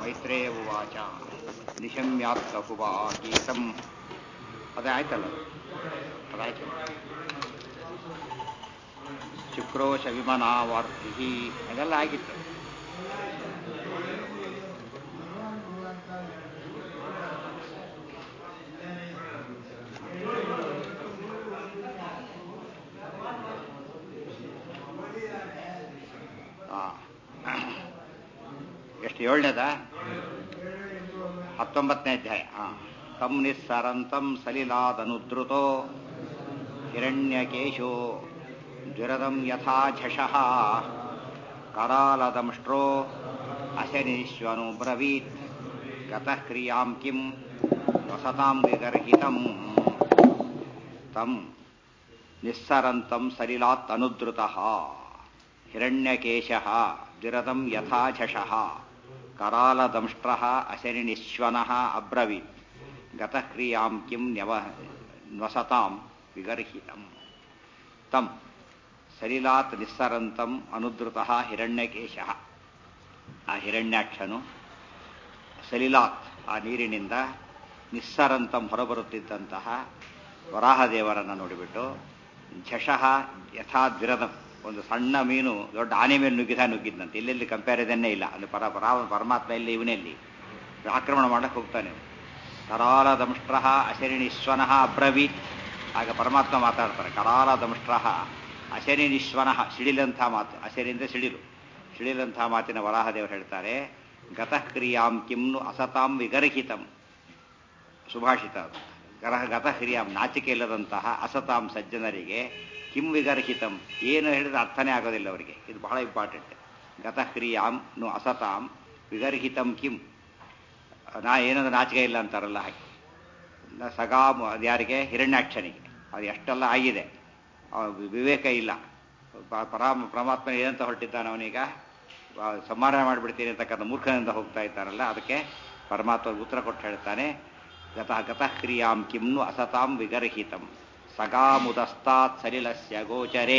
ಮೈತ್ರೇಯ ಉವಾಚ ನಿಶಮ್ಯಾತ್ತ ಹುವಾ ಗೀತಂ ಅದೇ ಆಯ್ತಲ್ಲ ಅದಾಯ್ತು ಶುಕ್ರೋಶ ವಿಮನಾವಾರ್ತಿ ಅದೆಲ್ಲ ಆಗಿತ್ತು ಆ. ಎಷ್ಟು ಏಳನೇದ ಹತ್ತೊಂಬತ್ತನೇ ಅಧ್ಯಾಯ ಹಾ ತಂ ನಿಸ್ಸರಂತಂ ಸಲಿಲಾದನುದ್ರುತೋ ಹಿರಣ್ಯಕೇಶೋ ಜ್ವರದಂ ಯಥಾ ಝಷಃ ಕರಾಲದಂಷ್ಟ್ರೋ ಅಶನೀಶ್ವನು ಬ್ರವೀತ್ ಗತಃ ಕ್ರಿಯಾಂ ಕಿಂ ವಸತಾಂ ವಿಗರ್ಹಿತಂ ತಂ ನಿಸ್ಸರಂತಂ ಸಲಿಲಾತ್ ಅನುದ್ರುತಃ ಹಿರಣ್ಯಕೇಶಃ ದ್ವಿರದಂ ಯಥಾ ಝಷಃ ಕರಾಲದಂಷ್ಟ್ರಃ ಅಶನಿನಿಶ್ವನಃ ಅಬ್ರವೀತ್ ಗತಃ ಕ್ರಿಯಾಂ ಕಿಂ ನ್ಯವ ನ್ವಸತಾಂ ವಿಗರ್ಹಿತಂ ತಂ ಸಲಿಲಾತ್ ನಿಸ್ಸರಂತಂ ಅನುದ್ರುತಃ ಹಿರಣ್ಯಕೇಶಃ ಆ ಹಿರಣ್ಯಾಕ್ಷನು ಸಲಿಲಾತ್ ಆ ನೀರಿನಿಂದ ನಿಸ್ಸರಂತಂ ಹೊರಬರುತ್ತಿದ್ದಂತಹ ವರಾಹದೇವರನ್ನು ನೋಡಿಬಿಟ್ಟು ಝಷಃ ಯಥಾ ದ್ವಿರದಂ ಒಂದು ಸಣ್ಣ ಮೀನು ದೊಡ್ಡ ಆನೆ ಮೇಲೆ ನುಗ್ಗಿದ ನುಗ್ಗಿದ್ದಂತೆ ಎಲ್ಲೆಲ್ಲಿ ಕಂಪ್ಯಾರಿಸನ್ನೇ ಇಲ್ಲ ಅದು ಪರ ಪರ ಪರಮಾತ್ಮ ಇಲ್ಲಿ ಇವನಲ್ಲಿ ಆಕ್ರಮಣ ಮಾಡಕ್ಕೆ ಹೋಗ್ತಾನೆ ಕರಾಲ ದಂಷ್ಟ್ರ ಅಶರಿಣಿಶ್ವನಃ ಅಬ್ರವೀತ್ ಆಗ ಪರಮಾತ್ಮ ಮಾತಾಡ್ತಾರೆ ಕರಾಲ ದಂಷ್ಟ್ರ ಅಶರಿನಿಶ್ವನಃ ಸಿಡಿಲಂಥ ಮಾತು ಅಶರಿಂದ ಸಿಡಿಲು ಸಿಡಿಲಂಥ ಮಾತಿನ ವರಾಹದೇವರು ಹೇಳ್ತಾರೆ ಗತಃ ಕ್ರಿಯಾಂ ಕಿಮ್ನು ಅಸತಾಂ ವಿಗರ್ಹಿತಂ ಸುಭಾಷಿತ ಅದು ಗರಹ ಗತಃ ಕ್ರಿಯಾಂ ನಾಚಿಕೆ ಇಲ್ಲದಂತಹ ಅಸತಾಂ ಸಜ್ಜನರಿಗೆ ಕಿಂ ವಿಗರ್ಹಿತಂ ಏನು ಹೇಳಿದ್ರೆ ಅರ್ಥನೇ ಆಗೋದಿಲ್ಲ ಅವರಿಗೆ ಇದು ಬಹಳ ಇಂಪಾರ್ಟೆಂಟ್ ಗತಃ ಕ್ರಿಯಾಂ ನು ಅಸತಾಂ ವಿಗರ್ಹಿತಂ ಕಿಂ ನಾ ಏನಂದ್ರೆ ನಾಚಿಕೆ ಇಲ್ಲ ಅಂತಾರಲ್ಲ ಹಾಗೆ ನ ಸಗಾಮ್ ಅದು ಯಾರಿಗೆ ಹಿರಣ್ಯಾಕ್ಷನಿಗೆ ಅದು ಎಷ್ಟೆಲ್ಲ ಆಗಿದೆ ವಿವೇಕ ಇಲ್ಲ ಪರಾಮ ಪರಮಾತ್ಮ ಏನಂತ ಹೊರಟಿದ್ದಾನೆ ಅವನೀಗ ಸಂಹಾರ ಮಾಡಿಬಿಡ್ತೀನಿ ಅಂತಕ್ಕಂಥ ಮೂರ್ಖನಿಂದ ಹೋಗ್ತಾ ಇದ್ದಾನಲ್ಲ ಅದಕ್ಕೆ ಪರಮಾತ್ಮ ಉತ್ತರ ಕೊಟ್ಟು ಹೇಳ್ತಾನೆ ಗತಃ ಗತಃ ಕ್ರಿಯಾಂ ಕಿಮ್ನು ಅಸತಾಂ ವಿಗರ್ಹಿತಂ ಸಗಾಮುದಸ್ತಾತ್ ಸಲಿಲಸ್ಯ ಗೋಚರೆ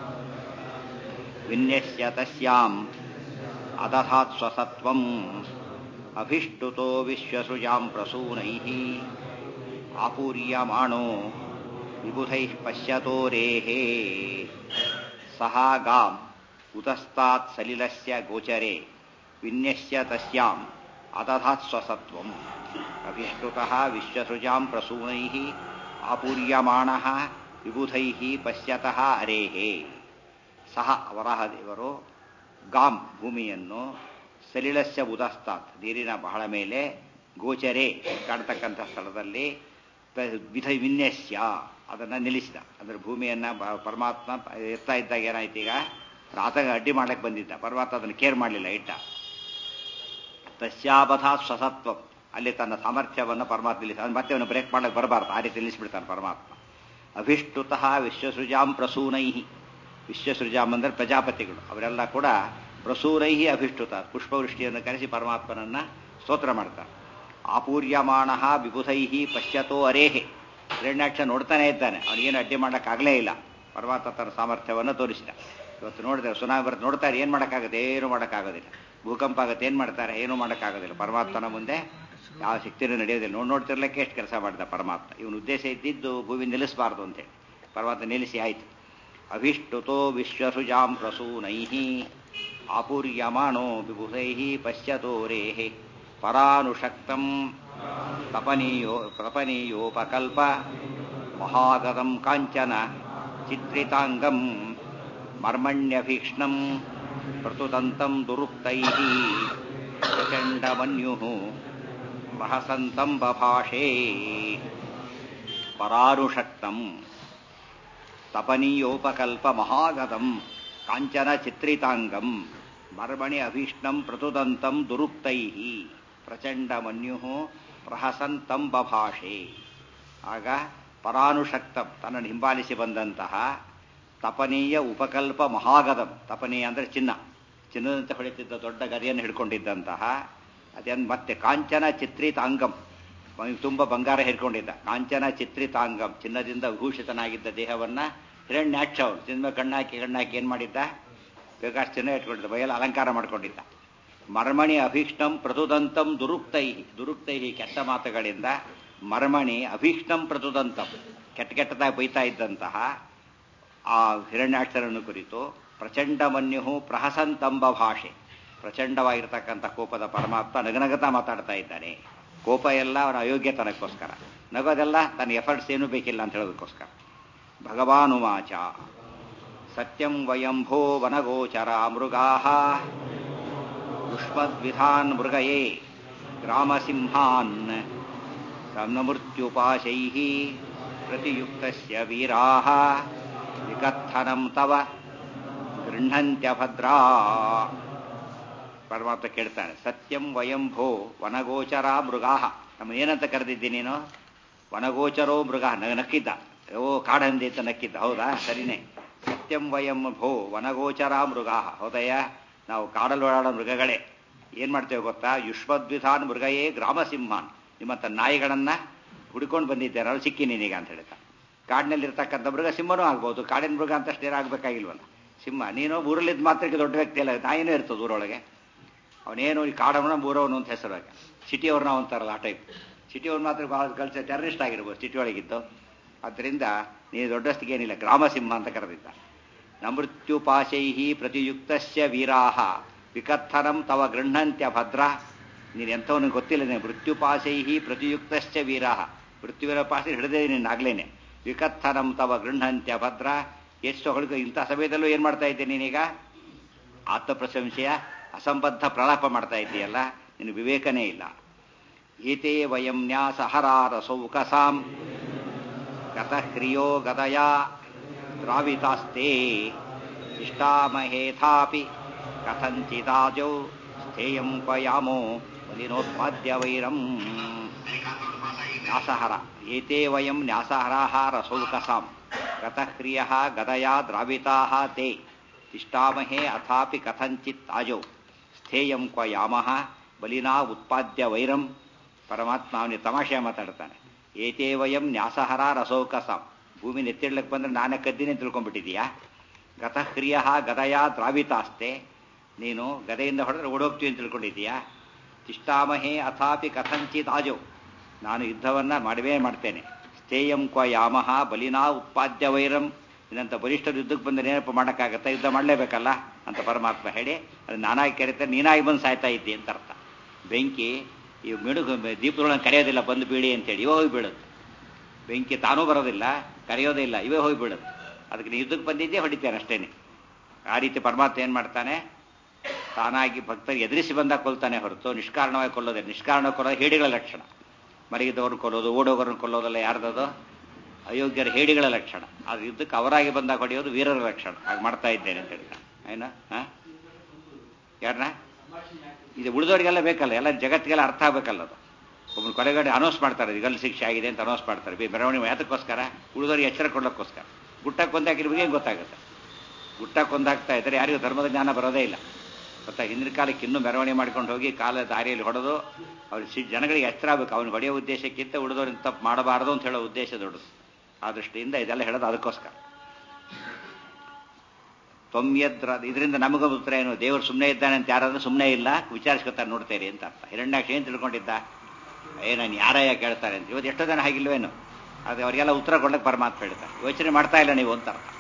ವಿನ್ಯಸ್ಯ ತಸ್ಯಾಂ ಅದಧಾತ್ ಸ್ವಸತ್ವಂ ಅಭಿಷ್ಟುತೋ ವಿಶ್ವಸೃಜಾಂ ಪ್ರಸೂನೈಃ ಆಪೂರ್ಯಮಾಣೋ ವಿಬುಧೈಃ ಪಶ್ಯತೋರೇಃ ಸಹ ಗಾಂ ಉತಸ್ತಾತ್ ಸಲಿಲಸ್ಯ ಗೋಚರೆ ವಿನ್ಯಸ್ಯ ತಸ್ಯಾಂ ಅದಧಾತ್ ಸ್ವಸತ್ವಂ ಅಭಿಷ್ಟುತಃ ವಿಶ್ವಸೃಜಾಂ ಪ್ರಸೂನೈಃ ಆಪೂರ್ಯಮಾಣಃ ವಿಬುಧೈಃ ಪಶ್ಯತಃ ಅರೇಃ ಸಹ ವರಾಹದೇವರು ಗಾಂ ಭೂಮಿಯನ್ನು ಸಲಿಲಸ್ಯ ಉದಸ್ತಾತ್ ನೀರಿನ ಬಹಳ ಮೇಲೆ ಗೋಚರೆ ಕಾಣ್ತಕ್ಕಂಥ ಸ್ಥಳದಲ್ಲಿ ವಿಧ ವಿನ್ಯಸ್ಯ ಅದನ್ನು ನಿಲ್ಲಿಸಿದ ಅಂದರೆ ಭೂಮಿಯನ್ನು ಪರಮಾತ್ಮ ಎತ್ತಾ ಇದ್ದಾಗ ಏನಾಯ್ತು ಈಗ ಆತಗ ಅಡ್ಡಿ ಮಾಡಕ್ಕೆ ಬಂದಿದ್ದ ಪರಮಾತ್ಮ ಅದನ್ನು ಕೇರ್ ಮಾಡಲಿಲ್ಲ ಇಟ್ಟ ತಸ್ಯಾಬಧ ಸ್ವಸತ್ವ ಅಲ್ಲಿ ತನ್ನ ಸಾಮರ್ಥ್ಯವನ್ನು ಪರಮಾತ್ಮ ನಿಲ್ಲಿಸ ಅದು ಮತ್ತೆ ಅವನು ಬ್ರೇಕ್ ಮಾಡಕ್ಕೆ ಬರಬಾರ್ದು ಆ ರೀತಿ ನಿಲ್ಲಿಸ್ಬಿಡ್ತಾನೆ ಪರಮಾತ್ಮ ಅಭಿಷ್ಟುತಃ ವಿಶ್ವಸೃಜಾಂ ಪ್ರಸೂನೈಹಿ ವಿಶ್ವಸೃಜಾಂ ಅಂದರೆ ಪ್ರಜಾಪತಿಗಳು ಅವರೆಲ್ಲ ಕೂಡ ಪ್ರಸೂನೈಹಿ ಅಭಿಷ್ಟುತ ಪುಷ್ಪವೃಷ್ಟಿಯನ್ನು ಕರೆಸಿ ಪರಮಾತ್ಮನನ್ನ ಸ್ತೋತ್ರ ಮಾಡ್ತಾರೆ ಆಪೂರ್ಯಮಾಣ ವಿಬುಧೈಹಿ ಪಶ್ಯತೋ ಅರೇಹೆ ಹಿರಣ್ಯಾಕ್ಷ ನೋಡ್ತಾನೆ ಇದ್ದಾನೆ ಅವನಿಗೇನು ಅಡ್ಡಿ ಮಾಡೋಕ್ಕಾಗಲೇ ಇಲ್ಲ ಪರಮಾತ್ಮ ತನ್ನ ಸಾಮರ್ಥ್ಯವನ್ನು ತೋರಿಸಿದ ಇವತ್ತು ನೋಡಿದ್ರೆ ಸುನಾಮಿ ಬರುತ್ತೆ ನೋಡ್ತಾರೆ ಏನು ಮಾಡೋಕ್ಕಾಗುತ್ತೆ ಏನು ಮಾಡೋಕ್ಕಾಗೋದಿಲ್ಲ ಭೂಕಂಪ ಆಗುತ್ತೆ ಏನು ಮಾಡ್ತಾರೆ ಏನೂ ಮಾಡೋಕ್ಕಾಗೋದಿಲ್ಲ ಪರಮಾತ್ಮನ ಮುಂದೆ ಯಾವ ಶಕ್ತಿನೂ ನಡೆಯೋದಿಲ್ಲ ನೋಡಿ ನೋಡ್ತಿರ್ಲಿಕ್ಕೆ ಎಷ್ಟು ಕೆಲಸ ಮಾಡಿದ ಪರಮಾತ್ಮ ಇವನ ಉದ್ದೇಶ ಇದ್ದಿದ್ದು ಭೂಮಿ ನಿಲ್ಲಿಸಬಾರ್ದು ಅಂತೇಳಿ ಪರಮಾತ್ಮ ನಿಲ್ಲಿಸಿ ಆಯಿತು ಅಭಿಷ್ಟುತೋ ವಿಶ್ವಸೃಜಾಂ ಪ್ರಸೂನೈಃ ಆಪೂರ್ಯಮಾಣೋ ವಿಭುಧೈಃ ಪಶ್ಯತೋರೇಃ ಪರಾನುಷಕ್ತಂ ತಪನೀಯೋ ತಪನೀಯೋಪಕಲ್ಪ ಮಹಾಗದಂ ಕಾಂಚನ ಚಿತ್ರಿತಾಂಗಂ ಮರ್ಮಣ್ಯಭೀಕ್ಷ್ಣಂ ಪ್ರತುದಂತಂ ದುರುಕ್ತೈಃ ಪ್ರಚಂಡಮನ್ಯುಃ ಪ್ರಹಸಂತಂ ಬಭಾಷೇ ಪರಾನುಷಕ್ತಂ ತಪನೀಯೋಪಕಲ್ಪ ಮಹಾಗದಂ ಕಾಂಚನ ಚಿತ್ರಿತಾಂಗಂ ಮರ್ಮಣಿ ಅಭೀಷ್ಣಂ ಪ್ರತುದಂತಂ ದುರುಕ್ತೈಃ ಪ್ರಚಂಡ ಮನ್ಯು ಪ್ರಹಸಂತಂ ಬಭಾಷೆ ಆಗ ಪರಾನುಷಕ್ತಂ ತನ್ನನ್ನು ಹಿಂಬಾಲಿಸಿ ಬಂದಂತಹ ತಪನೀಯ ಉಪಕಲ್ಪ ಮಹಾಗದಂ ತಪನೀಯ ಅಂದರೆ ಚಿನ್ನ ಚಿನ್ನದಂತೆ ಹೊಳೆತಿದ್ದ ದೊಡ್ಡ ಗರಿಯನ್ನು ಹಿಡ್ಕೊಂಡಿದ್ದಂತಹ ಅದೇನು ಮತ್ತೆ ಕಾಂಚನ ಚಿತ್ರಿತಾಂಗಂ ತುಂಬ ಬಂಗಾರ ಹಿಡ್ಕೊಂಡಿದ್ದ ಕಾಂಚನ ಚಿತ್ರಿತಾಂಗಂ ಚಿನ್ನದಿಂದ ವಿಭೂಷಿತನಾಗಿದ್ದ ದೇಹವನ್ನ ಹಿರಣ್ಯಾಕ್ಷ ಅವನು ಚಿನ್ನ ಕಣ್ಣಾಕಿ ಕಣ್ಣಾಕಿ ಏನು ಮಾಡಿದ್ದ ಬೇಕಾಷ್ಟು ಚಿನ್ನ ಇಟ್ಕೊಂಡಿದ್ದ ಬಯಲು ಅಲಂಕಾರ ಮಾಡ್ಕೊಂಡಿದ್ದ ಮರ್ಮಣಿ ಅಭೀಷ್ಟಂ ಪ್ರತುದಂತಂ ದುರುಕ್ತೈ ದುರುಕ್ತೈ ಕೆಟ್ಟ ಮಾತುಗಳಿಂದ ಮರ್ಮಣಿ ಅಭೀಷ್ಟಂ ಪ್ರತುದಂತಂ ಕೆಟ್ಟ ಕೆಟ್ಟದಾಗಿ ಬೈತಾ ಇದ್ದಂತಹ ಆ ಹಿರಣ್ಯಾಕ್ಷರನ್ನು ಕುರಿತು ಪ್ರಚಂಡ ಮನ್ಯು ಪ್ರಹಸಂತಂಬ ಭಾಷೆ ಪ್ರಚಂಡವಾಗಿರ್ತಕ್ಕಂಥ ಕೋಪದ ಪರಮಾತ್ಮ ನಗನಗತ ಮಾತಾಡ್ತಾ ಇದ್ದಾನೆ ಕೋಪ ಎಲ್ಲ ಅವನ ಅಯೋಗ್ಯತನಕ್ಕೋಸ್ಕರ ನಗೋದೆಲ್ಲ ತನ್ನ ಎಫರ್ಟ್ಸ್ ಏನೂ ಬೇಕಿಲ್ಲ ಅಂತ ಹೇಳೋದಕ್ಕೋಸ್ಕರ ಭಗವಾನುವಾಚ ಸತ್ಯಂ ವಯಂಭೋ ವನಗೋಚರ ಮೃಗಾ ಯುಷ್ಮದ್ವಿಧಾನ್ ಮೃಗಯೇ ಗ್ರಾಮಸಿಂಹಾನ್ ಸಮೃತ್ಯುಪಾಶೈ ಪ್ರತಿಯುಕ್ತಸ್ಯ ವೀರಾಃ ವಿಕಥನಂ ತವ ಗೃಹಂತ್ಯ ಭದ್ರಾ ಪರಮಾತ್ಮ ಕೇಳ್ತಾನೆ ಸತ್ಯಂ ವಯಂಭೋ ವನಗೋಚರ ಮೃಗಾ ನಮ್ಮ ಏನಂತ ಕರೆದಿದ್ದಿ ನೀನು ವನಗೋಚರೋ ಮೃಗ ನಕ್ಕಿದ್ದ ಓ ಕಾಡಂದಿ ಅಂತ ನಕ್ಕಿದ್ದ ಹೌದಾ ಸರಿನೇ ಸತ್ಯಂ ವಯಂ ಭೋ ವನಗೋಚರ ಮೃಗಾ ಹೌದಯ್ಯ ನಾವು ಕಾಡಲು ಓಡಾಡೋ ಮೃಗಗಳೇ ಏನ್ ಮಾಡ್ತೇವೆ ಗೊತ್ತಾ ಯುಷ್ಮದ್ವಿಧಾನ್ ಮೃಗಯೇ ಗ್ರಾಮಸಿಂಹಾನ್ ನಿಮ್ಮಂತ ನಾಯಿಗಳನ್ನ ಹುಡ್ಕೊಂಡು ಬಂದಿದ್ದೇನೆ ಅವ್ರು ಸಿಕ್ಕಿ ನೀನೀಗ ಅಂತ ಹೇಳ್ತಾ ಕಾಡಿನಲ್ಲಿರ್ತಕ್ಕಂಥ ಮೃಗ ಸಿಂಹನೂ ಆಗ್ಬೋದು ಕಾಡಿನ ಮೃಗ ಅಂತ ಅಷ್ಟೇನು ಆಗ್ಬೇಕಾಗಿಲ್ವಲ್ಲ ಸಿಂಹ ನೀನು ಊರಲ್ಲಿದ್ದ ಮಾತ್ರಕ್ಕೆ ದೊಡ್ಡ ವ್ಯಕ್ತಿ ಅಲ್ಲ ನಾಯಿನೂ ಇರ್ತದೆ ಊರೊಳಗೆ ಅವನೇನು ಈ ಕಾಡವನ ಊರವನು ಅಂತ ಹೆಸರು ಸಿಟಿಯವ್ರನ್ನ ಅಂತಾರಲ್ಲ ಆ ಟೈಪ್ ಸಿಟಿಯವ್ರು ಮಾತ್ರ ಭಾಳ ಕಲ್ಚರ್ ಟೆರರಿಸ್ಟ್ ಆಗಿರ್ಬೋದು ಸಿಟಿ ಒಳಗಿದ್ದು ಆದ್ದರಿಂದ ನೀನು ದೊಡ್ಡಸ್ತಿಗೆ ಏನಿಲ್ಲ ಗ್ರಾಮ ಸಿಂಹ ಅಂತ ಕರೆದಿದ್ದ ನಮೃತ್ಯುಪಾಶೈ ಪ್ರತಿಯುಕ್ತಸ್ಯ ವೀರಾಹ ವಿಕಥನಂ ತವ ಗೃಹಂತ್ಯ ಭದ್ರ ನೀನು ಎಂಥವನು ಗೊತ್ತಿಲ್ಲ ನೀನು ಮೃತ್ಯುಪಾಶೈ ಪ್ರತಿಯುಕ್ತಶ್ಚ ವೀರಾಹ ಮೃತ್ಯುವಿನ ಪಾಶ ಹಿಡಿದೇ ನೀನಾಗ್ಲೇನೆ ವಿಕಥನಂ ತವ ಗೃಹಂತ್ಯ ಭದ್ರ ಎಷ್ಟು ಹೊಳಗು ಇಂಥ ಸಮಯದಲ್ಲೂ ಏನು ಮಾಡ್ತಾ ಇದ್ದೆ ನೀನೀಗ ಆತ್ಮಪ್ರಶಂಸೆಯ ಅಸಂಬದ್ಧ ಪ್ರಲಾಪ ಮಾಡ್ತಾ ಇದ್ದೀಯಲ್ಲ ನಿನ್ನ ವಿವೇಕನೇ ಇಲ್ಲ ಏತೇ ವಯಂ ನ್ಯಾಸಹರಾರಸೌಕಸಾಂ ಗತಕ್ರಿಯೋ ಗದಯ ದ್ರಾವಿತಾಸ್ತೆ ಇಷ್ಟಾಮಹೇಥಾಪಿ ಕಥಂಚಿದಾಜೌ ಸ್ಥೇಯಂ ಪಯಾಮೋ ಬಲಿನೋತ್ಪಾದ್ಯ ವೈರಂ ನ್ಯಾಸಹರ ಏತೇ ವಯಂ ನ್ಯಾಸಹರಾಹ ರಸೌಕಸಾಂ ಗತಕ್ರಿಯ ಗದಯ ದ್ರಾವಿತಾ ತೇ ತಿಷ್ಟಾಮಹೇ ಅಥಾಪಿ ಕಥಂಚಿತ್ ಆಜೌ ಸ್ಥೇಯಂ ಕ್ವ ಯಾಮಃ ಬಲಿನಾ ಉತ್ಪಾದ್ಯ ವೈರಂ ಪರಮಾತ್ಮ ಅವನಿಗೆ ತಮಾಷೆ ಮಾತಾಡ್ತಾನೆ ಏತೇ ವಯಂ ನ್ಯಾಸಹರ ರಸೌಕಸಾಂ ಭೂಮಿ ನೆತ್ತಿಡ್ಲಕ್ಕೆ ಬಂದ್ರೆ ನಾನೇ ಕದ್ದಿನೇ ತಿಳ್ಕೊಂಡ್ಬಿಟ್ಟಿದೀಯಾ ಗತಕ್ರಿಯ ಗದಯ ದ್ರಾವಿತಾಸ್ತೆ ನೀನು ಗದೆಯಿಂದ ಹೊಡೆದ್ರೆ ಓಡೋಗ್ತೀವಿ ಅಂತ ತಿಳ್ಕೊಂಡಿದ್ದೀಯಾ ತಿಷ್ಟಾಮಹೇ ಅಥಾಪಿ ಕಥಂಚಿತ್ ಆಜೌ ನಾನು ಯುದ್ಧವನ್ನ ಮಾಡವೇ ಮಾಡ್ತೇನೆ ಸ್ಥೇಯಂ ಕ್ವ ಯಾಮಃ ಬಲಿನಾ ಉತ್ಪಾದ್ಯ ವೈರಂ ಇನ್ನಂತ ಬಲಿಷ್ಠರು ಯುದ್ಧಕ್ಕೆ ಬಂದರೆ ಏನಪ್ಪ ಮಾಡೋಕ್ಕಾಗತ್ತಾ ಯುದ್ಧ ಮಾಡಲೇಬೇಕಲ್ಲ ಅಂತ ಪರಮಾತ್ಮ ಹೇಳಿ ಅದು ನಾನಾಗಿ ಕರೀತಾರೆ ನೀನಾಗಿ ಬಂದು ಸಾಯ್ತಾ ಇದ್ದಿ ಅಂತ ಅರ್ಥ ಬೆಂಕಿ ಈ ಮಿಡುಗು ದೀಪದೊಳಗೆ ಕರೆಯೋದಿಲ್ಲ ಬಂದು ಬೀಳಿ ಅಂತೇಳಿ ಇವೇ ಹೋಗಿ ಬೀಳುತ್ತೆ ಬೆಂಕಿ ತಾನೂ ಬರೋದಿಲ್ಲ ಕರೆಯೋದೇ ಇಲ್ಲ ಇವೇ ಹೋಗಿ ಬೀಳುತ್ತೆ ಅದಕ್ಕೆ ನೀ ಯುದ್ಧಕ್ಕೆ ಬಂದಿದ್ದೇ ಹೊಡಿತೇನೆ ಅಷ್ಟೇನೆ ಆ ರೀತಿ ಪರಮಾತ್ಮ ಏನು ಮಾಡ್ತಾನೆ ತಾನಾಗಿ ಭಕ್ತರಿಗೆ ಎದುರಿಸಿ ಬಂದಾಗ ಕೊಲ್ತಾನೆ ಹೊರತು ನಿಷ್ಕಾರಣವಾಗಿ ಕೊಲ್ಲೋದೇ ನಿಷ್ಕಾರಣ ಕೊಲ್ಲೋದು ಹೇಡಿಗಳ ಲಕ್ಷಣ ಮಲಗಿದವ್ರನ್ನ ಕೊಲ್ಲೋದು ಓಡೋಗರನ್ನ ಕೊಲ್ಲೋದಲ್ಲ ಯಾರ್ದದು ಅಯೋಗ್ಯರ ಹೇಡಿಗಳ ಲಕ್ಷಣ ಅದು ಯುದ್ಧಕ್ಕೆ ಅವರಾಗಿ ಬಂದಾಗ ಹೊಡೆಯೋದು ವೀರರ ಲಕ್ಷಣ ಹಾಗೆ ಮಾಡ್ತಾ ಇದ್ದೇನೆ ಅಂತ ಹೇಳ್ತಾನೆ ಏನ ಹಾಂ ಯಾರನ್ನ ಇದು ಉಳಿದವರಿಗೆಲ್ಲ ಬೇಕಲ್ಲ ಎಲ್ಲ ಜಗತ್ತಿಗೆಲ್ಲ ಅರ್ಥ ಆಗಬೇಕಲ್ಲ ಅದು ಒಬ್ಬರು ಕೊಲೆಗಡೆ ಅನೌನ್ಸ್ ಮಾಡ್ತಾರೆ ಈಗಲ್ಲಿ ಶಿಕ್ಷೆ ಆಗಿದೆ ಅಂತ ಅನೌನ್ಸ್ ಮಾಡ್ತಾರೆ ಬಿ ಮೆರವಣಿಗೆ ಯಾತಕ್ಕೋಸ್ಕರ ಉಳಿದವರಿಗೆ ಎಚ್ಚರ ಕೊಡೋಕ್ಕೋಸ್ಕರ ಗುಟ್ಟಕ್ಕೆ ಕೊಂದಾಕಿರ್ಬೇಕು ಏನು ಗೊತ್ತಾಗುತ್ತೆ ಗುಟ್ಟಕ್ಕೆ ಕೊಂದಾಗ್ತಾ ಇದ್ದಾರೆ ಯಾರಿಗೂ ಧರ್ಮದ ಜ್ಞಾನ ಬರೋದೇ ಇಲ್ಲ ಗೊತ್ತಾ ಹಿಂದಿನ ಕಾಲಕ್ಕೆ ಇನ್ನೂ ಮೆರವಣಿಗೆ ಮಾಡ್ಕೊಂಡು ಹೋಗಿ ಕಾಲ ದಾರಿಯಲ್ಲಿ ಹೊಡೆದು ಅವ್ರು ಸಿ ಜನಗಳಿಗೆ ಎಚ್ಚರ ಆಗಬೇಕು ಅವನು ಹೊಡೆಯೋ ಉದ್ದೇಶಕ್ಕಿಂತ ಉಳಿದವ್ರನ್ನ ತಪ್ಪು ಮಾಡಬಾರದು ಅಂತ ಹೇಳೋ ಉದ್ದೇಶ ದೊಡ್ಡದು ಆ ದೃಷ್ಟಿಯಿಂದ ಇದೆಲ್ಲ ಹೇಳೋದು ಅದಕ್ಕೋಸ್ಕರ ತೊಮ್ಯದ್ರ ಇದರಿಂದ ನಮಗ ಉತ್ತರ ಏನು ದೇವರು ಸುಮ್ಮನೆ ಇದ್ದಾನೆ ಅಂತ ಯಾರಾದ್ರೂ ಸುಮ್ಮನೆ ಇಲ್ಲ ವಿಚಾರಿಸ್ಕೊತಾರೆ ನೋಡ್ತೇರಿ ಅಂತ ಅರ್ಥ ಹಿರಣ್ಯಾಕ್ಷ ಏನು ತಿಳ್ಕೊಂಡಿದ್ದ ಏ ನಾನು ಯಾರಯ್ಯ ಕೇಳ್ತಾರೆ ಅಂತ ಇವತ್ತು ಎಷ್ಟೋ ಜನ ಹಾಗಿಲ್ವೇನು ಅದು ಅವರಿಗೆಲ್ಲ ಉತ್ತರ ಕೊಡ್ಲಿಕ್ಕೆ ಪರಮಾತ್ಮ ಹೇಳ್ತಾರೆ ಯೋಚನೆ ಮಾಡ್ತಾ ಇಲ್ಲ ನೀವು ಅಂತ ಅರ್ಥ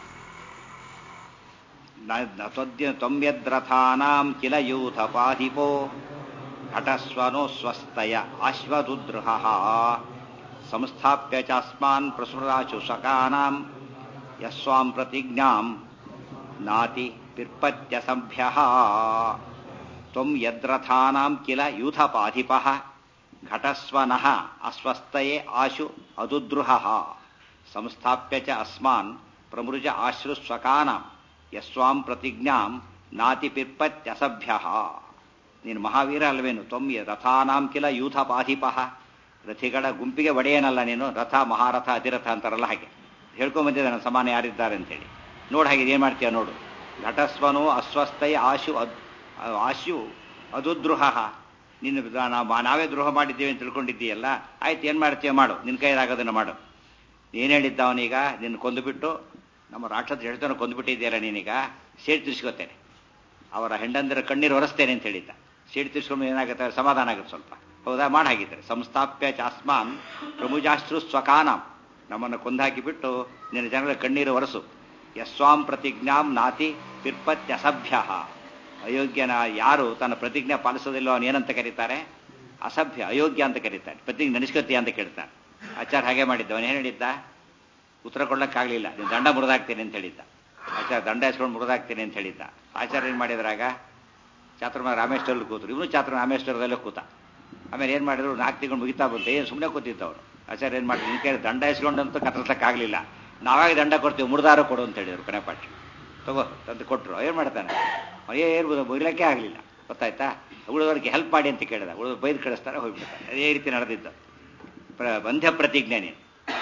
ತೊಮ್ಯದ್ರಥಾನಾಂ ಕಿಲ ಯೂಥ ಪಾಧಿಪೋ ಘಟಸ್ವನೋ ಸ್ವಸ್ತಯ ಆಶ್ವದುದ್ರಹ ಸಂಸ್ಥಾಪ್ಯ ಚಾಸ್ಮಾನ್ ಪ್ರಸುರಾಚು ಸಕಾನಾಂ ಯಸ್ವಾಂ ಪ್ರತಿಜ್ಞಾಂ ನಾತಿ ಪಿರ್ಪತ್ಯ ಸಂಭ್ಯ ತ್ವಂ ಯದ್ರಥಾನಾಂ ಕಿಲ ಯೂಥಪಾಧಿಪ ಘಟಸ್ವನಃ ಅಸ್ವಸ್ತಯೇ ಆಶು ಅದುದ್ರುಹ ಸಂಸ್ಥಾಪ್ಯ ಚ ಅಸ್ಮಾನ್ ಪ್ರಮೃಜ ಆಶ್ರು ಸ್ವಕಾನಾಂ ಯಸ್ವಾಂ ಪ್ರತಿಜ್ಞಾಂ ನಾತಿ ಪಿರ್ಪತ್ಯಸಭ್ಯ ನೀನು ಮಹಾವೀರ ಅಲ್ವೇನು ತ್ವಂ ರಥಾನಾಂ ಕಿಲ ಯೂಥಪಾಧಿಪ ರಥಿಗಳ ಗುಂಪಿಗೆ ಒಡೆಯನಲ್ಲ ನೀನು ರಥ ಮಹಾರಥ ಅಧಿರಥ ಅಂತಾರಲ್ಲ ಹಾಗೆ ಹೇಳ್ಕೊಂಬಂದಿದ್ದಾನೆ ಸಮಾನ ಯಾರಿದ್ದಾರೆ ಅಂತೇಳಿ ನೋಡು ಹಾಗೆ ಏನು ಮಾಡ್ತೀಯ ನೋಡು ಘಟಸ್ವನು ಅಸ್ವಸ್ಥಯ ಆಶು ಅದ್ ಆಶು ಅದುದ್ರುಹ ನಿನ್ನ ನಾವು ನಾವೇ ದ್ರೋಹ ಮಾಡಿದ್ದೀವಿ ಅಂತ ತಿಳ್ಕೊಂಡಿದ್ದೀಯಲ್ಲ ಆಯ್ತು ಏನು ಮಾಡ್ತೀಯ ಮಾಡು ನಿನ್ನ ಕೈಲಾಗೋದನ್ನು ಮಾಡು ಏನು ಹೇಳಿದ್ದ ಅವನೀಗ ನಿನ್ನ ಕೊಂದುಬಿಟ್ಟು ನಮ್ಮ ರಾಕ್ಷಸ ಹೇಳ್ತಾನೆ ಕೊಂದುಬಿಟ್ಟಿದ್ದೀಯಲ್ಲ ನೀನೀಗ ಸೇರಿ ತಿರ್ಸ್ಕೋತೇನೆ ಅವರ ಹೆಂಡಂದಿರ ಕಣ್ಣೀರು ಒರೆಸ್ತೇನೆ ಅಂತ ಹೇಳಿದ್ದ ಸಿಡಿ ತಿರ್ಸ್ಕೊಂಡು ಏನಾಗುತ್ತೆ ಸಮಾಧಾನ ಆಗುತ್ತೆ ಸ್ವಲ್ಪ ಹೌದಾ ಮಾಡಿ ಹಾಗಿದ್ದಾರೆ ಸಂಸ್ಥಾಪ್ಯ ಚಾಸ್ಮಾನ್ ಪ್ರಮುಜಾಶ್ರು ಸ್ವಕಾನಂ ನಮ್ಮನ್ನು ಕೊಂದಾಕಿಬಿಟ್ಟು ನಿನ್ನ ಜನರ ಕಣ್ಣೀರು ಒರಸು ಯಸ್ವಾಂ ಪ್ರತಿಜ್ಞಾಂ ನಾತಿ ಪಿರ್ಪತ್ಯಸಭ್ಯ ಅಯೋಗ್ಯನ ಯಾರು ತನ್ನ ಪ್ರತಿಜ್ಞೆ ಪಾಲಿಸೋದಿಲ್ಲೋ ಅವನು ಏನಂತ ಕರೀತಾರೆ ಅಸಭ್ಯ ಅಯೋಗ್ಯ ಅಂತ ಕರೀತಾರೆ ಪ್ರತಿಜ್ಞೆ ನಡೆಸ್ಕೊತೀಯ ಅಂತ ಕೇಳ್ತಾನೆ ಆಚಾರ ಹಾಗೆ ಮಾಡಿದ್ದ ಅವನು ಏನು ಹೇಳಿದ್ದ ಉತ್ತರ ಕೊಡ್ಲಕ್ಕಾಗಲಿಲ್ಲ ನೀನು ದಂಡ ಮುರಿದಾಕ್ತೀನಿ ಅಂತ ಹೇಳಿದ್ದ ಆಚಾರ ದಂಡ ಇಸ್ಕೊಂಡು ಮುರಿದಾಕ್ತೀನಿ ಅಂತ ಹೇಳಿದ್ದ ಆಚಾರ ಏನು ಮಾಡಿದ್ರಾಗ ಚಾತುರ್ಮ ರಾಮೇಶ್ವರಲ್ಲಿ ಕೂತರು ಇವನು ಚಾತುರ್ಮ ರಾಮೇಶ್ವರದಲ್ಲೇ ಕೂತ ಆಮೇಲೆ ಏನು ಮಾಡಿದ್ರು ನಾಲ್ಕು ತಿಂಗಳು ಮುಗಿತಾ ಬಂತು ಏನು ಸುಮ್ಮನೆ ಕೂತಿತ್ತು ಅವರು ಆಚಾರ್ಯ ಏನು ಮಾಡಿದ್ರು ನಿನ್ನ ಕೇಳಿ ದಂಡ ಇಸ್ಕೊಂಡಂತೂ ಕತ್ತರಿಸಕ್ಕಾಗಲಿಲ್ಲ ನಾವಾಗಿ ದಂಡ ಕೊಡ್ತೀವಿ ಮುರಿದಾರ ಕೊಡು ಅಂತ ಹೇಳಿದ್ರು ಕೊನೆಪಾಠ ತಗೋ ತಂದು ಕೊಟ್ಟರು ಏನು ಮಾಡ್ತಾನೆ ಏನು ಮುಗಿಲಕ್ಕೆ ಆಗಲಿಲ್ಲ ಗೊತ್ತಾಯ್ತಾ ಉಳಿದವರಿಗೆ ಹೆಲ್ಪ್ ಮಾಡಿ ಅಂತ ಕೇಳಿದ ಉಳಿದ ಬೈದು ಕಳಿಸ್ತಾರೆ ಹೋಗ್ಬಿಡ್ತಾರೆ ಅದೇ ರೀತಿ ನಡೆದಿದ್ದು ಪ್ರ ವಂದ್ಯ ಪ್ರತಿಜ್ಞೆ ನೀನು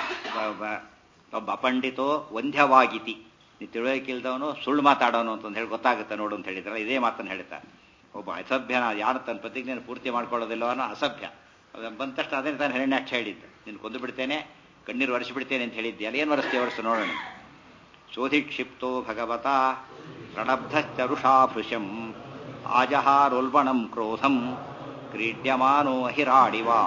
ಒಬ್ಬ ಅಪಂಡಿತೋ ವಂದ್ಯವಾಗಿತಿ ನೀ ತಿಳುವಳಿಕೆ ಇಲ್ದವನು ಸುಳ್ಳು ಮಾತಾಡೋನು ಅಂತ ಹೇಳಿ ಗೊತ್ತಾಗುತ್ತೆ ನೋಡು ಅಂತ ಹೇಳಿದ್ರಲ್ಲ ಇದೇ ಮಾತನ್ನು ಹೇಳ್ತಾರೆ ಒಬ್ಬ ಅಸಭ್ಯನ ಯಾರು ತನ್ನ ಪ್ರತಿಜ್ಞೆಯನ್ನು ಪೂರ್ತಿ ಮಾಡ್ಕೊಳ್ಳೋದಿಲ್ಲವನೋ ಅಸಭ್ಯ ಬಂದ ತಕ್ಷಣ ಅದೇ ತಾನು ಹಿರಣ್ಯಾಕ್ಷ ಹೇಳಿದ್ದು ನೀನು ಕೊಂದು ಬಿಡ್ತೇನೆ ಕಣ್ಣೀರು ಒರೆಸಿ ಬಿಡ್ತೇನೆ ಅಂತ ಹೇಳಿದ್ದೆ ಅಲ್ಲಿ ಏನು ಒರೆಸ್ತೀವಿ ಒರೆಸು ನೋಡೋಣ ಶೋಧಿಕ್ಷಿಪ್ತೋ ಭಗವತ ಪ್ರಣಬ್ಧಶ್ಚರುಷಾಭೃಶಂ ಆಜಹಾರೋಲ್ಬಣಂ ಕ್ರೋಧಂ ಕ್ರೀಡ್ಯಮಾನೋ ಅಹಿರಾಡಿವಾ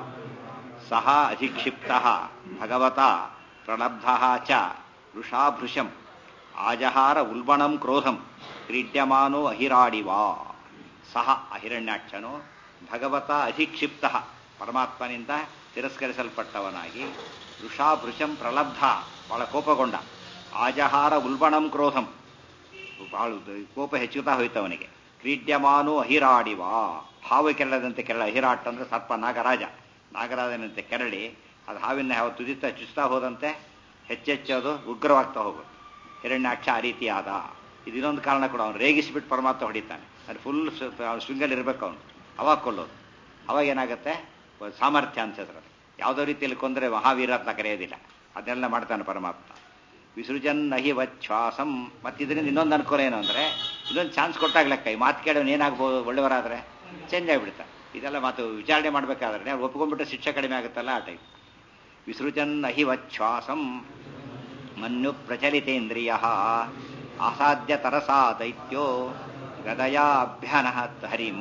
ಸಹ ಅಧಿಕ್ಷಿಪ್ತ ಭಗವತ ಪ್ರಣಬ್ಧ ಚ ವೃಷಾಭೃಶಂ ಆಜಹಾರ ಉಲ್ಬಣಂ ಕ್ರೋಧಂ ಕ್ರೀಡ್ಯಮಾನೋ ಅಹಿರಾಡಿವಾ ಸಹ ಅಹಿರಣ್ಯಾಕ್ಷನು ಭಗವತ ಅಧಿಕ್ಷಿಪ್ತ ಪರಮಾತ್ಮನಿಂದ ತಿರಸ್ಕರಿಸಲ್ಪಟ್ಟವನಾಗಿ ವೃಷಾಭೃಶಂ ಪ್ರಲಬ್ಧ ಬಹಳ ಕೋಪಗೊಂಡ ಆಜಹಾರ ಉಲ್ಬಣಂ ಕ್ರೋಧಂ ಬಹಳ ಕೋಪ ಹೆಚ್ಚುತ್ತಾ ಹೋಯ್ತು ಅವನಿಗೆ ಕ್ರೀಡ್ಯಮಾನು ಅಹಿರಾಡಿವಾ ಹಾವು ಕೆರಳದಂತೆ ಕೆರಳ ಅಹಿರಾಟ್ ಅಂದ್ರೆ ಸರ್ಪ ನಾಗರಾಜ ನಾಗರಾಜನಂತೆ ಕೆರಳಿ ಅದು ಹಾವಿನ ಯಾವ ತುದಿತಾ ಚುಸ್ತಾ ಹೋದಂತೆ ಹೆಚ್ಚೆಚ್ಚು ಅದು ಉಗ್ರವಾಗ್ತಾ ಹೋಗುತ್ತೆ ಹಿರಣ್ಯಾಕ್ಷ ಆ ರೀತಿ ಆದ ಇದು ಇನ್ನೊಂದು ಕಾರಣ ಕೂಡ ಅವನು ರೇಗಿಸಿಬಿಟ್ಟು ಪರಮಾತ್ಮ ಹೊಡಿತಾನೆ ಅದು ಫುಲ್ ಸ್ವಿಂಗಲ್ಲಿ ಇರಬೇಕು ಅವನು ಅವಾಗ ಕೊಲ್ಲೋದು ಅವಾಗ ಏನಾಗುತ್ತೆ ಸಾಮರ್ಥ್ಯ ಅನ್ಸಿದ್ರೆ ಯಾವುದೋ ರೀತಿಯಲ್ಲಿ ಕೊಂದರೆ ಮಹಾವೀರ ಅಂತ ಕರೆಯೋದಿಲ್ಲ ಅದನ್ನೆಲ್ಲ ಮಾಡ್ತಾನೆ ಪರಮಾತ್ಮ ವಿಸೃಜನ್ ನಹಿ ವಚ್ಛ್ವಾಸಂ ಮತ್ತಿದ್ರಿಂದ ಇನ್ನೊಂದು ಅನುಕೂಲ ಏನು ಅಂದರೆ ಇನ್ನೊಂದು ಚಾನ್ಸ್ ಕೊಟ್ಟಾಗ್ಲಕ್ಕ ಈ ಮಾತು ಕೇಳೋನು ಏನಾಗ್ಬೋದು ಒಳ್ಳೆಯವರಾದರೆ ಚೇಂಜ್ ಆಗಿಬಿಡ್ತಾರೆ ಇದೆಲ್ಲ ಮಾತು ವಿಚಾರಣೆ ಮಾಡಬೇಕಾದ್ರೆ ಒಪ್ಕೊಂಡ್ಬಿಟ್ರೆ ಶಿಕ್ಷೆ ಕಡಿಮೆ ಆಗುತ್ತಲ್ಲ ಆ ಟೈಪ್ ವಿಸೃಜನ್ ನಹಿ ವಚ್ಛ್ವಾಸಂ ಮನ್ಯು ಪ್ರಚಲಿತೇಂದ್ರಿಯ ಅಸಾಧ್ಯ ತರಸಾ ದೈತ್ಯೋ ಗದಯಾ ಅಭ್ಯನಃ ಹರಿಂ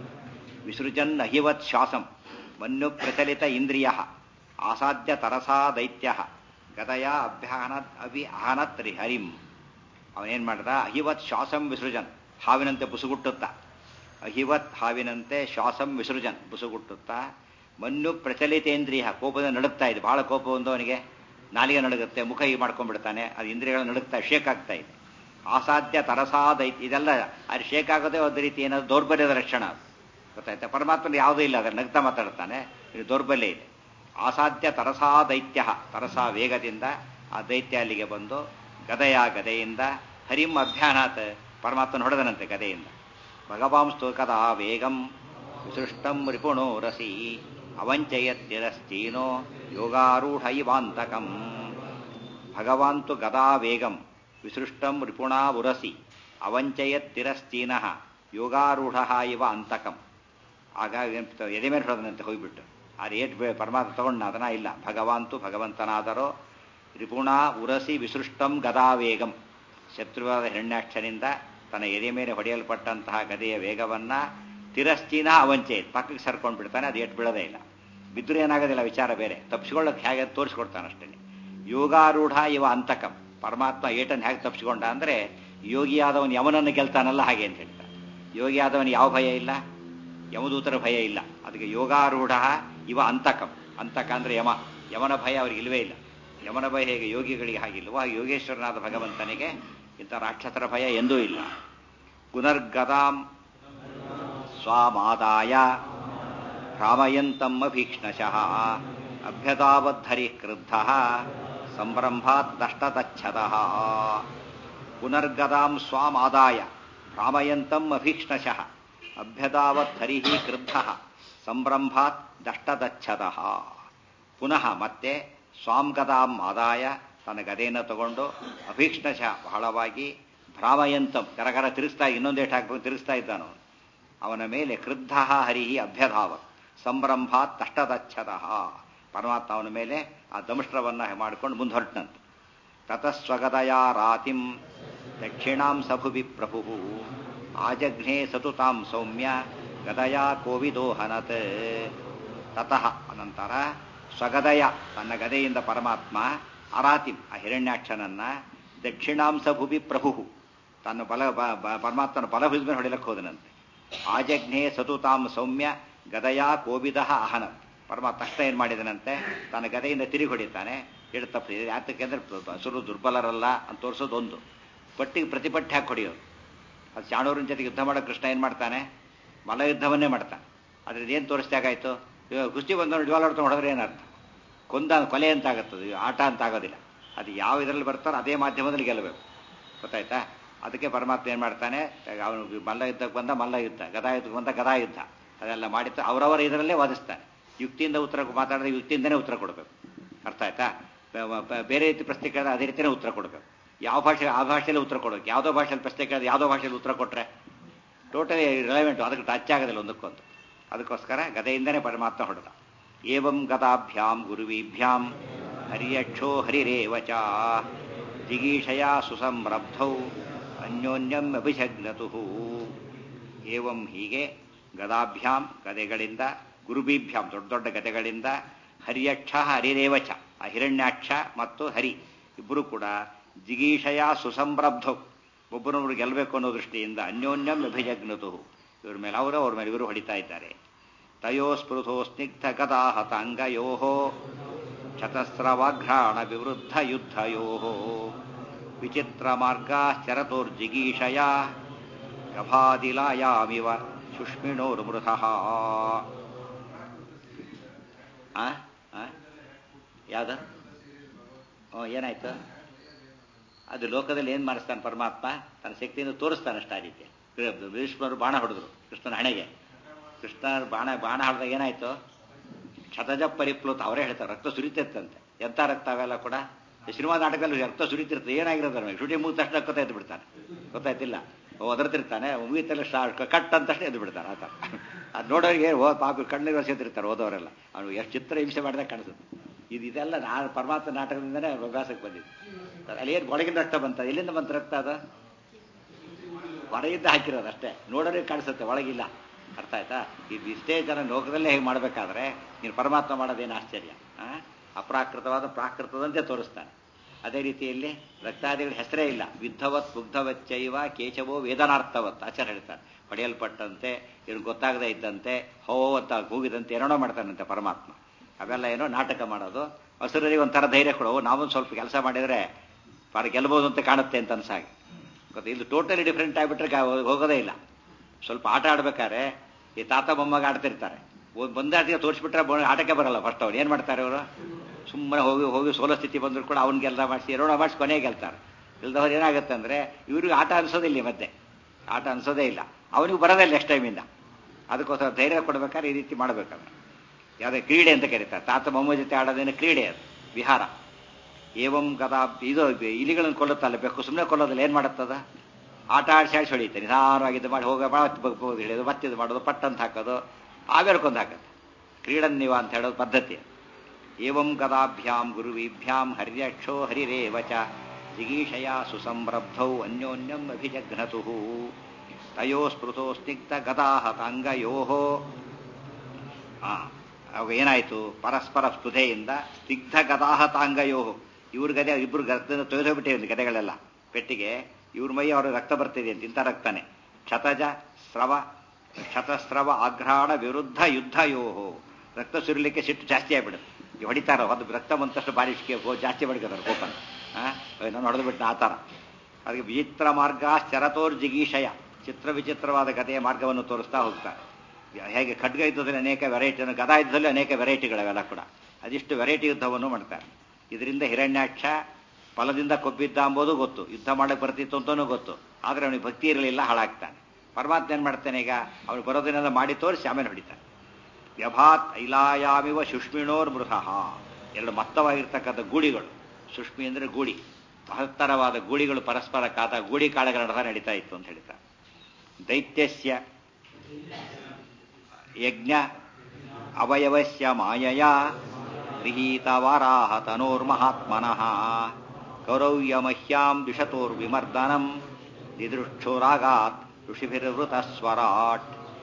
ವಿಸೃಜನ್ ಅಹಿವತ್ ಶ್ವಾಸಂ ಮನ್ಯು ಪ್ರಚಲಿತ ಇಂದ್ರಿಯ ಆಸಾಧ್ಯ ತರಸಾ ದೈತ್ಯ ಗದಯ ಅಭ್ಯಾನತ್ ಅಭಿ ಅಹನತ್ ಹರಿಂ ಅವನೇನ್ ಮಾಡ್ದ ಅಹಿವತ್ ಶ್ವಾಸಂ ವಿಸೃಜನ್ ಹಾವಿನಂತೆ ಬುಸುಗುಟ್ಟುತ್ತಾ ಅಹಿವತ್ ಹಾವಿನಂತೆ ಶ್ವಾಸಂ ವಿಸೃಜನ್ ಬುಸುಗುಟ್ಟುತ್ತಾ ಮಣ್ಣು ಪ್ರಚಲಿತೇಂದ್ರಿಯ ಕೋಪದ ನಡುಗ್ತಾ ಇದೆ ಬಹಳ ಕೋಪ ಒಂದು ಅವನಿಗೆ ನಾಲಿಗೆ ನಡುಗುತ್ತೆ ಮುಖ ಹೀಗೆ ಮಾಡ್ಕೊಂಡ್ಬಿಡ್ತಾನೆ ಅದು ಇಂದ್ರಿಯಗಳು ನಡುಗ್ತಾ ಶೇಕ್ ಆಗ್ತಾ ಇದೆ ಅಸಾಧ್ಯ ತರಸಾ ದೈತ್ಯ ಇದೆಲ್ಲ ಅದು ಶೇಕ್ ಆಗೋದೇ ಒಂದು ರೀತಿ ಏನಾದ್ರು ದೌರ್ಬಲ್ಯದ ಲಕ್ಷಣ ಗೊತ್ತಾಯ್ತಾ ಪರಮಾತ್ಮನ ಯಾವುದೂ ಇಲ್ಲ ಅದರ ನಗ್ತಾ ಮಾತಾಡ್ತಾನೆ ಇದು ದೌರ್ಬಲ್ಯ ಇದೆ ಅಸಾಧ್ಯ ತರಸಾ ದೈತ್ಯ ತರಸಾ ವೇಗದಿಂದ ಆ ದೈತ್ಯ ಅಲ್ಲಿಗೆ ಬಂದು ಗದೆಯ ಗದೆಯಿಂದ ಹರಿಂ ಅಭ್ಯಾನಾತ್ ಪರಮಾತ್ಮನ ಹೊಡೆದನಂತೆ ಗದೆಯಿಂದ ಭಗವಾಂಸ್ತು ಕದಾ ವೇಗಂ ವಿಸೃಷ್ಟಂ ರಿಪುಣೋ ರಸಿ ಅವಂಚಯತ್ತಿರಶ್ಚೀನೋ ಯೋಗಾರೂಢ ಇವಾಂತಕಂ ಭಗವಾಂತು ಗದಾ ವೇಗಂ ವಿಸೃಷ್ಟಂ ರಿಪುಣಾ ಉರಸಿ ಅವಂಚಯತ್ತಿರಶ್ಚೀನ ಯೋಗಾರೂಢ ಇವ ಅಂತಕಂ ಆಗ ಎದೆ ಮೇಲೆ ಹೊಡೆದನಂತೆ ಹೋಗ್ಬಿಟ್ಟು ಆ ರೇಟ್ ಪರಮಾತ್ಮ ತಗೊಂಡ ಅದನ್ನ ಇಲ್ಲ ಭಗವಂತು ಭಗವಂತನಾದರೋ ರಿಪುಣಾ ಉರಸಿ ವಿಸೃಷ್ಟಂ ಗದಾ ವೇಗಂ ಶತ್ರುವಾದ ಹಿರಣ್ಯಾಕ್ಷನಿಂದ ತನ್ನ ಎದೆ ಮೇಲೆ ಹೊಡೆಯಲ್ಪಟ್ಟಂತಹ ಗದೆಯ ವೇಗವನ್ನ ತಿರಸ್ತೀನ ಅವಂಚೆ ಪಕ್ಕಕ್ಕೆ ಸರ್ಕೊಂಡು ಬಿಡ್ತಾನೆ ಅದು ಏಟ್ ಬೀಳೋದೇ ಇಲ್ಲ ಬಿದ್ದರೂ ಏನಾಗೋದಿಲ್ಲ ವಿಚಾರ ಬೇರೆ ತಪ್ಪಿಸ್ಕೊಳ್ಳೋಕೆ ಹೇಗೆ ತೋರಿಸ್ಕೊಡ್ತಾನೆ ಅಷ್ಟೇ ಯೋಗಾರೂಢ ಇವ ಅಂತಕಂ ಪರಮಾತ್ಮ ಏಟನ್ನು ಹೇಗೆ ತಪ್ಪಿಸ್ಕೊಂಡ ಅಂದರೆ ಯೋಗಿಯಾದವನು ಯಮನನ್ನು ಗೆಲ್ತಾನಲ್ಲ ಹಾಗೆ ಅಂತ ಹೇಳ್ತಾನೆ ಯೋಗಿಯಾದವನು ಯಾವ ಭಯ ಇಲ್ಲ ಯಮದೂತರ ಭಯ ಇಲ್ಲ ಅದಕ್ಕೆ ಯೋಗಾರೂಢ ಇವ ಅಂತಕಂ ಅಂತಕ ಅಂದ್ರೆ ಯಮ ಯಮನ ಭಯ ಅವ್ರಿಗೆ ಇಲ್ವೇ ಇಲ್ಲ ಯಮನ ಭಯ ಹೇಗೆ ಯೋಗಿಗಳಿಗೆ ಹಾಗಿಲ್ವೋ ಹಾಗೆ ಯೋಗೇಶ್ವರನಾದ ಭಗವಂತನಿಗೆ ಇಂಥ ರಾಕ್ಷಸರ ಭಯ ಎಂದೂ ಇಲ್ಲ ಪುನರ್ಗದಾಂ ಸ್ವಾಮಾದಾಯ ಭ್ರಾಮಯಂತಮ್ಮ ಭೀಕ್ಷ್ಣಶಃ ಅಭ್ಯತಾವದ್ಧರಿ ಕ್ರುದ್ಧ ಸಂಭ್ರಂಭಾತ್ ದಷ್ಟತಚ್ಛದ ಪುನರ್ಗದಾಂ ಸ್ವಾಮಾದಾಯ ಭ್ರಾಮಯಂತಂ ಅಭೀಕ್ಷ್ಣಶಃ ಅಭ್ಯತಾವದ್ಧರಿ ಕ್ರುದ್ಧ ಸಂಭ್ರಂಭಾತ್ ದಷ್ಟದಚ್ಛದ ಪುನಃ ಮತ್ತೆ ಸ್ವಾಂ ಗದಾಂ ಆದಾಯ ತನ್ನ ಗದೆಯನ್ನು ತಗೊಂಡು ಅಭೀಕ್ಷ್ಣಶಃ ಬಹಳವಾಗಿ ಭ್ರಾಮಯಂತಂ ಕರಕರ ತಿರುಗಿಸ್ತಾ ಇನ್ನೊಂದೇಟ್ ಹಾಕ್ಬೇಕು ತಿರುಗಿಸ್ತಾ ಇದ್ದಾನು ಅವನ ಮೇಲೆ ಕ್ರುದ್ಧ ಹರಿಹಿ ಅಭ್ಯಧಾವ ಸಂಭ್ರಂಭಾತ್ ತಷ್ಟದಚ್ಛದ ಪರಮಾತ್ಮ ಅವನ ಮೇಲೆ ಆ ದಂಷ್ಟ್ರವನ್ನ ಮಾಡಿಕೊಂಡು ಮುಂದೆ ಹೊರಟನಂತೆ ತತಸ್ವಗದಯ ರಾತಿಂ ದಕ್ಷಿಣಾಂ ಸಭುವಿ ಪ್ರಭು ಆಜಘ್ನೇ ಸತುತಾಂ ಸೌಮ್ಯ ಗದಯ ಕೋವಿದೋಹನತ್ ತತಃ ಅನಂತರ ಸ್ವಗದಯ ತನ್ನ ಗದೆಯಿಂದ ಪರಮಾತ್ಮ ಅರಾತಿಂ ಆ ಹಿರಣ್ಯಾಕ್ಷನನ್ನ ದಕ್ಷಿಣಾಂಶ ಭುವಿ ಪ್ರಭು ತನ್ನ ಬಲ ಬ- ಬ- ಪರಮಾತ್ಮನ ಬಲಭುಜ ಮೇಲೆ ಹೊಡಿಲಕ್ಕೆ ಹೋದನಂತೆ ಆಜಜ್ಞೆ ಸತುತಾಂ ಸೌಮ್ಯ ಗದಯ ಕೋವಿದ ಅಹನ ಪರಮಾತ್ಮ ತಕ್ಷಣ ಏನು ಮಾಡಿದನಂತೆ ತನ್ನ ಗದೆಯಿಂದ ತಿರುಗಿ ಹೊಡಿತಾನೆ ಹೇಳಿ ತಪ್ಪಿದೆ ಯಾತಕ್ಕೆ ಅಂದ್ರೆ ಹಸುರು ದುರ್ಬಲರಲ್ಲ ಅಂತ ತೋರಿಸೋದು ಒಂದು ಪಟ್ಟಿಗೆ ಪ್ರತಿಪಟ್ಟಿ ಹಾಕಿ ಹೊಡೆಯೋದು ಅದು ಚಾಣೂರಿನ ಜೊತೆಗೆ ಯುದ್ಧ ಮಾಡೋ ಕೃಷ್ಣ ಏನು ಮಾಡ್ತಾನೆ ಮಲ್ಲ ಯುದ್ಧವನ್ನೇ ಮಾಡ್ತಾನೆ ಅದ್ರದ್ದು ಏನು ತೋರಿಸ್ದಾಗಾಯ್ತು ಇವಾಗ ಕುಸ್ತಿ ಬಂದವನು ಜ್ವಾಲ ಹೊಡ್ಕೊಂಡು ಹೊಡೆದ್ರೆ ಏನರ್ಥ ಕೊಂದ ಕೊಲೆ ಅಂತ ಆಗುತ್ತದೆ ಆಟ ಅಂತ ಆಗೋದಿಲ್ಲ ಅದು ಯಾವ ಇದರಲ್ಲಿ ಬರ್ತಾರೋ ಅದೇ ಮಾಧ್ಯಮದಲ್ಲಿ ಗೆಲ್ಲಬೇಕು ಗೊತ್ತಾಯ್ತಾ ಅದಕ್ಕೆ ಪರಮಾತ್ಮ ಏನು ಮಾಡ್ತಾನೆ ಅವನು ಮಲ್ಲ ಯುದ್ಧಕ್ಕೆ ಬಂದ ಮಲ್ಲ ಯುದ್ಧ ಗದಾ ಯುದ್ಧಕ್ಕೆ ಬಂದ ಗದಾ ಯುದ್ಧ ಅದೆಲ್ಲ ಮಾಡಿತ್ತು ಅವರವರ ಇದರಲ್ಲೇ ವಾದಿಸ್ತಾನೆ ಯುಕ್ತಿಯಿಂದ ಉತ್ತರ ಮಾತಾಡಿದ್ರೆ ಯುಕ್ತಿಯಿಂದನೇ ಉತ್ತರ ಕೊಡಬೇಕು ಅರ್ಥ ಆಯ್ತಾ ಬ- ಬ- ಬೇರೆ ರೀತಿ ಪ್ರಶ್ನೆ ಕೇಳಿದ್ರೆ ಅದೇ ರೀತಿಯೇ ಉತ್ತರ ಕೊಡಬೇಕು ಯಾವ ಭಾಷೆ ಆ ಭಾಷೆಯಲ್ಲಿ ಉತ್ತರ ಕೊಡಬೇಕು ಯಾವುದೋ ಭಾಷೆಯಲ್ಲಿ ಪ್ರಶ್ನೆ ಕೇಳಿದ್ರೆ ಯಾವುದೋ ಭಾಷೆಯಲ್ಲಿ ಉತ್ತರ ಕೊಟ್ಟರೆ ಟೋಟಲಿ ರಿಲೆವೆಂಟ್ ಅದಕ್ಕೆ ಟಚ್ ಆಗೋದಿಲ್ಲ ಒಂದಕ್ಕೊಂದು ಅದಕ್ಕೋಸ್ಕರ ಗದೆಯಿಂದನೇ ಪರಮಾತ್ಮ ಹೊಡೆದ ಏವಂ ಗದಾಭ್ಯಾಂ ಗುರುವಿಭ್ಯಾಂ ಹರಿಯಕ್ಷೋ ಹರಿರೇವ ಚ ಜಿಗೀಷಯ ಸುಸಂರಬ್ಧೌ ಅನ್ಯೋನ್ಯಂ ಅಭಿಷಗ್ನತು ಏವಂ ಹೀಗೆ ಗದಾಭ್ಯಾಂ ಗದೆಗಳಿಂದ ಗುರುಬಿಭ್ಯಾಂ ದೊಡ್ಡ ದೊಡ್ಡ ಗದೆಗಳಿಂದ ಹರಿಯಕ್ಷ ಹರಿರೇವಚ ಆ ಹಿರಣ್ಯಾಕ್ಷ ಮತ್ತು ಹರಿ ಇಬ್ಬರು ಕೂಡ ಜಿಗೀಷಯ ಸುಸಂರಬ್ಧೌ ಒಬ್ಬರೊಬ್ಬರು ಗೆಲ್ಲಬೇಕು ಅನ್ನೋ ದೃಷ್ಟಿಯಿಂದ ಅನ್ಯೋನ್ಯಂ ಅಭಿಜಗ್ನತು ಇವ್ರ ಮೇಲೆ ಅವರು ಅವ್ರ ಮೇಲೆ ಇವರು ಹೊಡಿತಾ ಇದ್ದಾರೆ ತಯೋ ಸ್ಪೃಥೋ ಸ್ನಿಗ್ಧ ಗದಾಹತಾಂಗಯೋ ಚತಸ್ರವಾಘ್ರಾಣ ವಿವೃದ್ಧ ಯುದ್ಧಯೋ ವಿಚಿತ್ರ ಮಾರ್ಗಾಶ್ಚರತೋರ್ಜಿಗೀಷಯ ಗಭಾದಿಲಾಯಾಮಿವ ಸುಷ್ಮಿಣೋರ್ಮೃತ ಆ ಆ? ಯಾವ್ದ ಓ ಏನಾಯ್ತು ಅದು ಲೋಕದಲ್ಲಿ ಏನು ಮಾಡಿಸ್ತಾನೆ ಪರಮಾತ್ಮ ತನ್ನ ಶಕ್ತಿಯಿಂದ ತೋರಿಸ್ತಾನೆ ಅಷ್ಟ ಆ ರೀತಿ ಭೀಷ್ಮರು ಬಾಣ ಹೊಡೆದ್ರು ಕೃಷ್ಣನ ಹಣೆಗೆ ಕೃಷ್ಣ ಬಾಣ ಬಾಣ ಹೊಡೆದಾಗ ಏನಾಯ್ತು ಕ್ಷತಜ ಪರಿಪ್ಲುತ ಅವರೇ ಹೇಳ್ತಾರೆ ರಕ್ತ ಸುರಿತಿರ್ತಂತೆ ಎಂಥ ರಕ್ತ ಅವೆಲ್ಲ ಕೂಡ ಈ ಸಿನಿಮಾ ನಾಟಕದಲ್ಲಿ ರಕ್ತ ಸುರಿತಿರ್ತದೆ ಏನಾಗಿರೋದು ನಮಗೆ ಶೂಟಿಂಗ್ ಮುಗಿದ ತಕ್ಷಣ ರಕ್ತ ಎದ್ದು ಬಿಡ್ತಾನೆ ಗೊತ್ತಾಯ್ತಿಲ್ಲ ಒದರ್ತಿರ್ತಾನೆ ಮುಗಿತಲ್ಲ ಕಟ್ ಅಂತ ತಕ್ಷಣ ಎದ್ದು ಬಿಡ್ತಾನೆ ಆ ಥರ ಅದು ನೋಡೋರಿಗೆ ಓ ಪಾಪಿ ಕಣ್ಣಿಗೆ ಸೇತಿರ್ತಾರೆ ಓದೋರೆಲ್ಲ ಅವನು ಎಷ್ಟು ಚಿತ್ರ ಹಿಂಸೆ ಮಾಡಿದಾಗ ಕಾಣಿಸುತ್ತೆ ಇದು ಇದೆಲ್ಲ ನಾ ಪರಮಾತ್ಮ ನಾಟಕದಿಂದನೇ ಅಭ್ಯಾಸಕ್ಕೆ ಬಂದಿದ್ದು ಅಲ್ಲಿ ಏನು ಒಳಗಿನ ರಕ್ತ ಬಂತ ಎಲ್ಲಿಂದ ಬಂತ ರಕ್ತ ಅದು ಹೊರಗಿಂದ ಹಾಕಿರೋದು ಅಷ್ಟೇ ನೋಡೋರಿಗೆ ಕಾಣಿಸುತ್ತೆ ಒಳಗಿಲ್ಲ ಅರ್ಥ ಆಯ್ತಾ ಇದು ಇಷ್ಟೇ ಜನ ಲೋಕದಲ್ಲೇ ಹೇಗೆ ಮಾಡಬೇಕಾದ್ರೆ ನೀನು ಪರಮಾತ್ಮ ಮಾಡೋದೇನು ಆಶ್ಚರ್ಯ ಆ? ಅಪ್ರಾಕೃತವಾದ ಪ್ರಾಕೃತದಂತೆ ತೋರಿಸ್ತಾನೆ ಅದೇ ರೀತಿಯಲ್ಲಿ ರಕ್ತಾದಿಗಳ ಹೆಸರೇ ಇಲ್ಲ ವಿದ್ಧವತ್ ಮುಗ್ಧವಚ್ಚೈವ ಕೇಶವೋ ವೇದನಾರ್ಥವತ್ ಆಚಾರ ಹೇಳ್ತಾನೆ ಹೊಡೆಯಲ್ಪಟ್ಟಂತೆ ಏನು ಗೊತ್ತಾಗದೇ ಇದ್ದಂತೆ ಹೋ ಅಂತ ಕೂಗಿದಂತೆ ಏನೇನೋ ಮಾಡ್ತಾನಂತೆ ಪರಮಾತ್ಮ ಅವೆಲ್ಲ ಏನೋ ನಾಟಕ ಮಾಡೋದು ಹಸುರರಿಗೆ ಒಂಥರ ಧೈರ್ಯ ಕೊಡೋ ನಾವೊಂದು ಸ್ವಲ್ಪ ಕೆಲಸ ಮಾಡಿದರೆ ಪಾರ ಗೆಲ್ಬೋದು ಅಂತ ಕಾಣುತ್ತೆ ಅಂತ ಅನ್ಸಾಗಿ ಗೊತ್ತಾ ಇದು ಟೋಟಲಿ ಡಿಫ್ರೆಂಟ್ ಆಗಿಬಿಟ್ರೆ ಗಾ- ಹೋಗೋದೇ ಇಲ್ಲ ಸ್ವಲ್ಪ ಆಟ ಆಡ್ಬೇಕಾದ್ರೆ ಈ ತಾತ ಮೊಮ್ಮಗ ಆಡ್ತಿರ್ತಾರೆ ಬಂದಾಟಿಗೆ ತೋರಿಸ್ಬಿಟ್ರೆ ಬ- ಆಟಕ್ಕೆ ಬರಲ್ಲ ಫಸ್ಟ್ ಅವ್ರು ಏನು ಮಾಡ್ತಾರೆ ಅವರು ಸುಮ್ಮನೆ ಹೋಗಿ ಹೋಗಿ ಸೋಲೋ ಸ್ಥಿತಿ ಬಂದ್ರು ಕೂಡ ಅವ್ನಿಗೆಲ್ಲ ಮಾಡಿಸಿ ಎರಡೋ ಮಾಡಿಸಿ ಕೊನೆಗೆ ಗೆಲ್ತಾರೆ ಇಲ್ದವ್ರು ಏನಾಗುತ್ತೆ ಅಂದ್ರೆ ಇವ್ರಿಗೆ ಆಟ ಅನ್ಸೋದಿಲ್ಲ ಈ ಮಧ್ಯೆ ಆಟ ಅನ್ಸೋದೇ ಇಲ್ಲ ಅವನಿಗೆ ಬರೋದೇ ನೆಕ್ಸ್ಟ್ ಟೈಮಿಂದ ಅದಕ್ಕೋಸ್ಕರ ಧೈರ್ಯ ಕೊಡ್ಬೇಕಾದ್ರೆ ಈ ರೀತಿ ಮಾಡ್ಬೇಕಾದ್ರೆ ಯಾವುದೇ ಕ್ರೀಡೆ ಅಂತ ಕರೀತಾರೆ ತಾತ ಮೊಮ್ಮ ಜೊತೆ ಆಡೋದೇನು ಕ್ರೀಡೆ ಅದು ವಿಹಾರ ಏವಂ ಗದಾ ಇದು ಇಲಿಗಳನ್ನು ಕೊಲ್ಲುತ್ತಲ್ಲ ಬೇಕು ಸುಮ್ಮನೆ ಕೊಲ್ಲೋದಿಲ್ಲ ಏನು ಮಾಡುತ್ತದ ಆಟ ಆಡಿಸಿ ಆಡಿಸಿ ಹೊಡಿತಾರೆ ನಿಧಾನವಾಗಿ ಇದು ಮಾಡಿ ಹೋಗ ಹಿಡಿಯೋದು ಮತ್ತಿದು ಮಾಡೋದು ಪಟ್ ಅಂತ ಹಾಕೋದು ಆವೇರ್ಕೊಂದು ಹಾಕೋದು ಕ್ರೀಡನ್ನಿವ ಅಂತ ಹೇಳೋದು ಪದ್ಧತಿ ಏವಂ ಗದಾಭ್ಯಾಂ ಗುರುವಿಭ್ಯಾಂ ಹರ್ಯಕ್ಷೋ ಹರಿರೇವ ಚ ಜಿಗೀಷಯ ಸುಸಂರಬ್ಧೌ ಅನ್ಯೋನ್ಯಂ ಅಭಿಜಘ್ನತು ತಯೋ ಸ್ಮೃತೋ ಸ್ನಿಗ್ಧ ಗದಾಹತಾಂಗಯೋ ಅವಾಗ ಏನಾಯಿತು ಪರಸ್ಪರ ಸ್ಪೃಧೆಯಿಂದ ಸ್ನಿಗ್ಧ ಗದಾಹತಾಂಗಯೋ ಇವ್ರ ಗದೆ ಇಬ್ರು ರಕ್ತದಿಂದ ತೊಯ್ದೋಗ್ಬಿಟ್ಟಿವೆ ಗದೆಗಳೆಲ್ಲ ಪೆಟ್ಟಿಗೆ ಇವ್ರ ಮೈ ಅವ್ರ ರಕ್ತ ಬರ್ತಿದೆ ಅಂತ ಇಂಥ ರಕ್ತನೇ ಕ್ಷತಜ ಸ್ರವ ಕ್ಷತಸ್ರವ ಆಘ್ರಾಣ ವಿರುದ್ಧ ಯುದ್ಧಯೋಹೋ ರಕ್ತ ಸುರಿಲಿಕ್ಕೆ ಸಿಟ್ಟು ಜಾಸ್ತಿ ಆಗ್ಬಿಡುತ್ತೆ ಈ ಹೊಡಿತಾರ ಅದು ರಕ್ತ ಬಂದಷ್ಟು ಬಾರಿಸಿಕೆ ಜಾಸ್ತಿ ಬಡ್ಕೋತಾರೆ ಕೋಪನ ನಾನು ಹೊಡೆದು ಬಿಟ್ಟು ಆ ಥರ ಅದಕ್ಕೆ ವಿಚಿತ್ರ ಮಾರ್ಗ ಚರತೋರ್ ಜಿಗೀಷಯ ಚಿತ್ರ ವಿಚಿತ್ರವಾದ ಕಥೆಯ ಮಾರ್ಗವನ್ನು ತೋರಿಸ್ತಾ ಹೋಗ್ತಾರೆ ಹೇಗೆ ಖಡ್ಗ ಯುದ್ಧದಲ್ಲಿ ಅನೇಕ ವೆರೈಟಿ ಗದಾ ಯುದ್ಧದಲ್ಲಿ ಅನೇಕ ವೆರೈಟಿಗಳವೆಲ್ಲ ಕೂಡ ಅದಿಷ್ಟು ವೆರೈಟಿ ಯುದ್ಧವನ್ನು ಮಾಡ್ತಾರೆ ಇದರಿಂದ ಹಿರಣ್ಯಾಕ್ಷ ಫಲದಿಂದ ಕೊಬ್ಬಿದ್ದ ಅಂಬೋದು ಗೊತ್ತು ಯುದ್ಧ ಮಾಡಕ್ಕೆ ಬರ್ತಿತ್ತು ಅಂತನೂ ಗೊತ್ತು ಆದರೆ ಅವನಿಗೆ ಭಕ್ತಿ ಇರಲಿಲ್ಲ ಹಾಳಾಗ್ತಾನೆ ಪರಮಾತ್ಮ ಏನು ಮಾಡ್ತಾನೆ ಈಗ ಅವನು ಬರೋದನ್ನೆಲ್ಲ ಮಾಡಿ ತೋರಿಸಿ ಆಮೇಲೆ ಹೊಡಿತಾನೆ ವ್ಯಭಾತ್ ಐಲಾಯಾಮಿವ ಸುಷ್ಮಿಣೋರ್ ಮೃತಃ ಎರಡು ಮತ್ತವಾಗಿರ್ತಕ್ಕಂಥ ಗೂಡಿಗಳು ಸುಷ್ಮಿ ಅಂದರೆ ಗೂಡಿ ಮಹತ್ತರವಾದ ಗೂಡಿಗಳು ಪರಸ್ಪರ ಕಾತ ಗೂಡಿ ಕಾಳಗಳ ನಡುವೆ ನಡೀತಾ ಇತ್ತು ಅಂತ ಹೇಳ್ತಾರೆ ದೈತ್ಯಸ್ಯ ಯಜ್ಞ ಅವಯವಸ್ಯ ಮಾಯಯ ಗೃಹೀತವಾರಾಹ ತನೋರ್ಮಹಾತ್ಮನಃ ಕೌರವ್ಯಮಹ್ಯಾಂ ದ್ವಿಷತೋರ್ವಿಮರ್ದನಂ ದಿದೃಕ್ಷೋರಾಗಾತ್ ಋಷಿಭಿರ್ವೃತ ಸ್ವರಾಟ್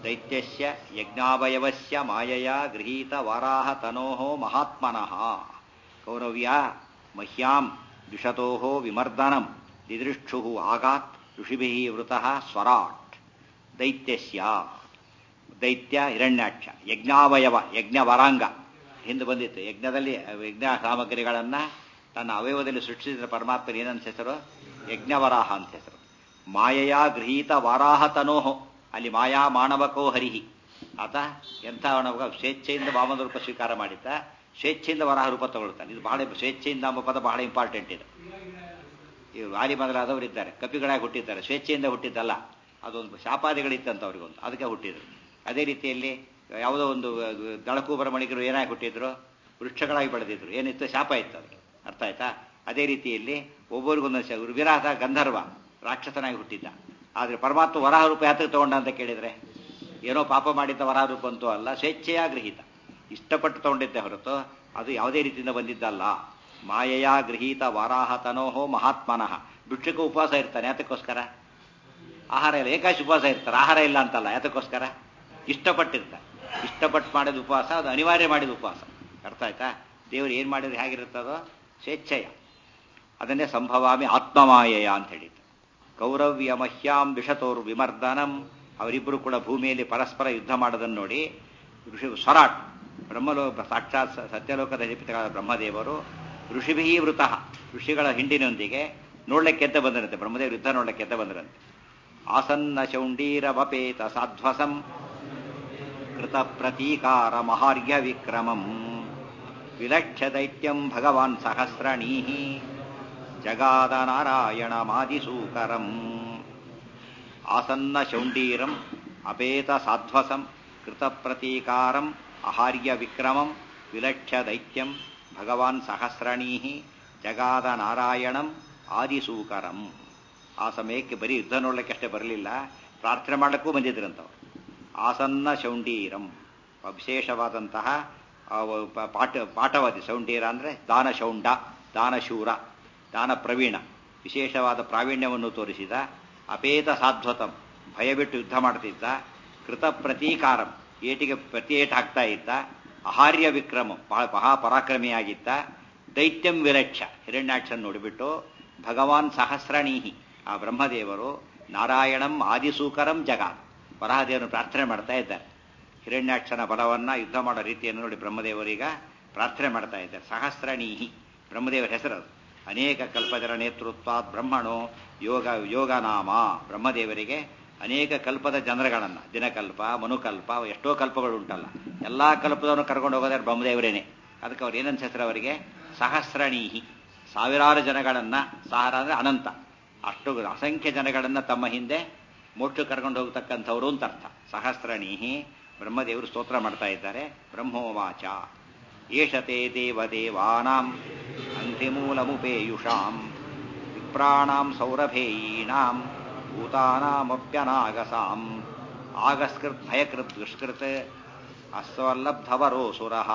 ದೈತ್ಯಸ್ಯ ಯಜ್ಞಾವಯವಸ್ಯ ಮಾಯಯ ಗೃಹೀತ ವಾರಾಹ ತನೋಃ ಮಹಾತ್ಮನಃ ಕೌರವ್ಯ ಮಹ್ಯಾಂ ದ್ವಿಷತೋಃ ವಿಮರ್ದನಂ ದಿದೃಕ್ಷುಃ ಆಗಾತ್ ಋಷಿಭಿಃ ವೃತಃ ಸ್ವರಾಟ್ ದೈತ್ಯಸ್ಯ ದೈತ್ಯ ಹಿರಣ್ಯಾಕ್ಷ ಯಜ್ಞಾವಯವ ಯಜ್ಞ ವರಾಂಗ ಹಿಂದೆ ಬಂದಿತ್ತು ಯಜ್ಞದಲ್ಲಿ ಯಜ್ಞ ಸಾಮಗ್ರಿಗಳನ್ನು ತನ್ನ ಅವಯವದಲ್ಲಿ ಸೃಷ್ಟಿಸಿದ ಪರಮಾತ್ಮನ ಏನಂತ ಹೆಸರು ಯಜ್ಞವರಾಹ ಅಂತ ಹೆಸರು ಮಾಯೆಯ ಗೃಹೀತ ವಾರಾಹ ತನೋಹೋ ಅಲ್ಲಿ ಮಾಯಾ ಮಾನವಕೋ ಹರಿಹಿ ಆತ ಎಂಥ ಮಾನವ ಸ್ವೇಚ್ಛೆಯಿಂದ ವಾಮನ ರೂಪ ಸ್ವೀಕಾರ ಮಾಡಿದ್ದ ಸ್ವೇಚ್ಛೆಯಿಂದ ವರಾಹ ರೂಪ ತಗೊಳ್ತಾನೆ ಇದು ಬಹಳ ಸ್ವೇಚ್ಛೆಯಿಂದ ಎಂಬ ಪದ ಬಹಳ ಇಂಪಾರ್ಟೆಂಟ್ ಇದು ಇವರು ವಾಲಿ ಮೊದಲಾದವರು ಇದ್ದಾರೆ ಕಪಿಗಳಾಗಿ ಹುಟ್ಟಿದ್ದಾರೆ ಸ್ವೇಚ್ಛೆಯಿಂದ ಹುಟ್ಟಿದ್ದಲ್ಲ ಅದೊಂದು ಶಾಪಾದಿಗಳಿತ್ತಂತ ಅವ್ರಿಗೊಂದು ಅದಕ್ಕೆ ಹುಟ್ಟಿದ್ರು ಅದೇ ರೀತಿಯಲ್ಲಿ ಯಾವುದೋ ಒಂದು ದಳಕೂಬರ ಮಣಿಗರು ಏನಾಗಿ ಹುಟ್ಟಿದ್ರು ವೃಕ್ಷಗಳಾಗಿ ಬೆಳೆದಿದ್ರು ಏನಿತ್ತು ಶಾಪ ಇತ್ತು ಅದಕ್ಕೆ ಅರ್ಥ ಆಯ್ತಾ ಅದೇ ರೀತಿಯಲ್ಲಿ ಒಬ್ಬರಿಗೊಂದೊಂದು ವಿರಾಟ ಗಂಧರ್ವ ರಾಕ್ಷಸನಾಗಿ ಹುಟ್ಟಿದ್ದ ಆದರೆ ಪರಮಾತ್ಮ ವರಾಹ ರೂಪ ಯಾತಕ್ಕೆ ತಗೊಂಡ ಅಂತ ಕೇಳಿದ್ರೆ ಏನೋ ಪಾಪ ಮಾಡಿದ್ದ ವರಾಹ ರೂಪ ಅಂತೂ ಅಲ್ಲ ಸ್ವೇಚ್ಛೆಯ ಗೃಹೀತ ಇಷ್ಟಪಟ್ಟು ತಗೊಂಡಿದ್ದೆ ಹೊರತು ಅದು ಯಾವುದೇ ರೀತಿಯಿಂದ ಬಂದಿದ್ದಲ್ಲ ಮಾಯೆಯ ಗೃಹೀತ ವಾರಾಹ ತನೋಹೋ ಮಹಾತ್ಮನಃ ಭಿಕ್ಷಕ ಉಪವಾಸ ಇರ್ತಾನೆ ಯಾತಕ್ಕೋಸ್ಕರ ಆಹಾರ ಇಲ್ಲ ಏಕಾಶಿ ಉಪವಾಸ ಇರ್ತಾರೆ ಆಹಾರ ಇಲ್ಲ ಅಂತಲ್ಲ ಯಾತಕ್ಕೋಸ್ಕರ ಇಷ್ಟಪಟ್ಟಿರ್ತಾರೆ ಇಷ್ಟಪಟ್ಟು ಮಾಡಿದ ಉಪವಾಸ ಅದು ಅನಿವಾರ್ಯ ಮಾಡಿದ ಉಪವಾಸ ಅರ್ಥ ಆಯ್ತಾ ದೇವರು ಏನು ಮಾಡಿದ್ರೆ ಹೇಗಿರುತ್ತದೋ ಸ್ವೇಚ್ಛೆಯ ಅದನ್ನೇ ಸಂಭವಾಮಿ ಆತ್ಮಮಾಯೆಯ ಅಂತ ಹೇಳಿದ್ದು ಕೌರವ್ಯ ಮಹ್ಯಾಂ ದ್ವಿಷತೋರು ವಿಮರ್ದನಂ ಅವರಿಬ್ಬರು ಕೂಡ ಭೂಮಿಯಲ್ಲಿ ಪರಸ್ಪರ ಯುದ್ಧ ಮಾಡೋದನ್ನು ನೋಡಿ ಋಷಿ ಸ್ವರಾಟ್ ಬ್ರಹ್ಮಲೋಕ ಸಾಕ್ಷಾತ್ ಸತ್ಯಲೋಕದ ಅಧಿಪತಿಗಳಾದ ಬ್ರಹ್ಮದೇವರು ಋಷಿಭಿ ವೃತಃ ಋಷಿಗಳ ಹಿಂಡಿನೊಂದಿಗೆ ನೋಡ್ಲಿಕ್ಕೆ ಎದ್ದ ಬಂದರಂತೆ ಬ್ರಹ್ಮದೇವರು ಯುದ್ಧ ನೋಡ್ಲಿಕ್ಕೆ ಎದ್ದ ಬಂದರಂತೆ ಆಸನ್ನ ಶೌಂಡೀರವಪೇತ ಸಾಧ್ವಸಂ ಕೃತ ಪ್ರತೀಕಾರ ಮಹಾರ್ಘ್ಯ ವಿಕ್ರಮಂ ವಿಲಕ್ಷ್ಯ ದೈತ್ಯಂ ಭಗವಾನ್ ಸಹಸ್ರಣೀ ಜಗಾದ ನಾರಾಯಣ ಮಾದಿಸೂಕರಂ ಆಸನ್ನ ಶೌಂಡೀರಂ ಅಪೇತ ಸಾಧ್ವಸಂ ಕೃತ ಪ್ರತೀಕಾರಂ ಅಹಾರ್ಯ ವಿಕ್ರಮಂ ವಿಲಕ್ಷ್ಯ ದೈತ್ಯಂ ಭಗವಾನ್ ಸಹಸ್ರಣೀ ಜಗಾದ ನಾರಾಯಣಂ ಆದಿಸೂಕರಂ ಆ ಸಮಯಕ್ಕೆ ಬರೀ ಯುದ್ಧ ನೋಡ್ಲಿಕ್ಕೆ ಅಷ್ಟೇ ಬರಲಿಲ್ಲ ಪ್ರಾರ್ಥನೆ ಮಾಡಲಿಕ್ಕೂ ಬಂದಿದ್ರಂತವ್ರು ಆಸನ್ನ ಶೌಂಡೀರಂ ವಿಶೇಷವಾದಂತಹ ಪಾಠ ಪಾಠವಾದಿ ಶೌಂಡೀರ ಅಂದರೆ ದಾನ ಶೌಂಡ ದಾನಶೂರ ದಾನ ಪ್ರವೀಣ ವಿಶೇಷವಾದ ಪ್ರಾವೀಣ್ಯವನ್ನು ತೋರಿಸಿದ ಅಪೇತ ಸಾಧ್ವತಂ ಭಯಬಿಟ್ಟು ಯುದ್ಧ ಮಾಡ್ತಿದ್ದ ಕೃತ ಪ್ರತೀಕಾರಂ ಏಟಿಗೆ ಪ್ರತಿ ಏಟು ಹಾಕ್ತಾ ಇದ್ದ ಅಹಾರ್ಯ ವಿಕ್ರಮ ಬಹಳ ಮಹಾಪರಾಕ್ರಮಿಯಾಗಿದ್ದ ದೈತ್ಯಂ ವಿಲಕ್ಷ ಹಿರಣ್ಯಾಕ್ಷನ್ ನೋಡಿಬಿಟ್ಟು ಭಗವಾನ್ ಸಹಸ್ರಣೀಹಿ ಆ ಬ್ರಹ್ಮದೇವರು ನಾರಾಯಣಂ ಆದಿಸೂಕರಂ ಜಗಾತ್ ವರಹದೇವರನ್ನು ಪ್ರಾರ್ಥನೆ ಮಾಡ್ತಾ ಇದ್ದಾರೆ ಹಿರಣ್ಯಾಕ್ಷನ ಬಲವನ್ನ ಯುದ್ಧ ಮಾಡೋ ರೀತಿಯನ್ನು ನೋಡಿ ಬ್ರಹ್ಮದೇವರೀಗ ಪ್ರಾರ್ಥನೆ ಮಾಡ್ತಾ ಇದ್ದಾರೆ ಸಹಸ್ರಣೀಹಿ ಬ್ರಹ್ಮದೇವರ ಹೆಸರು ಅನೇಕ ಕಲ್ಪದರ ನೇತೃತ್ವಾತ್ ಬ್ರಹ್ಮಣೋ ಯೋಗ ಯೋಗನಾಮ ಬ್ರಹ್ಮದೇವರಿಗೆ ಅನೇಕ ಕಲ್ಪದ ಜನರುಗಳನ್ನು ದಿನಕಲ್ಪ ಮನುಕಲ್ಪ ಎಷ್ಟೋ ಕಲ್ಪಗಳು ಉಂಟಲ್ಲ ಎಲ್ಲಾ ಕಲ್ಪದವನ್ನು ಕರ್ಕೊಂಡು ಹೋಗೋದಾರೆ ಬ್ರಹ್ಮದೇವರೇನೆ ಅದಕ್ಕೆ ಅವ್ರು ಏನಂತ ಹೆಸರು ಅವರಿಗೆ ಸಹಸ್ರಣೀಹಿ ಸಾವಿರಾರು ಜನಗಳನ್ನ ಸಹರ ಅಂದ್ರೆ ಅನಂತ ಅಷ್ಟು ಅಸಂಖ್ಯ ಜನಗಳನ್ನ ತಮ್ಮ ಹಿಂದೆ ಮೋಕ್ಷ ಕರ್ಕೊಂಡು ಹೋಗ್ತಕ್ಕಂಥವ್ರು ಅಂತ ಅರ್ಥ ಸಹಸ್ರಣೀಹಿ ಬ್ರಹ್ಮದೇವರು ಸ್ತೋತ್ರ ಮಾಡ್ತಾ ಇದ್ದಾರೆ ಬ್ರಹ್ಮೋವಾಚ ಏಷತೆ ದೇವದೇವಾನಾಂ ಅಂತಿಮೂಲಮುಪೇಯುಷಾಂ ವಿಪ್ರಾಣಾಂ ಸೌರಭೇಯೀಣಾಂ ಭೂತಾನಾಮಪ್ಯನಾಗಸಾಂ ಆಗಸ್ಕೃತ್ ಭಯಕೃತ್ ದುಷ್ಕೃತ್ ಅಸ್ವಲ್ಲಬ್ಧವರೋಸುರಃ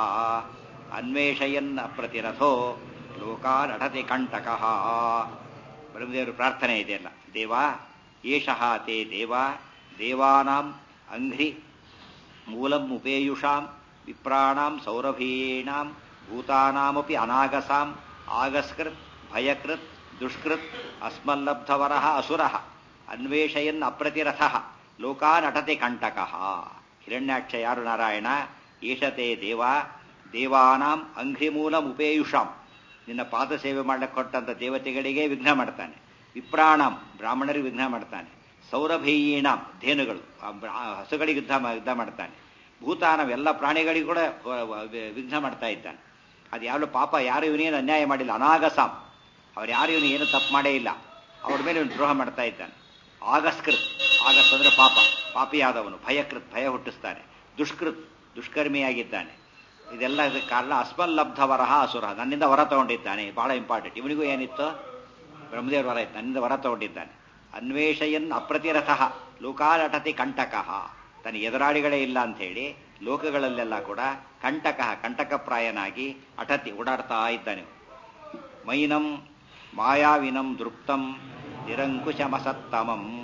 ಅನ್ವೇಷಯನ್ ಅಪ್ರತಿರಥೋ ಲೋಕಾನಢತಿ ಕಂಟಕಃ ಬ್ರಹ್ಮದೇವರು ಪ್ರಾರ್ಥನೆ ಇದೆಯಲ್ಲ ದೇವ ಏಷಃ ತೇ ದೇವ ದೇವಾನಾಂ ಅಂಘ್ರಿ ಮೂಲಂ ಉಪೇಯುಷಾಂ ವಿಪ್ರಾಣಾಂ ಸೌರಭೀಣಾಂ ಭೂತಾನಾಮಪಿ ಅನಾಗಸಾಂ ಆಗಸ್ಕೃತ್ ಭಯಕೃತ್ ದುಷ್ಕೃತ್ ಅಸ್ಮಲ್ಲಬ್ಧವರಃ ಅಸುರಃ ಅನ್ವೇಷಯನ್ ಅಪ್ರತಿರಥಃ ಲೋಕಾನಟತೆ ಕಂಟಕಃ ಹಿರಣ್ಯಾಕ್ಷ ಯಾರು ನಾರಾಯಣ ಈಶತೆ ದೇವ ದೇವಾನಾಂ ಅಂಘ್ರಿಮೂಲಂ ಉಪೇಯುಷಾಂ ನಿನ್ನ ಪಾದ ಸೇವೆ ಮಾಡಕ್ಕೆ ಕೊಟ್ಟಂತ ದೇವತೆಗಳಿಗೆ ವಿಘ್ನ ಮಾಡ್ತಾನೆ ವಿಪ್ರಾಣಂ ಬ್ರಾಹ್ಮಣರಿಗೆ ವಿಘ್ನ ಮಾಡ್ತಾನೆ ಸೌರಭೀಯೀಣಾಂ ಧೇನುಗಳು ಹಸುಗಳಿಗೆ ಯುದ್ಧ ಯುದ್ಧ ಮಾಡ್ತಾನೆ ಭೂತಾನಂ ಎಲ್ಲ ಪ್ರಾಣಿಗಳಿಗೂ ಕೂಡ ವಿಘ್ನ ಮಾಡ್ತಾ ಇದ್ದಾನೆ ಅದು ಯಾವ ಪಾಪ ಯಾರು ಇವನೇನು ಅನ್ಯಾಯ ಮಾಡಿಲ್ಲ ಅನಾಗಸಾಂ ಅವ್ರು ಯಾರು ಇವನು ಏನು ತಪ್ಪು ಮಾಡೇ ಇಲ್ಲ ಅವ್ರ ಮೇಲೆ ಇವನು ದ್ರೋಹ ಮಾಡ್ತಾ ಇದ್ದಾನೆ ಆಗಸ್ಕೃತ್ ಆಗಸ್ ಅಂದ್ರೆ ಪಾಪ ಪಾಪಿಯಾದವನು ಭಯಕೃತ್ ಭಯ ಹುಟ್ಟಿಸ್ತಾನೆ ದುಷ್ಕೃತ್ ದುಷ್ಕರ್ಮಿಯಾಗಿದ್ದಾನೆ ಇದೆಲ್ಲ ಇದಕ್ಕೆ ಕಾರಣ ಅಸ್ಮಲ್ಲಬ್ಧ ವರಹ ಅಸುರ ನನ್ನಿಂದ ವರ ತಗೊಂಡಿದ್ದಾನೆ ಬಹಳ ಇಂಪಾರ್ಟೆಂಟ್ ಇವನಿಗೂ ಏನಿತ್ತು ಬ್ರಹ್ಮದೇವ್ರ ವರ ಇತ್ತು ನನ್ನಿಂದ ವರ ತಗೊಂಡಿದ್ದಾನೆ ಅನ್ವೇಷಯನ್ ಅಪ್ರತಿರಥಃ ಲೋಕಾಲಟತಿ ಕಂಟಕಃ ತನ್ನ ಎದುರಾಳಿಗಳೇ ಇಲ್ಲ ಅಂತ ಹೇಳಿ ಲೋಕಗಳಲ್ಲೆಲ್ಲ ಕೂಡ ಕಂಟಕ ಕಂಟಕಪ್ರಾಯನಾಗಿ ಅಟತಿ ಓಡಾಡ್ತಾ ಇದ್ದಾನೆ ಮೈನಂ ಮಾಯಾವಿನಂ ದೃಪ್ತಂ ನಿರಂಕುಶಮಸತ್ತಮಂ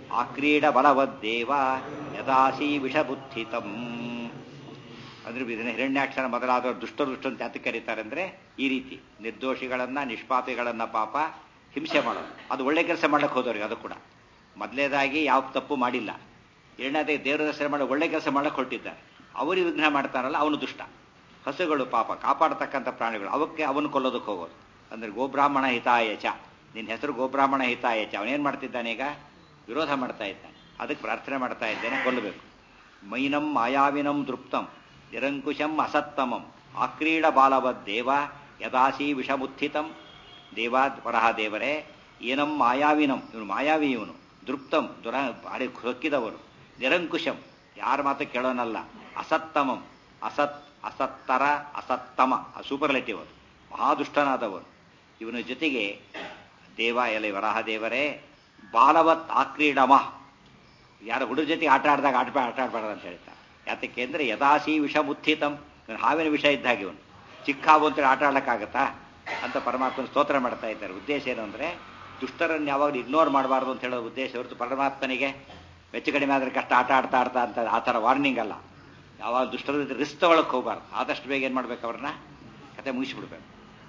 ಆಕ್ರೀಡ ಬಲವದ್ದೇವ ಯದಾಸಿ ವಿಷಬುದ್ಧಿತಂ ಅಂದ್ರೆ ಇದನ್ನ ಹಿರಣ್ಯಾಕ್ಷರ ಮೊದಲಾದ ದುಷ್ಟ ದುಷ್ಟ ಅಂತ ಯಾತಕ್ಕೆ ಕರೀತಾರೆ ಅಂದ್ರೆ ಈ ರೀತಿ ನಿರ್ದೋಷಿಗಳನ್ನ ನಿಷ್ಪಾಪಿಗಳನ್ನ ಪಾಪ ಹಿಂಸೆ ಮಾಡೋದು ಅದು ಒಳ್ಳೆ ಕೆಲಸ ಮಾಡಕ್ಕೆ ಹೋದವ್ರಿಗೆ ಅದು ಕೂಡ ಮೊದಲೇದಾಗಿ ಯಾವ ತಪ್ಪು ಮಾಡಿಲ್ಲ ಎರಡನೇದಾಗಿ ದೇವರ ದರ್ಶನ ಮಾಡಿ ಒಳ್ಳೆ ಕೆಲಸ ಮಾಡಕ್ಕೆ ಹೊರಟಿದ್ದಾರೆ ಅವರು ವಿಘ್ನ ಮಾಡ್ತಾರಲ್ಲ ಅವನು ದುಷ್ಟ ಹಸುಗಳು ಪಾಪ ಕಾಪಾಡತಕ್ಕಂಥ ಪ್ರಾಣಿಗಳು ಅವಕ್ಕೆ ಅವನು ಕೊಲ್ಲೋದಕ್ಕೆ ಹೋಗೋದು ಅಂದ್ರೆ ಗೋಬ್ರಾಹ್ಮಣ ಹಿತಾಯಚ ನಿನ್ನ ಹೆಸರು ಗೋಬ್ರಾಹ್ಮಣ ಹಿತಾಯಚ ಅವನೇನ್ ಮಾಡ್ತಿದ್ದಾನೆ ಈಗ ವಿರೋಧ ಮಾಡ್ತಾ ಇದ್ದಾನೆ ಅದಕ್ಕೆ ಪ್ರಾರ್ಥನೆ ಮಾಡ್ತಾ ಇದ್ದೇನೆ ಕೊಲ್ಲಬೇಕು ಮೈನಂ ಮಾಯಾವಿನಂ ದೃಪ್ತಂ ನಿರಂಕುಶಂ ಅಸತ್ತಮಂ ಆಕ್ರೀಡ ಬಾಲವದ್ದೇವ ಯದಾಸಿ ವಿಷಮುತ್ಥಿತಂ ದೇವಾ ಪರಹ ದೇವರೇ ಏನಂ ಮಾಯಾವಿನಂ ಇವನು ಮಾಯಾವಿ ಇವನು ದೃಪ್ತಂ ದುರ ಅಡಿ ಹೊಕ್ಕಿದವರು ನಿರಂಕುಶಂ ಯಾರ ಮಾತು ಕೇಳೋನಲ್ಲ ಅಸತ್ತಮಂ ಅಸತ್ ಅಸತ್ತರ ಅಸತ್ತಮ ಸೂಪರ್ಲೆಟಿವ್ ಅವರು ಮಹಾದುಷ್ಟನಾದವರು ಇವನ ಜೊತೆಗೆ ದೇವ ಎಲೆ ವರಾಹ ದೇವರೇ ಬಾಲವತ್ ಆಕ್ರೀಡಮ ಯಾರ ಹುಡುಗ ಜೊತೆಗೆ ಆಟ ಆಡಿದಾಗ ಆಟ ಆಟ ಆಡಬಾರ್ದು ಅಂತ ಹೇಳ್ತಾರೆ ಯಾತಕ್ಕೆ ಅಂದ್ರೆ ಯದಾಸಿ ವಿಷ ಮುತ್ಥಿತಂ ಹಾವಿನ ವಿಷ ಇದ್ದಾಗ ಇವನು ಚಿಕ್ಕ ಹಾವು ಅಂತೇಳಿ ಆಟ ಆಡಕ್ಕಾಗತ್ತಾ ಅಂತ ಪರಮಾತ್ಮನ ಸ್ತೋತ್ರ ಮಾಡ್ತಾ ಇದ್ದಾರೆ ಉದ್ದೇಶ ಏನು ಅಂದ್ರೆ ದುಷ್ಟರನ್ನು ಯಾವಾಗಲೂ ಇಗ್ನೋರ್ ಮಾಡಬಾರ್ದು ಅಂತ ಹೇಳೋ ಉದ್ದೇಶ ಹೊರತು ಪರಮಾತ್ಮನಿಗೆ ಹೆಚ್ಚು ಕಡಿಮೆ ಆದ್ರೆ ಕಷ್ಟ ಆಟ ಆಡ್ತಾ ಆಡ್ತಾ ಅಂತ ಆ ಥರ ವಾರ್ನಿಂಗ್ ಅಲ್ಲ ಯಾವಾಗ ದುಷ್ಟರ ಜೊತೆ ರಿಸ್ಕ್ ತಗೊಳಕ್ ಹೋಗ್ಬಾರ್ದು ಆದಷ್ಟು ಬೇಗ ಏನು ಮಾಡ್ಬೇಕು ಅವ್ರನ್ನ ಕತೆ ಮುಗಿಸ್ಬಿಡ್ಬೇಕು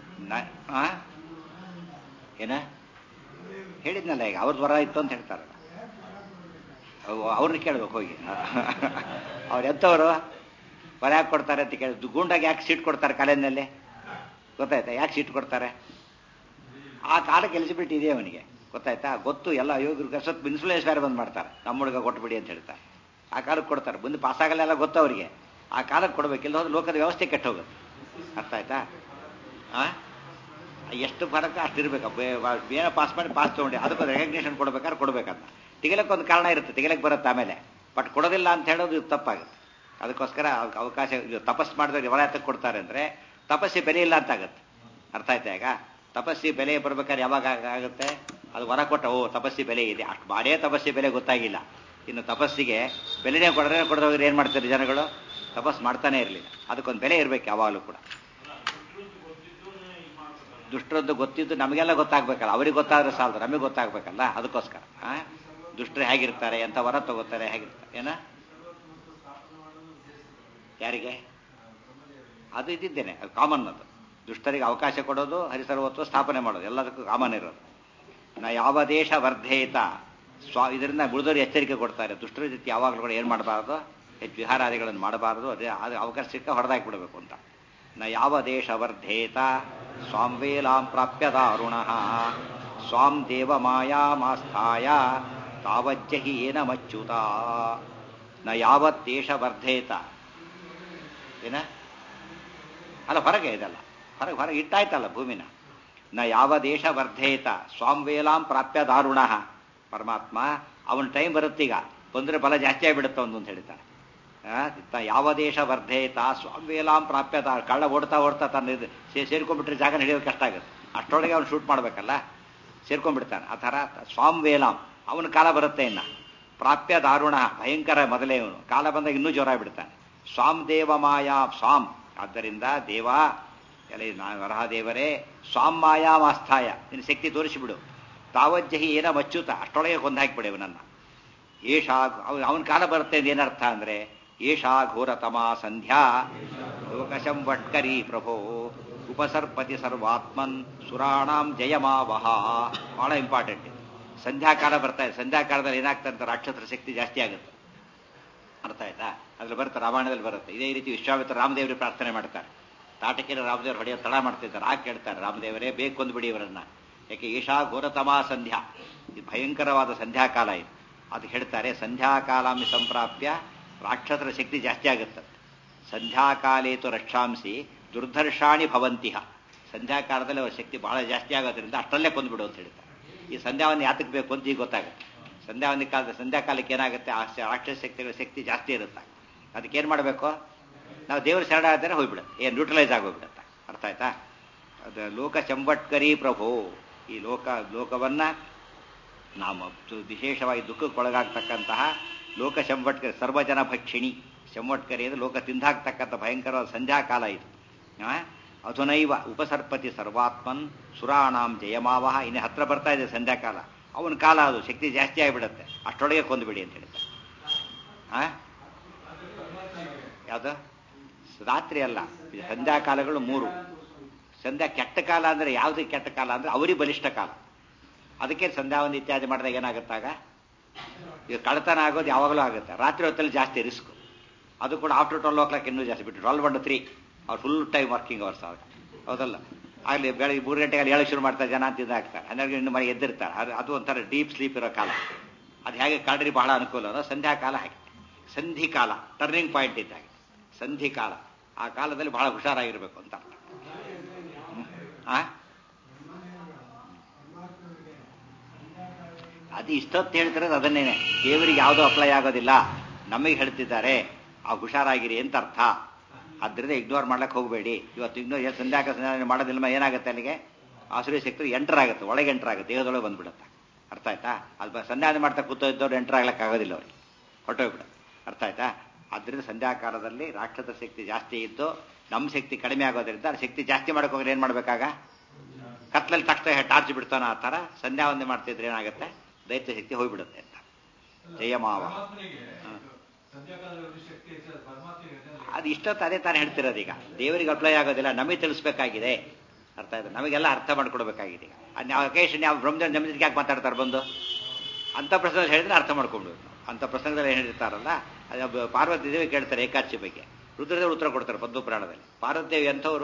ಏನ ಹೇಳಿದ್ನಲ್ಲ ಈಗ ಅವ್ರದ್ದು ವರ ಇತ್ತು ಅಂತ ಹೇಳ್ತಾರಲ್ಲ ಅವ್ರನ್ನ ಕೇಳ್ಬೇಕು ಹೋಗಿ ಅವ್ರು ಎಂಥವ್ರು ವರ ಯಾಕೆ ಕೊಡ್ತಾರೆ ಅಂತ ಕೇಳಿದ್ದು ಗೂಂಡಾಗ ಯಾಕೆ ಸೀಟ್ ಕೊಡ್ತಾರೆ ಕಾಲೇಜಿನಲ್ಲಿ ಗೊತ್ತಾಯ್ತಾ ಯಾಕೆ ಸೀಟ್ ಕೊಡ್ತಾರೆ ಆ ಕಾಲಕ್ಕೆ ಎಲಿಜಿಬಿಲಿಟಿ ಇದೆ ಅವನಿಗೆ ಗೊತ್ತಾಯ್ತಾ ಗೊತ್ತು ಎಲ್ಲ ಯೋಗರು ಸ್ವಲ್ಪ ಇನ್ಫ್ಲೂಯೆನ್ಸ್ ಬೇರೆ ಬಂದು ಮಾಡ್ತಾರೆ ನಮ್ಮ ಹುಡುಗ ಕೊಟ್ಬಿಡಿ ಅಂತ ಹೇಳ್ತಾರೆ ಆ ಕಾಲಕ್ಕೆ ಕೊಡ್ತಾರೆ ಮುಂದೆ ಪಾಸಾಗಲೆಲ್ಲ ಗೊತ್ತು ಅವರಿಗೆ ಆ ಕಾಲಕ್ಕೆ ಕೊಡ್ಬೇಕು ಇಲ್ಲ ಹೋದ್ರೆ ಲೋಕದ ವ್ಯವಸ್ಥೆ ಕೆಟ್ಟ ಹೋಗುತ್ತೆ ಅರ್ಥ ಆಯ್ತಾ ಆ ಎಷ್ಟು ಫರಕ ಅಷ್ಟು ಇರ್ಬೇಕು ಏನೋ ಪಾಸ್ ಮಾಡಿ ಪಾಸ್ ತೊಗೊಂಡು ಅದಕ್ಕೊಂದು ರೆಕಗ್ನೇಷನ್ ಕೊಡ್ಬೇಕಾದ್ರೆ ಕೊಡ್ಬೇಕಂತ ತೆಗಿಲಕ್ಕೆ ಒಂದು ಕಾರಣ ಇರುತ್ತೆ ತೆಗಿಲಕ್ಕೆ ಬರುತ್ತೆ ಆಮೇಲೆ ಬಟ್ ಕೊಡೋದಿಲ್ಲ ಅಂತ ಹೇಳೋದು ಇದು ತಪ್ಪಾಗುತ್ತೆ ಅದಕ್ಕೋಸ್ಕರ ಅವಕಾಶ ತಪಸ್ ಮಾಡಿದಾಗ ಹೊರ ಎತ್ತಕ್ಕೆ ಕೊಡ್ತಾರೆ ಅಂದರೆ ತಪಸ್ಸಿ ಬೆಲೆ ಇಲ್ಲ ಅಂತ ಆಗುತ್ತೆ ಅರ್ಥ ಆಯ್ತಾ ಈಗ ತಪಸ್ಸಿ ಬೆಲೆ ಬರ್ಬೇಕಾದ್ರೆ ಯಾವಾಗ ಆಗುತ್ತೆ ಅದು ಹೊರ ಕೊಟ್ಟ ಓ ತಪಸ್ಸಿ ಬೆಲೆ ಇದೆ ಅಷ್ಟು ಮಾಡೇ ತಪಸ್ಸಿ ಬೆಲೆ ಗೊತ್ತಾಗಿಲ್ಲ ಇನ್ನು ತಪಸ್ಸಿಗೆ ಬೆಲೆನೇ ಕೊಡರೆ ಕೊಡದವ್ರು ಏನು ಮಾಡ್ತಾರೆ ಜನಗಳು ತಪಸ್ ಮಾಡ್ತಾನೆ ಇರಲಿಲ್ಲ ಅದಕ್ಕೊಂದು ಬೆಲೆ ಇರಬೇಕು ಯಾವಾಗಲೂ ಕೂಡ ದುಷ್ಟರದ್ದು ಗೊತ್ತಿದ್ದು ನಮಗೆಲ್ಲ ಗೊತ್ತಾಗ್ಬೇಕಲ್ಲ ಅವ್ರಿಗೆ ಗೊತ್ತಾದ್ರೆ ಸಾಲದು ನಮಗೆ ಗೊತ್ತಾಗ್ಬೇಕಲ್ಲ ಅದಕ್ಕೋಸ್ಕರ ಆ ದುಷ್ಟರು ಹೇಗಿರ್ತಾರೆ ಎಂತ ವರ ತಗೋತಾರೆ ಹೇಗಿರ್ತಾರೆ ಏನ ಯಾರಿಗೆ ಅದು ಇದ್ದಿದ್ದೇನೆ ಅದು ಕಾಮನ್ ಅದು ದುಷ್ಟರಿಗೆ ಅವಕಾಶ ಕೊಡೋದು ಹರಿಸರ್ವತ್ವ ಸ್ಥಾಪನೆ ಮಾಡೋದು ಎಲ್ಲದಕ್ಕೂ ಕಾಮನ್ ಇರೋದು ನಾ ಯಾವ ದೇಶ ವರ್ಧೇತ ಸ್ವಾ ಇದರಿಂದ ಉಳಿದವರು ಎಚ್ಚರಿಕೆ ಕೊಡ್ತಾರೆ ದುಷ್ಟರ ಜೊತೆ ಯಾವಾಗಲೂ ಕೂಡ ಏನು ಮಾಡಬಾರ್ದು ಹೆಚ್ಚು ವಿಹಾರಾದಿಗಳನ್ನು ಮಾಡಬಾರ್ದು ಅದೇ ಅದು ಅವಕಾಶ ಸಿಕ್ಕ ಹೊಡೆದಾಕ್ಬಿಡ್ಬೇಕು ಅಂತ ನ ಯಾವ ದೇಶ ವರ್ಧೇತ ಸ್ವಾಂ ವೇಲಾಂ ಪ್ರಾಪ್ಯ ದಾರುಣ ಸ್ವಾಂ ದೇವ ಮಾಯಾಮಾಸ್ಥಾಯ ತಾವಜ್ಜಹಿ ಏನ ಮಚ್ಚುತ ನ ಯಾವತ್ ದೇಶ ವರ್ಧೇತ ಏನ ಅಲ್ಲ ಹೊರಗೆ ಇದಲ್ಲ ಹೊರಗೆ ಹೊರಗೆ ಇಟ್ಟಾಯ್ತಲ್ಲ ಭೂಮಿನ ನ ಯಾವ ದೇಶ ವರ್ಧೇತ ಸ್ವಾಂ ವೇಲಾಂ ಪ್ರಾಪ್ಯ ದಾರುಣ ಪರಮಾತ್ಮ ಅವನ ಟೈಮ್ ಬರುತ್ತೀಗ ಬಂದ್ರೆ ಬಲ ಜಾಸ್ತಿ ಆಗಿಬಿಡುತ್ತೆ ಒಂದು ಅಂತ ಹೇಳ್ತಾರೆ ಯಾವ ದೇಶ ವರ್ಧೇತ ಸ್ವಾಂ ವೇಲಾಂ ಪ್ರಾಪ್ಯ ಕಳ್ಳ ಓಡ್ತಾ ಓಡ್ತಾ ತನ್ನ ಇದು ಸೇರ್ಕೊಂಡ್ಬಿಟ್ರೆ ಜಾಗ ಹಿಡಿಯೋದು ಕಷ್ಟ ಆಗುತ್ತೆ ಅಷ್ಟೊಳಗೆ ಅವ್ನು ಶೂಟ್ ಮಾಡ್ಬೇಕಲ್ಲ ಸೇರ್ಕೊಂಡ್ಬಿಡ್ತಾನೆ ಆ ಥರ ಸ್ವಾಂ ವೇಲಾಂ ಅವನ ಕಾಲ ಬರುತ್ತೆ ಇನ್ನ ಪ್ರಾಪ್ಯ ದಾರುಣ ಭಯಂಕರ ಮೊದಲೇ ಇವನು ಕಾಲ ಬಂದಾಗ ಇನ್ನೂ ಜ್ವರ ಬಿಡ್ತಾನೆ ಸ್ವಾಂ ದೇವ ಮಾಯಾ ಸ್ವಾಂ ಆದ್ದರಿಂದ ದೇವ ಎಲ್ಲ ವರಹ ದೇವರೇ ಸ್ವಾಂ ಮಾಯಾ ಮಾಸ್ಥಾಯ ನಿನ್ನ ಶಕ್ತಿ ತೋರಿಸಿಬಿಡು ತಾವಜ್ಜಹಿ ಏನ ಮಚ್ಚುತ ಅಷ್ಟೊಳಗೆ ಕೊಂದು ಹಾಕಿಬಿಡಿ ಅವನನ್ನ ಏಷಾ ಅವನ ಕಾಲ ಬರುತ್ತೆ ಏನರ್ಥ ಅಂದ್ರೆ ಏಷಾ ಘೋರತಮ ಸಂಧ್ಯಾ ಲೋಕಶಂ ವಟ್ಕರಿ ಪ್ರಭೋ ಉಪಸರ್ಪತಿ ಸರ್ವಾತ್ಮನ್ ಸುರಾಣಾಂ ಜಯಮಾವಹ ಬಹಳ ಇಂಪಾರ್ಟೆಂಟ್ ಸಂಧ್ಯಾಕಾಲ ಬರ್ತಾ ಇದೆ ಸಂಧ್ಯಾಕಾಲದಲ್ಲಿ ಏನಾಗ್ತದೆ ಅಂತ ರಾಕ್ಷಸರ ಶಕ್ತಿ ಜಾಸ್ತಿ ಆಗುತ್ತೆ ಅರ್ಥ ಆಯ್ತಾ ಅದ್ರಲ್ಲಿ ಬರುತ್ತೆ ರಾಮಾಯಣದಲ್ಲಿ ಬರುತ್ತೆ ಇದೇ ರೀತಿ ವಿಶ್ವಾಮಿತ್ರ ರಾಮದೇವರಿಗೆ ಪ್ರಾರ್ಥನೆ ಮಾಡ್ತಾರೆ ತಾಟಕಿನ ರಾಮದೇವರು ಹೊಡೆಯೋ ತಡ ಮಾಡ್ತಿದ್ದಾರೆ ಆಗ ಕೇಳ್ತಾರೆ ರಾಮದೇವರೇ ಬೇಕು ಬಿಡಿ ಇವರನ್ನ ಯಾಕೆ ಈಶಾ ಘೋರತಮಾ ಸಂಧ್ಯಾ ಇದು ಭಯಂಕರವಾದ ಸಂಧ್ಯಾಕಾಲ ಇದು ಅದು ಹೇಳ್ತಾರೆ ಸಂಧ್ಯಾಕಾಲಾಮಿ ಸಂಪ್ರಾಪ್ಯ ರಾಕ್ಷಸರ ಶಕ್ತಿ ಜಾಸ್ತಿ ಆಗುತ್ತೆ ಸಂಧ್ಯಾಕಾಲೇತು ರಕ್ಷಾಂಸಿ ದುರ್ಧರ್ಷಾಣಿ ಭವಂತಿಹ ಸಂಧ್ಯಾಕಾಲದಲ್ಲಿ ಅವರ ಶಕ್ತಿ ಬಹಳ ಜಾಸ್ತಿ ಆಗೋದ್ರಿಂದ ಅಷ್ಟರಲ್ಲೇ ಕೊಂದ್ಬಿಡು ಅಂತ ಹೇಳ್ತಾರೆ ಈ ಸಂಧ್ಯಾವನ್ನು ಯಾತಕ್ಕೆ ಬೇಕು ಅಂತ ಈಗ ಗೊತ್ತಾಗುತ್ತೆ ಸಂಧ್ಯಾವಂದಿ ಕಾಲದ ಸಂಧ್ಯಾಕಾಲಕ್ಕೆ ಏನಾಗುತ್ತೆ ಆ ರಾಕ್ಷಸ ಶಕ್ತಿಗಳ ಶಕ್ತಿ ಜಾಸ್ತಿ ಇರುತ್ತೆ ಅದಕ್ಕೇನು ಮಾಡಬೇಕು ನಾವು ದೇವರು ಶರಣ ಆದರೆ ಹೋಗ್ಬಿಡುತ್ತೆ ಏನು ನ್ಯೂಟ್ರಲೈಸ್ ಆಗೋಗ್ಬಿಡುತ್ತೆ ಅರ್ಥ ಆಯ್ತಾ ಅದು ಲೋಕ ಚಂಬಟ್ಕರಿ ಪ್ರಭು ಈ ಲೋಕ ಲೋಕವನ್ನ ನಾವು ವಿಶೇಷವಾಗಿ ದುಃಖಕ್ಕೊಳಗಾಗ್ತಕ್ಕಂತಹ ಲೋಕ ಶಂಬಟ್ಕರಿ ಸರ್ವಜನ ಭಕ್ಷಿಣಿ ಶಂಬಟ್ಕರಿ ಅಂದರೆ ಲೋಕ ತಿಂದಾಕ್ತಕ್ಕಂಥ ಭಯಂಕರವಾದ ಸಂಧ್ಯಾಕಾಲ ಇದು ಅಧುನೈವ ಉಪಸರ್ಪತಿ ಸರ್ವಾತ್ಮನ್ ಸುರಾಣಾಂ ಜಯಮಾವಹ ಇನ್ನು ಹತ್ರ ಬರ್ತಾ ಇದೆ ಸಂಧ್ಯಾಕಾಲ ಅವನ ಕಾಲ ಅದು ಶಕ್ತಿ ಜಾಸ್ತಿ ಆಗಿಬಿಡುತ್ತೆ ಅಷ್ಟೊಳಗೆ ಕೊಂದುಬಿಡಿ ಅಂತ ಹೇಳ್ತಾರೆ ಆ ಯಾವುದು ರಾತ್ರಿ ಅಲ್ಲ ಇದು ಸಂಧ್ಯಾ ಕಾಲಗಳು ಮೂರು ಸಂಧ್ಯಾ ಕೆಟ್ಟ ಕಾಲ ಅಂದ್ರೆ ಯಾವುದು ಕೆಟ್ಟ ಕಾಲ ಅಂದ್ರೆ ಅವರಿಗೆ ಬಲಿಷ್ಠ ಕಾಲ ಅದಕ್ಕೆ ಸಂಧ್ಯಾ ಒಂದು ಇತ್ಯಾದಿ ಮಾಡಿದಾಗ ಏನಾಗುತ್ತಾಗ ಈಗ ಕಳ್ತನ ಆಗೋದು ಯಾವಾಗಲೂ ಆಗುತ್ತೆ ರಾತ್ರಿ ಹೊತ್ತಲ್ಲಿ ಜಾಸ್ತಿ ರಿಸ್ಕ್ ಅದು ಕೂಡ ಆಫ್ಟರ್ ಟ್ವೆಲ್ ಓ ಕ್ಲಾಕ್ ಇನ್ನೂ ಜಾಸ್ತಿ ಬಿಟ್ಟು ಟ್ವೆಲ್ ಒನ್ ತ್ರೀ ಅವ್ರು ಫುಲ್ ಟೈಮ್ ವರ್ಕಿಂಗ್ ಅವರ್ಸ್ ಅವ್ರು ಹೌದಲ್ಲ ಆಗಲಿ ಬೆಳಗ್ಗೆ ಮೂರು ಗಂಟೆಗೆ ಹೇಳಕ್ಕೆ ಶುರು ಮಾಡ್ತಾರೆ ಜನ ಅಂತ ಇದಾಗ್ತಾರೆ ಹನ್ನೆರಡು ಗಂಟೆ ಮನೆಗೆ ಎದ್ದಿರ್ತಾರೆ ಅದು ಅದು ಒಂಥರ ಡೀಪ್ ಸ್ಲೀಪ್ ಇರೋ ಕಾಲ ಅದು ಹೇಗೆ ಕಳ್ರಿ ಬಹಳ ಅನುಕೂಲ ಅನ್ನೋ ಸಂಧ್ಯಾ ಕಾಲ ಹಾಗೆ ಸಂಧಿ ಕಾಲ ಟರ್ನಿಂಗ್ ಪಾಯಿಂಟ್ ಇದ್ದಾಗೆ ಸಂಧಿ ಕಾಲ ಆ ಕಾಲದಲ್ಲಿ ಬಹಳ ಹುಷಾರಾಗಿರ್ಬೇಕು ಅಂತ ಅರ್ಥ ಆ ಅದು ಇಷ್ಟೊತ್ತು ಹೇಳ್ತಿರೋದು ಅದನ್ನೇನೆ ದೇವರಿಗೆ ಯಾವುದೂ ಅಪ್ಲೈ ಆಗೋದಿಲ್ಲ ನಮಗೆ ಹೇಳ್ತಿದ್ದಾರೆ ಆ ಹುಷಾರಾಗಿರಿ ಅಂತ ಅರ್ಥ ಅದರಿಂದ ಇಗ್ನೋರ್ ಮಾಡ್ಲಿಕ್ಕೆ ಹೋಗಬೇಡಿ ಇವತ್ತು ಇಗ್ನೋರ್ ಸಂಧ್ಯಾಕ ಸಂಧ್ಯಾನ ಮಾಡೋದಿಲ್ಲ ಏನಾಗುತ್ತೆ ಅಲ್ಲಿಗೆ ಆಸುರಿ ಶಕ್ತಿ ಎಂಟರ್ ಆಗುತ್ತೆ ಒಳಗೆ ಎಂಟರ್ ಆಗುತ್ತೆ ದೇಹದೊಳಗೆ ಬಂದ್ಬಿಡುತ್ತೆ ಅರ್ಥ ಆಯ್ತಾ ಅದು ಸಂಧ್ಯಾನ ಮಾಡ್ತಾ ಕೂತೋ ಇದ್ದವ್ರು ಎಂಟರ್ ಆಗ್ಲಿಕ್ಕೆ ಆಗೋದಿಲ್ಲ ಅವ್ರಿಗೆ ಹೊರಟೋಗ್ಬಿಡುತ್ತೆ ಅರ್ಥ ಆಯ್ತಾ ಅದರಿಂದ ಸಂಧ್ಯಾಕಾಲದಲ್ಲಿ ರಾಕ್ಷಸ ಶಕ್ತಿ ಜಾಸ್ತಿ ಇದ್ದು ನಮ್ಮ ಶಕ್ತಿ ಕಡಿಮೆ ಆಗೋದ್ರಿಂದ ಆ ಶಕ್ತಿ ಜಾಸ್ತಿ ಮಾಡಕ್ಕೆ ಹೋದ್ರೆ ಏನು ಮಾಡ್ಬೇಕಾಗ ಕತ್ಲಲ್ಲಿ ತಕ್ಷಣ ಟಾರ್ಚ್ ಬಿಡ್ತಾನ ಆ ಥರ ಸಂಧ್ಯಾ ವಂದನೆ ಮಾಡ್ತಿದ್ರೆ ಏನಾಗುತ್ತೆ ದೈತ್ಯ ಶಕ್ತಿ ಹೋಗ್ಬಿಡುತ್ತೆ ಅಂತ ಜಯಮಾವ ಅದು ಇಷ್ಟೊತ್ತು ಅದೇ ತಾನು ಹೇಳ್ತಿರೋದು ಈಗ ದೇವರಿಗೆ ಅಪ್ಲೈ ಆಗೋದಿಲ್ಲ ನಮಗೆ ತಿಳಿಸ್ಬೇಕಾಗಿದೆ ಅರ್ಥ ಆಯ್ತು ನಮಗೆಲ್ಲ ಅರ್ಥ ಮಾಡ್ಕೊಡ್ಬೇಕಾಗಿದೆ ಈಗ ನಾವು ಅಕೇಶನ್ ಯಾವ ಬ್ರಹ್ಮದೇವ್ ನಮ್ಮ ಜೊತೆಗೆ ಯಾಕೆ ಮಾತಾಡ್ತಾರೆ ಬಂದು ಅಂತ ಪ್ರಸಂಗದಲ್ಲಿ ಹೇಳಿದ್ರೆ ಅರ್ಥ ಮಾಡ್ಕೊಂಡು ಅಂತ ಪ್ರಸಂಗದಲ್ಲಿ ಏನು ಹೇಳಿರ್ತಾರಲ್ಲ ಅದು ಪಾರ್ವತಿ ದೇವಿ ಕೇಳ್ತಾರೆ ಏಕಾದಶಿ ಬಗ್ಗೆ ರುದ್ರದೇವರು ಉತ್ತರ ಕೊಡ್ತಾರೆ ಪದ್ಮ ಪುರಾಣದಲ್ಲಿ ಪಾರ್ವತಿ ದೇವಿ ಅಂಥವ್ರು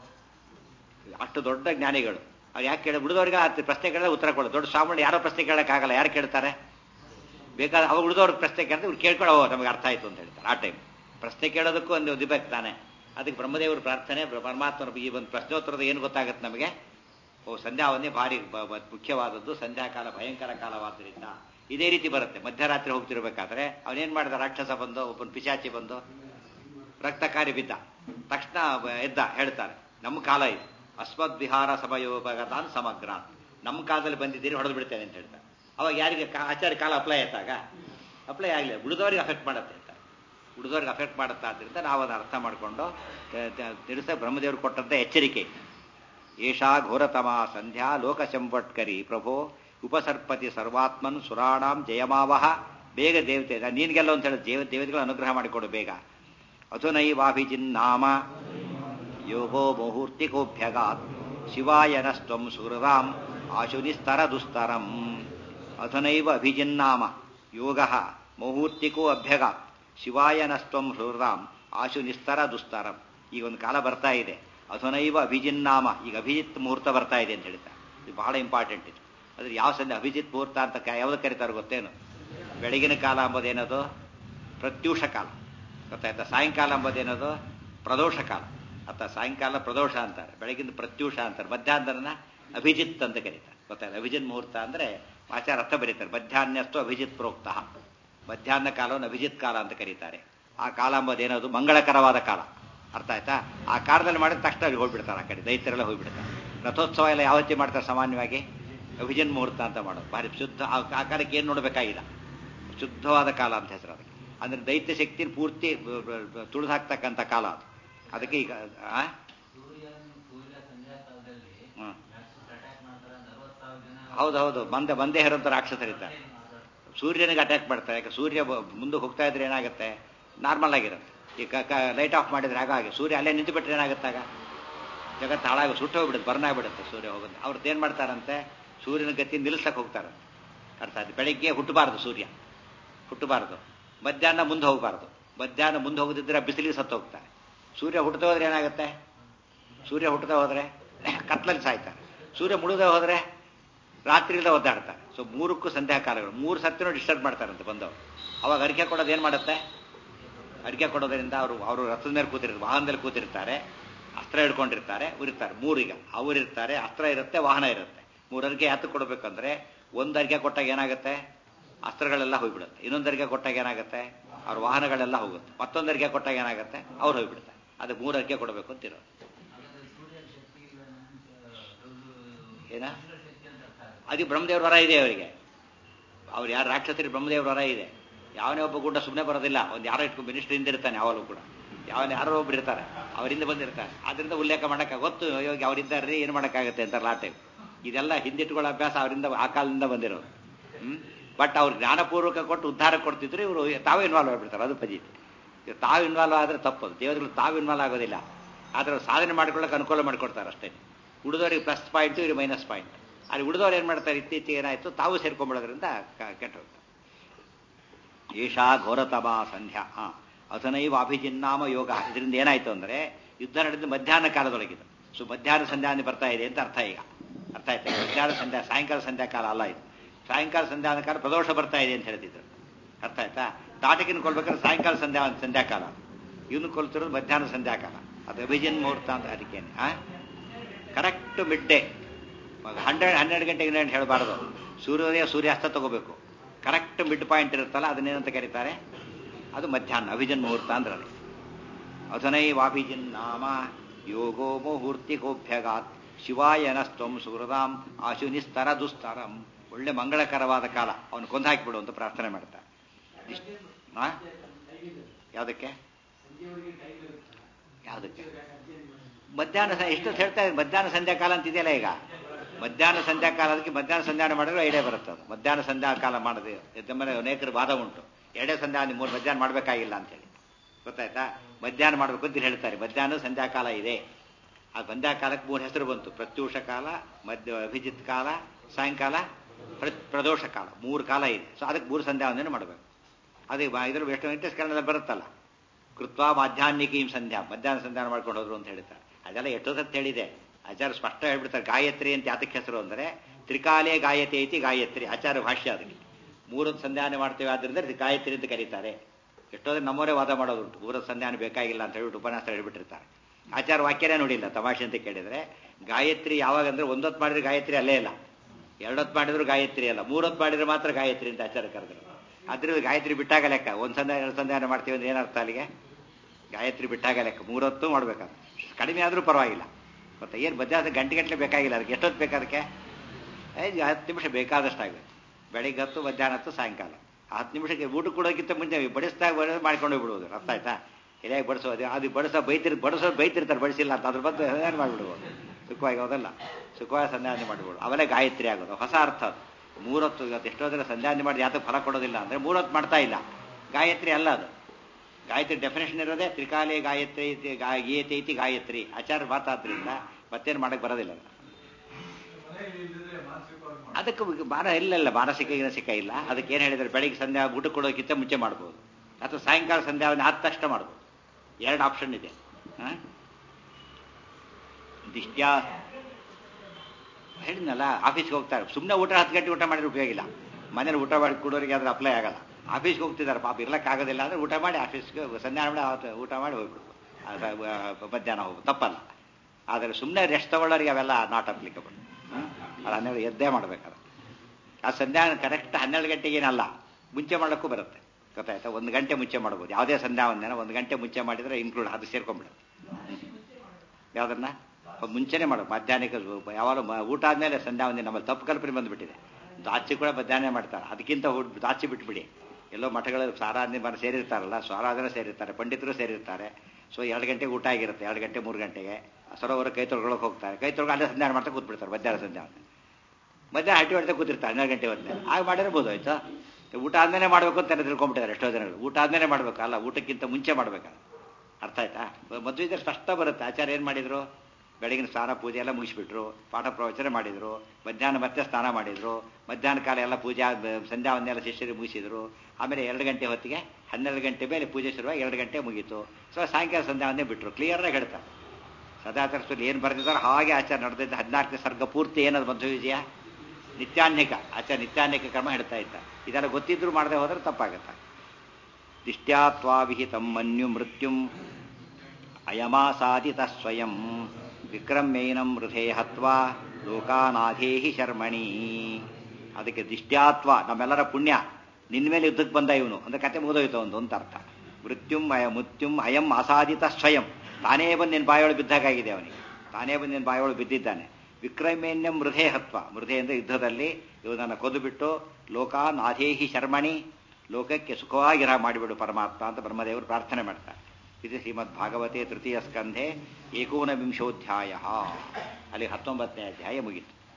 ಅಷ್ಟು ದೊಡ್ಡ ಜ್ಞಾನಿಗಳು ಅವ್ರು ಯಾಕೆ ಕೇಳಿ ಉಳಿದವ್ರಿಗೆ ಆ ಪ್ರಶ್ನೆ ಕೇಳಿದ್ರೆ ಉತ್ತರ ಕೊಡೋದು ದೊಡ್ಡ ಸ್ವಾಮಿ ಯಾರೋ ಪ್ರಶ್ನೆ ಕೇಳೋಕ್ಕಾಗಲ್ಲ ಯಾರು ಕೇಳ್ತಾರೆ ಬೇಕಾದ ಅವಾಗ ಉಳಿದವ್ರಿಗೆ ಪ್ರಶ್ನೆ ಕೇಳಿದ್ರೆ ಇವ್ರು ಕೇಳ್ಕೊಳ್ಳೋ ನಮಗೆ ಅರ್ಥ ಆಯ್ತು ಅಂತ ಹೇಳ್ತಾರೆ ಆ ಟೈಮ್ ಪ್ರಶ್ನೆ ಕೇಳೋದಕ್ಕೂ ಒಂದು ದಿಬೇಕು ತಾನೆ ಅದಕ್ಕೆ ಬ್ರಹ್ಮದೇವರ ಪ್ರಾರ್ಥನೆ ಪರಮಾತ್ಮನ ಈ ಒಂದು ಪ್ರಶ್ನೋತ್ತರದ ಏನು ಗೊತ್ತಾಗುತ್ತೆ ನಮಗೆ ಓ ಸಂಧ್ಯಾವನ್ನೇ ಭಾರಿ ಮುಖ್ಯವಾದದ್ದು ಸಂಧ್ಯಾಕಾಲ ಭಯಂಕರ ಕಾಲವಾದ್ದರಿಂದ ಇದೇ ರೀತಿ ಬರುತ್ತೆ ಮಧ್ಯರಾತ್ರಿ ಹೋಗ್ತಿರ್ಬೇಕಾದ್ರೆ ಅವನೇನ್ ಮಾಡಿದ ರಾಕ್ಷಸ ಬಂದು ಒಬ್ಬನ ಪಿಶಾಚಿ ಬಂದು ರಕ್ತಕಾರಿ ಬಿದ್ದ ತಕ್ಷಣ ಎದ್ದ ಹೇಳ್ತಾರೆ ನಮ್ಮ ಕಾಲ ಇದು ಅಸ್ಮದ್ ವಿಹಾರ ಸಮಯೋಪಗತಾನ್ ಸಮಗ್ರ ನಮ್ಮ ಕಾಲದಲ್ಲಿ ಬಂದಿದ್ದೀರಿ ಹೊಡೆದು ಬಿಡ್ತೇನೆ ಅಂತ ಹೇಳ್ತಾರೆ ಅವಾಗ ಯಾರಿಗೆ ಆಚಾರ್ಯ ಕಾಲ ಅಪ್ಲೈ ಆಯ್ತಾಗ ಅಪ್ಲೈ ಆಗಲಿಲ್ಲ ಉಳಿದವ್ರಿಗೆ ಅಫೆಕ್ಟ್ ಮಾಡುತ್ತೆ ಅಂತ ಉಳಿದವ್ರಿಗೆ ಅಫೆಕ್ಟ್ ಮಾಡುತ್ತಾ ಆದ್ದರಿಂದ ನಾವು ಅದನ್ನು ಅರ್ಥ ಮಾಡಿಕೊಂಡು ತಿಳಿಸ ಬ್ರಹ್ಮದೇವರು ಕೊಟ್ಟಂತ ಎಚ್ಚರಿಕೆ ಏಷಾ ಘೋರತಮ ಸಂಧ್ಯಾ ಲೋಕಶಂಪಟ್ಕರಿ ಪ್ರಭೋ ಉಪಸರ್ಪತಿ ಸರ್ವಾತ್ಮನ್ ಸುರಾಣಾಂ ಜಯಮಾವಹ ಬೇಗ ದೇವತೆ ನೀನ್ಗೆಲ್ಲ ಅಂತ ಹೇಳಿ ದೇವ ದೇವತೆಗಳು ಅನುಗ್ರಹ ಮಾಡಿಕೊಡು ಬೇಗ ಅಥುನೈವಾಭಿಜಿನ್ನಾಮ ಯೋಗೋ ಮುಹೂರ್ತಿಕೋಭ್ಯಗಾತ್ ಶಿವಾಯನಸ್ತ್ವಂ ಸುಹೃದಾಂ ಆಶುನಿಸ್ತರ ದುಸ್ತರಂ ಅಥುನೈವ ಅಭಿಜಿನ್ನಾಮ ಯೋಗ ಮುಹೂರ್ತಿಕೋ ಅಭ್ಯಗಾತ್ ಶಿವಾಯನಸ್ತ್ವಂ ಹೃದಾಂ ಆಶು ನಿಸ್ತರ ದುಸ್ತರಂ ಈಗ ಒಂದು ಕಾಲ ಬರ್ತಾ ಇದೆ ಅಥುನೈವ ಅಭಿಜಿನ್ನಾಮ ಈಗ ಅಭಿಜಿತ್ ಮುಹೂರ್ತ ಬರ್ತಾ ಇದೆ ಅಂತ ಹೇಳ್ತಾರೆ ಇದು ಬಹಳ ಇಂಪಾರ್ಟೆಂಟ್ ಇದು ಅದ್ರ ಯಾವ ಸಂಧಿ ಅಭಿಜಿತ್ ಮುಹೂರ್ತ ಅಂತ ಯಾವ್ದು ಕರೀತಾರೆ ಗೊತ್ತೇನು ಬೆಳಗಿನ ಕಾಲ ಅಂಬೋದೇನದು ಪ್ರತ್ಯೂಷ ಕಾಲ ಗೊತ್ತಾಯ್ತಾ ಸಾಯಂಕಾಲ ಅಂಬೋದೇನದು ಪ್ರದೋಷ ಕಾಲ ಅಥವಾ ಸಾಯಂಕಾಲ ಪ್ರದೋಷ ಅಂತಾರೆ ಬೆಳಗಿನ ಪ್ರತ್ಯೂಷ ಅಂತಾರೆ ಮಧ್ಯಾಹ್ನನ ಅಭಿಜಿತ್ ಅಂತ ಕರೀತಾರೆ ಗೊತ್ತಾಯ್ತು ಅಭಿಜಿತ್ ಮುಹೂರ್ತ ಅಂದ್ರೆ ಆಚಾರ ಅರ್ಥ ಬರೀತಾರೆ ಮಧ್ಯಾಹ್ನಸ್ತು ಅಭಿಜಿತ್ ಪ್ರೋಕ್ತ ಮಧ್ಯಾಹ್ನ ಕಾಲವನ್ನು ಅಭಿಜಿತ್ ಕಾಲ ಅಂತ ಕರೀತಾರೆ ಆ ಕಾಲ ಅಂಬೋದೇನದು ಮಂಗಳಕರವಾದ ಕಾಲ ಅರ್ಥ ಆಯ್ತಾ ಆ ಕಾಲದಲ್ಲಿ ಮಾಡಿದ ತಕ್ಷಣ ಅಲ್ಲಿ ಹೋಗ್ಬಿಡ್ತಾರೆ ಆ ಕಡೆ ದೈತ್ಯರೆಲ್ಲ ಹೋಗ್ಬಿಡ್ತಾರೆ ರಥೋತ್ಸವ ಎಲ್ಲ ಯಾವತ್ತಿ ಮಾಡ್ತಾರೆ ಸಾಮಾನ್ಯವಾಗಿ ಅಭಿಜನ್ ಮುಹೂರ್ತ ಅಂತ ಮಾಡೋದು ಭಾರಿ ಶುದ್ಧ ಆ ಕಾಲಕ್ಕೆ ಏನು ನೋಡಬೇಕಾಗಿಲ್ಲ ಶುದ್ಧವಾದ ಕಾಲ ಅಂತ ಹೆಸರು ಅದಕ್ಕೆ ಅಂದ್ರೆ ದೈತ್ಯ ಶಕ್ತಿ ಪೂರ್ತಿ ತುಳಿದು ಹಾಕ್ತಕ್ಕಂಥ ಕಾಲ ಅದು ಅದಕ್ಕೆ ಈಗ ಹೌದೌದು ಬಂದೆ ಬಂದೇ ಇರೋಂಥ ರಾಕ್ಷಸರಿದ್ದಾರೆ ಸೂರ್ಯನಿಗೆ ಅಟ್ಯಾಕ್ ಮಾಡ್ತಾರೆ ಯಾಕೆ ಸೂರ್ಯ ಮುಂದೆ ಹೋಗ್ತಾ ಇದ್ರೆ ಏನಾಗುತ್ತೆ ನಾರ್ಮಲ್ ಆಗಿರುತ್ತೆ ಈಗ ಲೈಟ್ ಆಫ್ ಮಾಡಿದ್ರೆ ಆಗ ಹಾಗೆ ಸೂರ್ಯ ಅಲ್ಲೇ ನಿಂತು ಬಿಟ್ರೆ ಏನಾಗುತ್ತಾಗ ಜಗತ್ತು ಹಾಳಾಗಿ ಸುಟ್ಟು ಹೋಗ್ಬಿಡುತ್ತೆ ಬರ್ನ್ ಆಗ್ಬಿಡುತ್ತೆ ಸೂರ್ಯ ಹೋಗುತ್ತೆ ಅವ್ರದ್ದು ಏನು ಮಾಡ್ತಾರಂತೆ ಸೂರ್ಯನ ಗತಿ ನಿಲ್ಲಿಸಕ್ಕೆ ಹೋಗ್ತಾರಂತೆ ಅರ್ಥ ಆಯ್ತು ಬೆಳಿಗ್ಗೆ ಹುಟ್ಟಬಾರ್ದು ಸೂರ್ಯ ಹುಟ್ಟಬಾರ್ದು ಮಧ್ಯಾಹ್ನ ಮುಂದೆ ಹೋಗಬಾರ್ದು ಮಧ್ಯಾಹ್ನ ಮುಂದೆ ಹೋಗದಿದ್ರೆ ಬಿಸಿಲಿಗೆ ಸತ್ತು ಹೋಗ್ತಾರೆ ಸೂರ್ಯ ಹುಟ್ಟದೆ ಹೋದ್ರೆ ಏನಾಗುತ್ತೆ ಸೂರ್ಯ ಹುಟ್ಟದೆ ಹೋದ್ರೆ ಕತ್ಲಲ್ಲಿ ಸಾಯ್ತಾರೆ ಸೂರ್ಯ ಮುಳುಗದೆ ಹೋದ್ರೆ ರಾತ್ರಿಯಿಂದ ಒದ್ದಾಡ್ತಾರೆ ಸೊ ಮೂರಕ್ಕೂ ಸಂಧ್ಯಾ ಕಾಲಗಳು ಮೂರು ಸತ್ತಿನೂ ಡಿಸ್ಟರ್ಬ್ ಮಾಡ್ತಾರಂತೆ ಬಂದವರು ಅವಾಗ ಅರಿಕೆ ಕೊಡೋದು ಏನು ಮಾಡುತ್ತೆ ಅರಿಕೆ ಕೊಡೋದ್ರಿಂದ ಅವರು ಅವರು ರಥದ ಮೇಲೆ ಕೂತಿರ್ತಾರೆ ವಾಹನದಲ್ಲಿ ಕೂತಿರ್ತಾರೆ ಅಸ್ತ್ರ ಹಿಡ್ಕೊಂಡಿರ್ತಾರೆ ಉರಿರ್ತಾರೆ ಮೂರೀಗ ಅವರಿರ್ತಾರೆ ಅಸ್ತ್ರ ಇರುತ್ತೆ ವಾಹನ ಇರುತ್ತೆ ಮೂರು ಅರಿಕೆ ಯಾತಕ್ಕೆ ಕೊಡಬೇಕಂದ್ರೆ ಒಂದು ಅರಿಕೆ ಕೊಟ್ಟಾಗ ಏನಾಗುತ್ತೆ ಅಸ್ತ್ರಗಳೆಲ್ಲ ಹೋಗ್ಬಿಡುತ್ತೆ ಇನ್ನೊಂದು ಅರಿಕೆ ಕೊಟ್ಟಾಗ ಏನಾಗುತ್ತೆ ಅವ್ರ ವಾಹನಗಳೆಲ್ಲ ಹೋಗುತ್ತೆ ಮತ್ತೊಂದು ಅರಿಕೆ ಕೊಟ್ಟಾಗ ಏನಾಗುತ್ತೆ ಅವ್ರು ಹೋಗ್ಬಿಡುತ್ತೆ ಅದು ಮೂರು ಅರಿಕೆ ಕೊಡಬೇಕು ಅಂತಿರೋದು ಏನ ಅದು ಬ್ರಹ್ಮದೇವ್ರ ವರ ಇದೆ ಅವರಿಗೆ ಅವ್ರು ಯಾರು ರಾಕ್ಷಸರಿಗೆ ಬ್ರಹ್ಮದೇವ್ರ ವರ ಇದೆ ಯಾವನೇ ಒಬ್ಬ ಗುಡ್ಡ ಸುಮ್ಮನೆ ಬರೋದಿಲ್ಲ ಒಂದು ಯಾರೋ ಇಟ್ಕೊಂಡು ಮಿನಿಸ್ಟರ್ ಹಿಂದಿರ್ತಾನೆ ಯಾವಾಗಲೂ ಕೂಡ ಯಾವನೇ ಯಾರೋ ಒಬ್ರು ಇರ್ತಾರೆ ಅವರಿಂದ ಬಂದಿರ್ತಾರೆ ಅದರಿಂದ ಉಲ್ಲೇಖ ಮಾಡಕ್ಕೆ ಗೊತ್ತು ಯೋಗಿ ಅವರಿದ್ದಾರ್ರಿ ಏನು ಮಾಡೋಕ್ಕಾಗತ್ತೆ ಅಂತಾರಲ್ಲ ಆ ಟೈಮ್ ಇದೆಲ್ಲ ಹಿಂದಿಟ್ಕೊಳ್ಳೋ ಅಭ್ಯಾಸ ಅವರಿಂದ ಆ ಕಾಲದಿಂದ ಬಂದಿರೋದು ಹ್ಮ್ ಬಟ್ ಅವ್ರು ಜ್ಞಾನಪೂರ್ವಕ ಕೊಟ್ಟು ಉದ್ಧಾರ ಕೊಡ್ತಿದ್ರು ಇವರು ತಾವೇ ಇನ್ವಾಲ್ವ್ ಆಗ್ಬಿಡ್ತಾರೆ ಅದು ಪಜಿತಿ ಇವ್ರು ತಾವು ಇನ್ವಾಲ್ವ್ ಆದರೆ ತಪ್ಪದು ದೇವರುಗಳು ತಾವು ಇನ್ವಾಲ್ವ್ ಆಗೋದಿಲ್ಲ ಆದರೆ ಅವ್ರು ಸಾಧನೆ ಮಾಡ್ಕೊಳ್ಳೋಕೆ ಅನುಕೂಲ ಮಾಡಿಕೊಡ್ತಾರೆ ಅಷ್ಟೇ ಉಳಿದವ್ರಿಗೆ ಪ್ಲಸ್ ಪಾಯಿಂಟು ಇವ್ರಿಗೆ ಮೈನಸ್ ಪಾಯಿಂಟ್ ಅಲ್ಲಿ ಉಳಿದವ್ರು ಏನು ಮಾಡ್ತಾರೆ ಇತ್ತೀಚೆಗೆ ಏನಾಯಿತು ತಾವು ಸೇರ್ಕೊಂಡ್ಬಿಡೋದ್ರಿಂದ ಕೆಟ್ಟ ಏಷಾ ಘೋರತಮಾ ಸಂಧ್ಯಾ ಹಾಂ ಅಥನೈವ ಅಭಿಜಿನ್ನಾಮ ಯೋಗ ಇದರಿಂದ ಏನಾಯ್ತು ಅಂದರೆ ಯುದ್ಧ ನಡೆದು ಮಧ್ಯಾಹ್ನ ಕಾಲದೊಳಗಿದು ಸೊ ಮಧ್ಯಾಹ್ನ ಸಂಧ್ಯಾನೆ ಬರ್ತಾ ಇದೆ ಅಂತ ಅರ್ಥ ಈಗ ಅರ್ಥ ಆಯ್ತಾ ಮಧ್ಯಾಹ್ನ ಸಂಧ್ಯಾ ಸಾಯಂಕಾಲ ಸಂಧ್ಯಾ ಕಾಲ ಅಲ್ಲ ಇದು ಸಾಯಂಕಾಲ ಸಂಧ್ಯಾನ ಕಾಲ ಪ್ರದೋಷ ಬರ್ತಾ ಇದೆ ಅಂತ ಹೇಳ್ತಿದ್ರು ಅರ್ಥ ಆಯ್ತಾ ತಾಟಕಿನ ಕೊಲ್ಬೇಕಾದ್ರೆ ಸಾಯಂಕಾಲ ಸಂಧ್ಯಾ ಸಂಧ್ಯಾಕಾಲ ಇವನು ಕೊಲ್ತಿರೋದು ಮಧ್ಯಾಹ್ನ ಸಂಧ್ಯಾಕಾಲ ಅದು ಅಭಿಜಿನ್ ಮುಹೂರ್ತ ಅಂತ ಅದಕ್ಕೇನೆ ಆ ಕರೆಕ್ಟ್ ಮಿಡ್ ಡೇ ಹಂಡ್ರೆಡ್ ಹನ್ನೆರಡು ಗಂಟೆಗೆ ಏನು ಹೇಳಬಾರ್ದು ಸೂರ್ಯೋದಯ ಸೂರ್ಯಾಸ್ತ ತಗೋಬೇಕು ಕರೆಕ್ಟ್ ಮಿಡ್ ಪಾಯಿಂಟ್ ಇರುತ್ತಲ್ಲ ಅದನ್ನೇನಂತ ಕರೀತಾರೆ ಅದು ಮಧ್ಯಾಹ್ನ ಅಭಿಜನ್ ಮುಹೂರ್ತ ಅಂದ್ರೆ ಅದು ಅಧನೈವಾಭಿಜಿನ್ ನಾಮ ಯೋಗೋ ಮುಹೂರ್ತಿಗೋಭ್ಯಗಾತ್ ಶಿವಾಯನಸ್ತ್ವಂ ಸುಹೃದಾಂ ಆಶುನಿಸ್ತರ ದುಸ್ತರಂ ಒಳ್ಳೆ ಮಂಗಳಕರವಾದ ಕಾಲ ಅವನು ಕೊಂದು ಹಾಕಿಬಿಡು ಅಂತ ಪ್ರಾರ್ಥನೆ ಮಾಡ್ತಾರೆ ಇಷ್ಟ್- ಆ? ಯಾವುದಕ್ಕೆ ಯಾವುದಕ್ಕೆ ಮಧ್ಯಾಹ್ನ ಸ- ಎಷ್ಟು ಹೇಳ್ತಾ ಇದ್ದಾರೆ ಮಧ್ಯಾಹ್ನ ಸಂಧ್ಯಾಕಾಲ ಅಂತ ಇದೆಯಲ್ಲ ಈಗ ಮಧ್ಯಾಹ್ನ ಸಂಧ್ಯಾಕಾಲ ಅದಕ್ಕೆ ಮಧ್ಯಾಹ್ನ ಸಂಧ್ಯಾನ ಮಾಡಿದ್ರೆ ಐಡಿಯಾ ಬರುತ್ತೆ ಅದು ಮಧ್ಯಾಹ್ನ ಸಂಧ್ಯಾಕಾಲ ಮಾಡೋದು ಎದ್ದಮೇಲೆ ಅನೇಕರು ವಾದ ಉಂಟು ಎರಡೇ ಸಂಧ್ಯಾ ನೀವು ಮೂರು ಮಧ್ಯಾಹ್ನ ಮಾಡಬೇಕಾಗಿಲ್ಲ ಅಂತೇಳಿ ಗೊತ್ತಾಯ್ತಾ ಮಧ್ಯಾಹ್ನ ಮಾಡಬೇಕು ಅಂತ ಹೇಳ್ತಾರೆ ಮಧ್ಯಾಹ್ನ ಸಂಧ್ಯಾಕಾಲ ಇದೆ ಆ ಸಂಧ್ಯಾಕಾಲಕ್ಕೆ ಮೂರು ಹೆಸರು ಬಂತು ಪ್ರತ್ಯೂಷ ಕಾಲ ಮಧ್ಯ ಅಭಿಜಿತ್ ಕಾಲ ಸಾಯಂಕಾಲ ಪ್ರ- ಪ್ರದೋಷ ಕಾಲ ಮೂರು ಕಾಲ ಇದೆ ಸೊ ಅದಕ್ಕೆ ಮೂರು ಸಂಧ್ಯಾ ಒಂದೇನು ಮಾಡಬೇಕು ಅದೇ ಇದ್ರ ವೆಸ್ಟ್ ವೆಂಕಟೇಶ್ ಕನ್ನಡದಲ್ಲಿ ಬರುತ್ತಲ್ಲ ಕೃತ್ವ ಮಾಧ್ಯಾಹ್ನಿಕೀಂ ಸಂಧ್ಯಾ ಮಧ್ಯಾಹ್ನ ಸಂಧ್ಯಾನ ಮಾಡ್ಕೊಂಡು ಹೋದ್ರು ಅಂತ ಹೇಳ್ತಾರೆ ಅದೆಲ್ಲ ಎಷ್ಟೋ ಸತ್ ಹೇಳಿದೆ ಆಚಾರ್ಯ ಸ್ಪಷ್ಟ ಹೇಳ್ಬಿಡ್ತಾರೆ ಗಾಯತ್ರಿ ಅಂತ ಯಾತಕ್ಕೆ ಹೆಸರು ಅಂದರೆ ತ್ರಿಕಾಲೇ ಗಾಯತಿ ಐತಿ ಗಾಯತ್ರಿ ಆಚಾರ್ಯ ಭಾಷ್ಯ ಅದಕ್ಕೆ ಮೂರು ಸಂಧ್ಯಾನ ಮಾಡ್ತೇವೆ ಆದ್ರಿಂದ ಇದು ಗಾಯತ್ರಿ ಅಂತ ಕರೀತಾರೆ ಎಷ್ಟೋದ್ರೆ ನಮ್ಮವರೇ ವಾದ ಮಾಡೋದುಂಟು ಮೂರು ಸಂಧ್ಯಾನ ಬೇಕಾಗಿಲ್ಲ ಅಂತ ಹೇಳ್ಬಿಟ್ಟು ಉಪನ್ಯಾಸ ಹೇಳ್ಬಿಟ್ಟಿರ್ತಾರೆ ಆಚಾರ ವಾಕ್ಯನೇ ನೋಡಿಲ್ಲ ತಮಾಷೆ ಅಂತ ಕೇಳಿದ್ರೆ ಗಾಯತ್ರಿ ಯಾವಾಗ ಅಂದ್ರೆ ಒಂದೊತ್ತು ಮಾಡಿದ್ರೆ ಗಾಯತ್ರಿ ಅಲ್ಲೇ ಇಲ್ಲ ಎರಡೊತ್ತು ಮಾಡಿದ್ರು ಗಾಯತ್ರಿ ಅಲ್ಲ ಮೂರೊತ್ತು ಮಾಡಿದ್ರೆ ಮಾತ್ರ ಗಾಯತ್ರಿ ಅಂತ ಆಚಾರ ಕರೆದ್ರು ಅದ್ರಿಂದ ಗಾಯತ್ರಿ ಬಿಟ್ಟಾಗ ಲೆಕ್ಕ ಒಂದು ಸಂಧ್ಯಾನ ಎರಡು ಸಂಧ್ಯಾನ ಮಾಡ್ತೀವಿ ಅಂದ್ರೆ ಏನರ್ಥ ಅಲ್ಲಿಗೆ ಗಾಯತ್ರಿ ಬಿಟ್ಟಾಗ ಲೆಕ್ಕ ಮೂರೊತ್ತು ಮಾಡ್ಬೇಕಾದ್ರೆ ಕಡಿಮೆ ಆದರೂ ಪರವಾಗಿಲ್ಲ ಮತ್ತೆ ಏನು ಮಧ್ಯಾಹ್ನ ಗಂಟೆ ಗಂಟೆ ಬೇಕಾಗಿಲ್ಲ ಅದಕ್ಕೆ ಎಷ್ಟೊತ್ತು ಬೇಕು ಅದಕ್ಕೆ ಐದು ಹತ್ತು ನಿಮಿಷ ಬೇಕಾದಷ್ಟು ಆಗುತ್ತೆ ಬೆಳಿಗ್ಗೆ ಹತ್ತು ಮಧ್ಯಾಹ್ನ ಹತ್ತು ಸಾಯಂಕಾಲ ಆ ಹತ್ತು ನಿಮಿಷಕ್ಕೆ ಊಟ ಕೊಡೋಕ್ಕಿಂತ ಮುಂಚೆ ಬಡಿಸ್ದಾಗ ಬರೋದು ಮಾಡ್ಕೊಂಡು ಹೋಗ್ಬಿಡುವುದು ಅರ್ಥ ಆಯ್ತಾ ಎಲೆಯಾಗಿ ಬಡಿಸೋದು ಅದು ಬಡಿಸೋ ಬೈತಿರ್ ಬಡಿಸೋದು ಬೈತಿರ್ತಾರೆ ಬಡಿಸಿಲ್ಲ ಅಂತ ಅದ್ರ ಬಗ್ಗೆ ಸಂಧಾನ ಮಾಡಿಬಿಡ್ಬೋದು ಸುಖವಾಗಿ ಹೋದಲ್ಲ ಸುಖವಾಗಿ ಸಂಧಾನ ಮಾಡಿಬಿಡು ಅವೆಲ್ಲ ಗಾಯತ್ರಿ ಆಗೋದು ಹೊಸ ಅರ್ಥ ಅದು ಮೂರೊತ್ತು ಇವತ್ತು ಎಷ್ಟೋ ಜನ ಸಂಧಾನ ಮಾಡಿ ಯಾತಕ್ಕೆ ಫಲ ಕೊಡೋದಿಲ್ಲ ಅಂದರೆ ಮೂರೊತ್ತು ಮಾಡ್ತಾ ಇಲ್ಲ ಗಾಯತ್ರಿ ಅಲ್ಲ ಅದು ಗಾಯತ್ರಿ ಡೆಫಿನೇಷನ್ ಇರೋದೇ ತ್ರಿಕಾಲೆ ಗಾಯತ್ರಿ ಐತಿ ಗಾ- ಗೀಯತೆ ಐತಿ ಗಾಯತ್ರಿ ಆಚಾರ ಮಾತಾದ್ರಿಂದ ಮತ್ತೇನು ಮಾಡಕ್ಕೆ ಬರೋದಿಲ್ಲ ಅದು. ಅದಕ್ಕೆ ಬಾರ ಇಲ್ಲಲ್ಲ ಮಾನಸಿಕ ಗಿನಸಿಕ ಇಲ್ಲ ಅದಕ್ಕೆ ಏನು ಹೇಳಿದ್ರೆ ಬೆಳಿಗ್ಗೆ ಸಂಧ್ಯಾ ಊಟ ಕೊಡೋಕ್ಕಿಂತ ಮುಂಚೆ ಮಾಡ್ಬೋದು ಅಥವಾ ಸಾಯಂಕಾಲ ಸಂಧ್ಯಾವನ್ನ ಆದ ತಕ್ಷಣ ಮಾಡ್ಬೋದು ಎರಡು ಆಪ್ಷನ್ ಇದೆ ಆ? ದಿಷ್ಟ್ಯಾ ಹೇಳಿದ್ನಲ್ಲ ಆಫೀಸ್ಗೆ ಹೋಗ್ತಾರೆ ಸುಮ್ಮನೆ ಊಟ ಹತ್ತು ಗಂಟೆ ಊಟ ಮಾಡಿದ್ರೆ ಉಪಯೋಗ ಇಲ್ಲ ಮನೇಲಿ ಊಟ ಮಾಡಿ ಕೊಡೋರಿಗೆ ಅದ್ರ ಅಪ್ಲೈ ಆಗಲ್ಲ ಆಫೀಸ್ಗೆ ಹೋಗ್ತಿದ್ದಾರೆ ಪಾಪ ಇರ್ಲಕ್ಕಾಗೋದಿಲ್ಲ ಅಂದ್ರೆ ಊಟ ಮಾಡಿ ಆಫೀಸ್ಗೆ ಸಂಧ್ಯಾ ಮಾಡಿ ಆವತ್ತು ಊಟ ಮಾಡಿ ಹೋಗ್ಬಿಡ್ಬೋದು ಅದು, ಆ, ಮಧ್ಯಾಹ್ನ ಹೋಗ್ಬೋದು ತಪ್ಪಲ್ಲ ಆದರೆ ಸುಮ್ಮನೆ ರೆಸ್ಟ್ ತಗೊಳ್ಳೋರಿಗೆ ಅವೆಲ್ಲ ನಾಟ್ ಅಪ್ಲಿಕಬಲ್ ಅದು ಹನ್ನೆರಡು ಎದ್ದೇ ಮಾಡ್ಬೇಕಾದ್ರೆ ಆ ಸಂಧ್ಯಾ ಕರೆಕ್ಟ್ ಹನ್ನೆರಡು ಗಂಟೆಗೇನಲ್ಲ ಮುಂಚೆ ಮಾಡೋಕ್ಕೂ ಬರುತ್ತೆ ಗೊತ್ತಾಯ್ತಾ ಒಂದು ಗಂಟೆ ಮುಂಚೆ ಮಾಡ್ಬೋದು ಯಾವುದೇ ಸಂಧ್ಯಾ ಒಂದೇನ ಒಂದು ಗಂಟೆ ಮುಂಚೆ ಮಾಡಿದರೆ ಇನ್ಕ್ಲೂಡ್ ಅದು ಸೇರ್ಕೊಂಡ್ಬಿಡುತ್ತೆ ಯಾವುದನ್ನ ಅದು ಮುಂಚೆನೇ ಮಾಡೋದು ಮಧ್ಯಾಹ್ನಕ್ಕೆ ಯಾವಾಗ ಊಟ ಆದಮೇಲೆ ಸಂಧ್ಯಾ ಒಂದೇ ನಮ್ಮಲ್ಲಿ ತಪ್ಪು ಕಲ್ಪನೆ ಬಂದುಬಿಟ್ಟಿದೆ ದಾಚಿ ಕೂಡ ಮಧ್ಯಾಹ್ನ ಮಾಡ್ತಾರೆ ಅದಕ್ಕಿಂತ ಊಟ ದಾಚಿ ಬಿಟ್ಬಿಡಿ ಎಲ್ಲೋ ಮಠಗಳಲ್ಲಿ ಸಾರಾಧನೆ ಮನೆ ಸೇರಿರ್ತಾರಲ್ಲ ಸಾರಾಧನೆ ಸೇರಿರ್ತಾರೆ ಪಂಡಿತರು ಸೇರಿರ್ತಾರೆ ಸೊ ಎರಡು ಗಂಟೆಗೆ ಊಟ ಆಗಿರುತ್ತೆ ಎರಡು ಗಂಟೆ ಮೂರು ಗಂಟೆಗೆ ಸರೋವರ ಕೈ ತೊಳ್ಕೊಳಕ್ಕೆ ಹೋಗ್ತಾರೆ ಕೈ ತೊಳ್ಕೊಂಡು ಅಲ್ಲೇ ಸಂಧಾನ ಮಾಡ್ತಾ ಕೂತ್ಬಿಡ್ತಾರೆ ಮಧ್ಯಾಹ್ನ ಸಂಧ್ಯಾ ಮಧ್ಯಾಹ್ನ ಹಟ್ಟಿ ಹೊಡೆದ ಕೂತಿರ್ತಾರೆ ಹನ್ನೆರಡು ಗಂಟೆ ಹೊತ್ತಿನ ಆಗ ಮಾಡಿರ್ಬೋದು ಆಯ್ತಾ ಊಟ ಆದ್ಮೇಲೆ ಮಾಡಬೇಕು ಅಂತ ತಿಳ್ಕೊಂಡ್ಬಿಟ್ಟಿದ್ದಾರೆ ಎಷ್ಟೋ ಜನಗಳು ಊಟ ಆದ್ಮೇಲೆ ಮಾಡ್ಬೇಕು ಅಲ್ಲ ಊಟಕ್ಕಿಂತ ಮುಂಚೆ ಮಾಡ್ಬೇಕಲ್ಲ ಅರ್ಥ ಆಯ್ತಾ ಮದುವೆ ಇದ್ರೆ ಸ್ಪಷ್ಟ ಬರುತ್ತೆ ಆಚಾರ್ಯ ಏನು ಮಾಡಿದ್ರು ಬೆಳಗಿನ ಸ್ನಾನ ಪೂಜೆ ಎಲ್ಲ ಮುಗಿಸ್ಬಿಟ್ರು ಪಾಠ ಪ್ರವಚನ ಮಾಡಿದ್ರು ಮಧ್ಯಾಹ್ನ ಮತ್ತೆ ಸ್ನಾನ ಮಾಡಿದ್ರು ಮಧ್ಯಾಹ್ನ ಕಾಲ ಎಲ್ಲ ಪೂಜೆ ಆದ್- ಸಂಧ್ಯಾ ಒಂದೆಲ್ಲ ಶಿಷ್ಯರಿಗೆ ಮುಗಿಸಿದ್ರು ಆಮೇಲೆ ಎರಡು ಗಂಟೆ ಹೊತ್ತಿಗೆ ಹನ್ನೆರಡು ಗಂಟೆ ಮೇಲೆ ಪೂಜೆ ಶುರುವಾಗಿ ಎರಡು ಗಂಟೆ ಮುಗೀತು ಸೊ ಸಾಯಂಕಾಲ ಸಂಧ್ಯಾ ಒಂದೇ ಬಿಟ್ರು ಕ್ಲಿಯರಾಗಿ ಹೇಳ್ತಾರೆ ಸದಾಚಾರದಲ್ಲಿ ಏನು ಬರೆದಿದ್ದಾರೆ ಹಾಗೆ ಆಚಾರ ನಡೆದಿದ್ದ ಹದಿನಾಲ್ಕನೇ ಸರ್ಗ ಪೂರ್ತಿ ಏನದು ಮಧ್ವ ವಿಜಯ ನಿತ್ಯಾನ್ಯಕ ಆಚಾರ ನಿತ್ಯಾನ್ಯಕ ಕ್ರಮ ಹೇಳ್ತಾ ಇದ್ದ ಇದೆಲ್ಲ ಗೊತ್ತಿದ್ರು ಮಾಡದೆ ಹೋದ್ರೆ ತಪ್ಪಾಗತ್ತೆ ದಿಷ್ಟ್ಯಾತ್ವಾ ವಿಹಿತಂ ಮನ್ಯು ಮೃತ್ಯುಂ ಅಯಮಾಸಾದಿತ ಸ್ವಯಂ ವಿಕ್ರಮ್ಯೈನಂ ಹೃದಯ ಹತ್ವಾ ಲೋಕಾನಾಥೇಹಿ ಶರ್ಮಣಿ ಅದಕ್ಕೆ ದಿಷ್ಟ್ಯಾತ್ವ ನಮ್ಮೆಲ್ಲರ ಪುಣ್ಯ ನಿನ್ನ ಮೇಲೆ ಯುದ್ಧಕ್ಕೆ ಬಂದ ಇವನು ಅಂದ್ರೆ ಕತೆ ಮುಗಿದೋಯ್ತು ಒಂದು ಅಂತ ಅರ್ಥ ಮೃತ್ಯುಂ ಅಯ ಮೃತ್ಯುಂ ಅಯಂ ಅಸಾದಿತ ಸ್ವಯಂ ತಾನೇ ಬಂದು ನಿನ್ನ ಬಾಯೊಳಗೆ ಬಿದ್ದಾಗಾಗಿದೆ ಅವನಿಗೆ ತಾನೇ ಬಂದು ನಿನ್ನ ಬಾಯೊಳಗೆ ಬಿದ್ದಿದ್ದಾನೆ ವಿಕ್ರಮೇನ್ಯಂ ಮೃಧೇ ಹತ್ವ ಮೃಧೆ ಅಂದರೆ ಯುದ್ಧದಲ್ಲಿ ಇವನನ್ನು ಕೊದು ಬಿಟ್ಟು ಲೋಕಾನಾಥೇಹಿ ಶರ್ಮಣಿ ಲೋಕಕ್ಕೆ ಸುಖವಾಗಿರ ಮಾಡಿಬಿಡು ಪರಮಾತ್ಮ ಅಂತ ಬ್ರಹ್ಮದೇವರು ಪ್ರಾರ್ಥನೆ ಮಾಡ್ತಾರೆ ಇದು ಶ್ರೀಮದ್ ಭಾಗವತೆ ತೃತೀಯ ಸ್ಕಂಧೆ ಏಕೋನವಿಂಶೋಧ್ಯಾಯ ಅಲ್ಲಿ ಹತ್ತೊಂಬತ್ತನೇ ಅಧ್ಯಾಯ ಮುಗೀತು